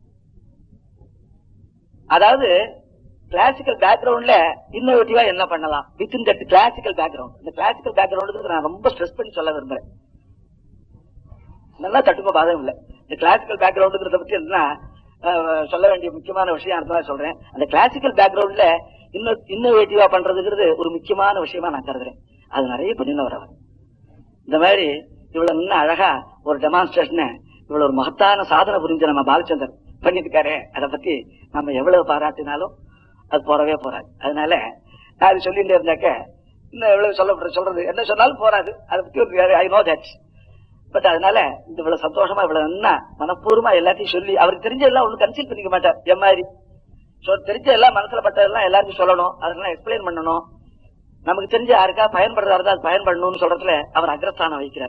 அதாவது கிளாசிக்கல் பேக்ரவுண்ட்ல இன்னோவேட்டிவா என்ன பண்ணலாம் with in that classical background இந்த கிளாசிக்கல் பேக்ரவுண்ட் நான் ரொம்ப ஸ்ட்ரெஸ் பண்ணி சொல்ல விரும்புறேன் நல்லா தட்டுக்க பாதம் இல்ல இந்த கிளாசிக்கல் பேக்ரவுண்டுங்கிறத பத்தி என்ன அஹ், சொல்ல வேண்டிய முக்கியமான விஷயம் அடுத்ததா சொல்றேன் அந்த கிளாசிக்கல் பேக்ரவுண்ட்ல இன்னும் இன்னோவேட்டிவா பண்றதுங்கிறது ஒரு முக்கியமான விஷயமா நான் கருதுறேன் அது நிறைய பண்ணினவர் அவர் இந்த மாதிரி இவ்வளவு இன்னும் அழகா ஒரு டெமான்ஸ்ட்ரேஷனை இவ்வளவு ஒரு மகத்தான சாதனை புரிஞ்ச நம்ம பாலச்சந்தர் பண்ணிருக்காரு அதை பத்தி நம்ம எவ்வளவு பாராட்டினாலும் அது போறவே போறாது அதனால நான் அது சொல்லிட்டே இருந்தாக்க இன்னும் எவ்வளவு சொல்ல சொல்றது என்ன சொன்னாலும் போறாது அதை பத்தி ஐ நோ தட் பட் அதனால இந்த இவ்வளவு சந்தோஷமா இவ்வளவு என்ன மனப்பூர்வமா எல்லாத்தையும் சொல்லி அவருக்கு தெரிஞ்சதெல்லாம் ஒண்ணு கன்சீல் பண்ணிக்க மாட்டார் என் மாதிரி So, தெரிஞ்ச எல்லாம் மனசுல பட்டதெல்லாம் எல்லாருக்கும் சொல்லணும் அதெல்லாம் எக்ஸ்பிளைன் பண்ணணும் நமக்கு தெரிஞ்ச யாருக்கா பயன்படுறதா இருந்தா அது பயன்படணும்னு சொல்றதுல அவர் அக்ரஸ்தானம் வகிக்கிறார்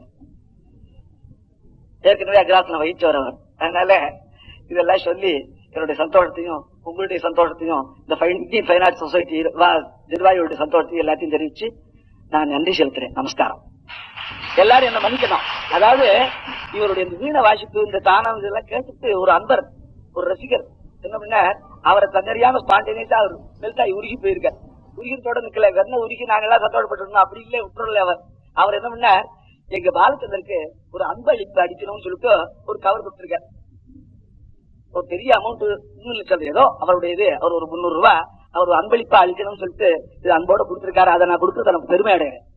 ஏற்கனவே அக்ரஸ்தானம் வகிச்சவர் அவர் அதனால இதெல்லாம் சொல்லி என்னுடைய சந்தோஷத்தையும் உங்களுடைய சந்தோஷத்தையும் இந்த fine Indian fine arts society நிர்வாகிகளுடைய சந்தோஷத்தையும் எல்லாத்தையும் தெரிவிச்சு நான் நன்றி செலுத்துறேன் நமஸ்காரம் எல்லாரும் என்ன மன்னிக்கணும் அதாவது இவருடைய இந்த வீண வாசிப்பு இந்த தானம் இதெல்லாம் கேட்டுட்டு ஒரு அன்பர் ஒரு ரசிகர் என்ன பண்ணார் அவரை தன்னறியாம ஸ்பான்டேனியஸா அவர் மெல்டாய் உருகி போயிருக்கார் உருகினத்தோட நிக்கல வெண்ண உருகி நாங்கெல்லாம் சந்தோஷப்பட்டிருந்தோம் அப்படி இல்ல விட்டுறல அவர் அவர் என்ன பண்ணார் எங்க பாலச்சந்தருக்கு ஒரு அன்பளிப்பு அடிக்கணும்னு சொல்லிட்டு ஒரு கவர் கொடுத்திருக்கார் ஒரு பெரிய அமௌண்ட் இன்னும் லட்சம் ஏதோ அவருடைய இது அவர் ஒரு முந்நூறு ரூபாய் அவர் ஒரு அன்பளிப்பா அளிக்கணும்னு சொல்லிட்டு இது அன்போட கொடுத்திருக்காரு அதை நான் கொடுத்து எனக்கு பெருமை அடைகிறேன்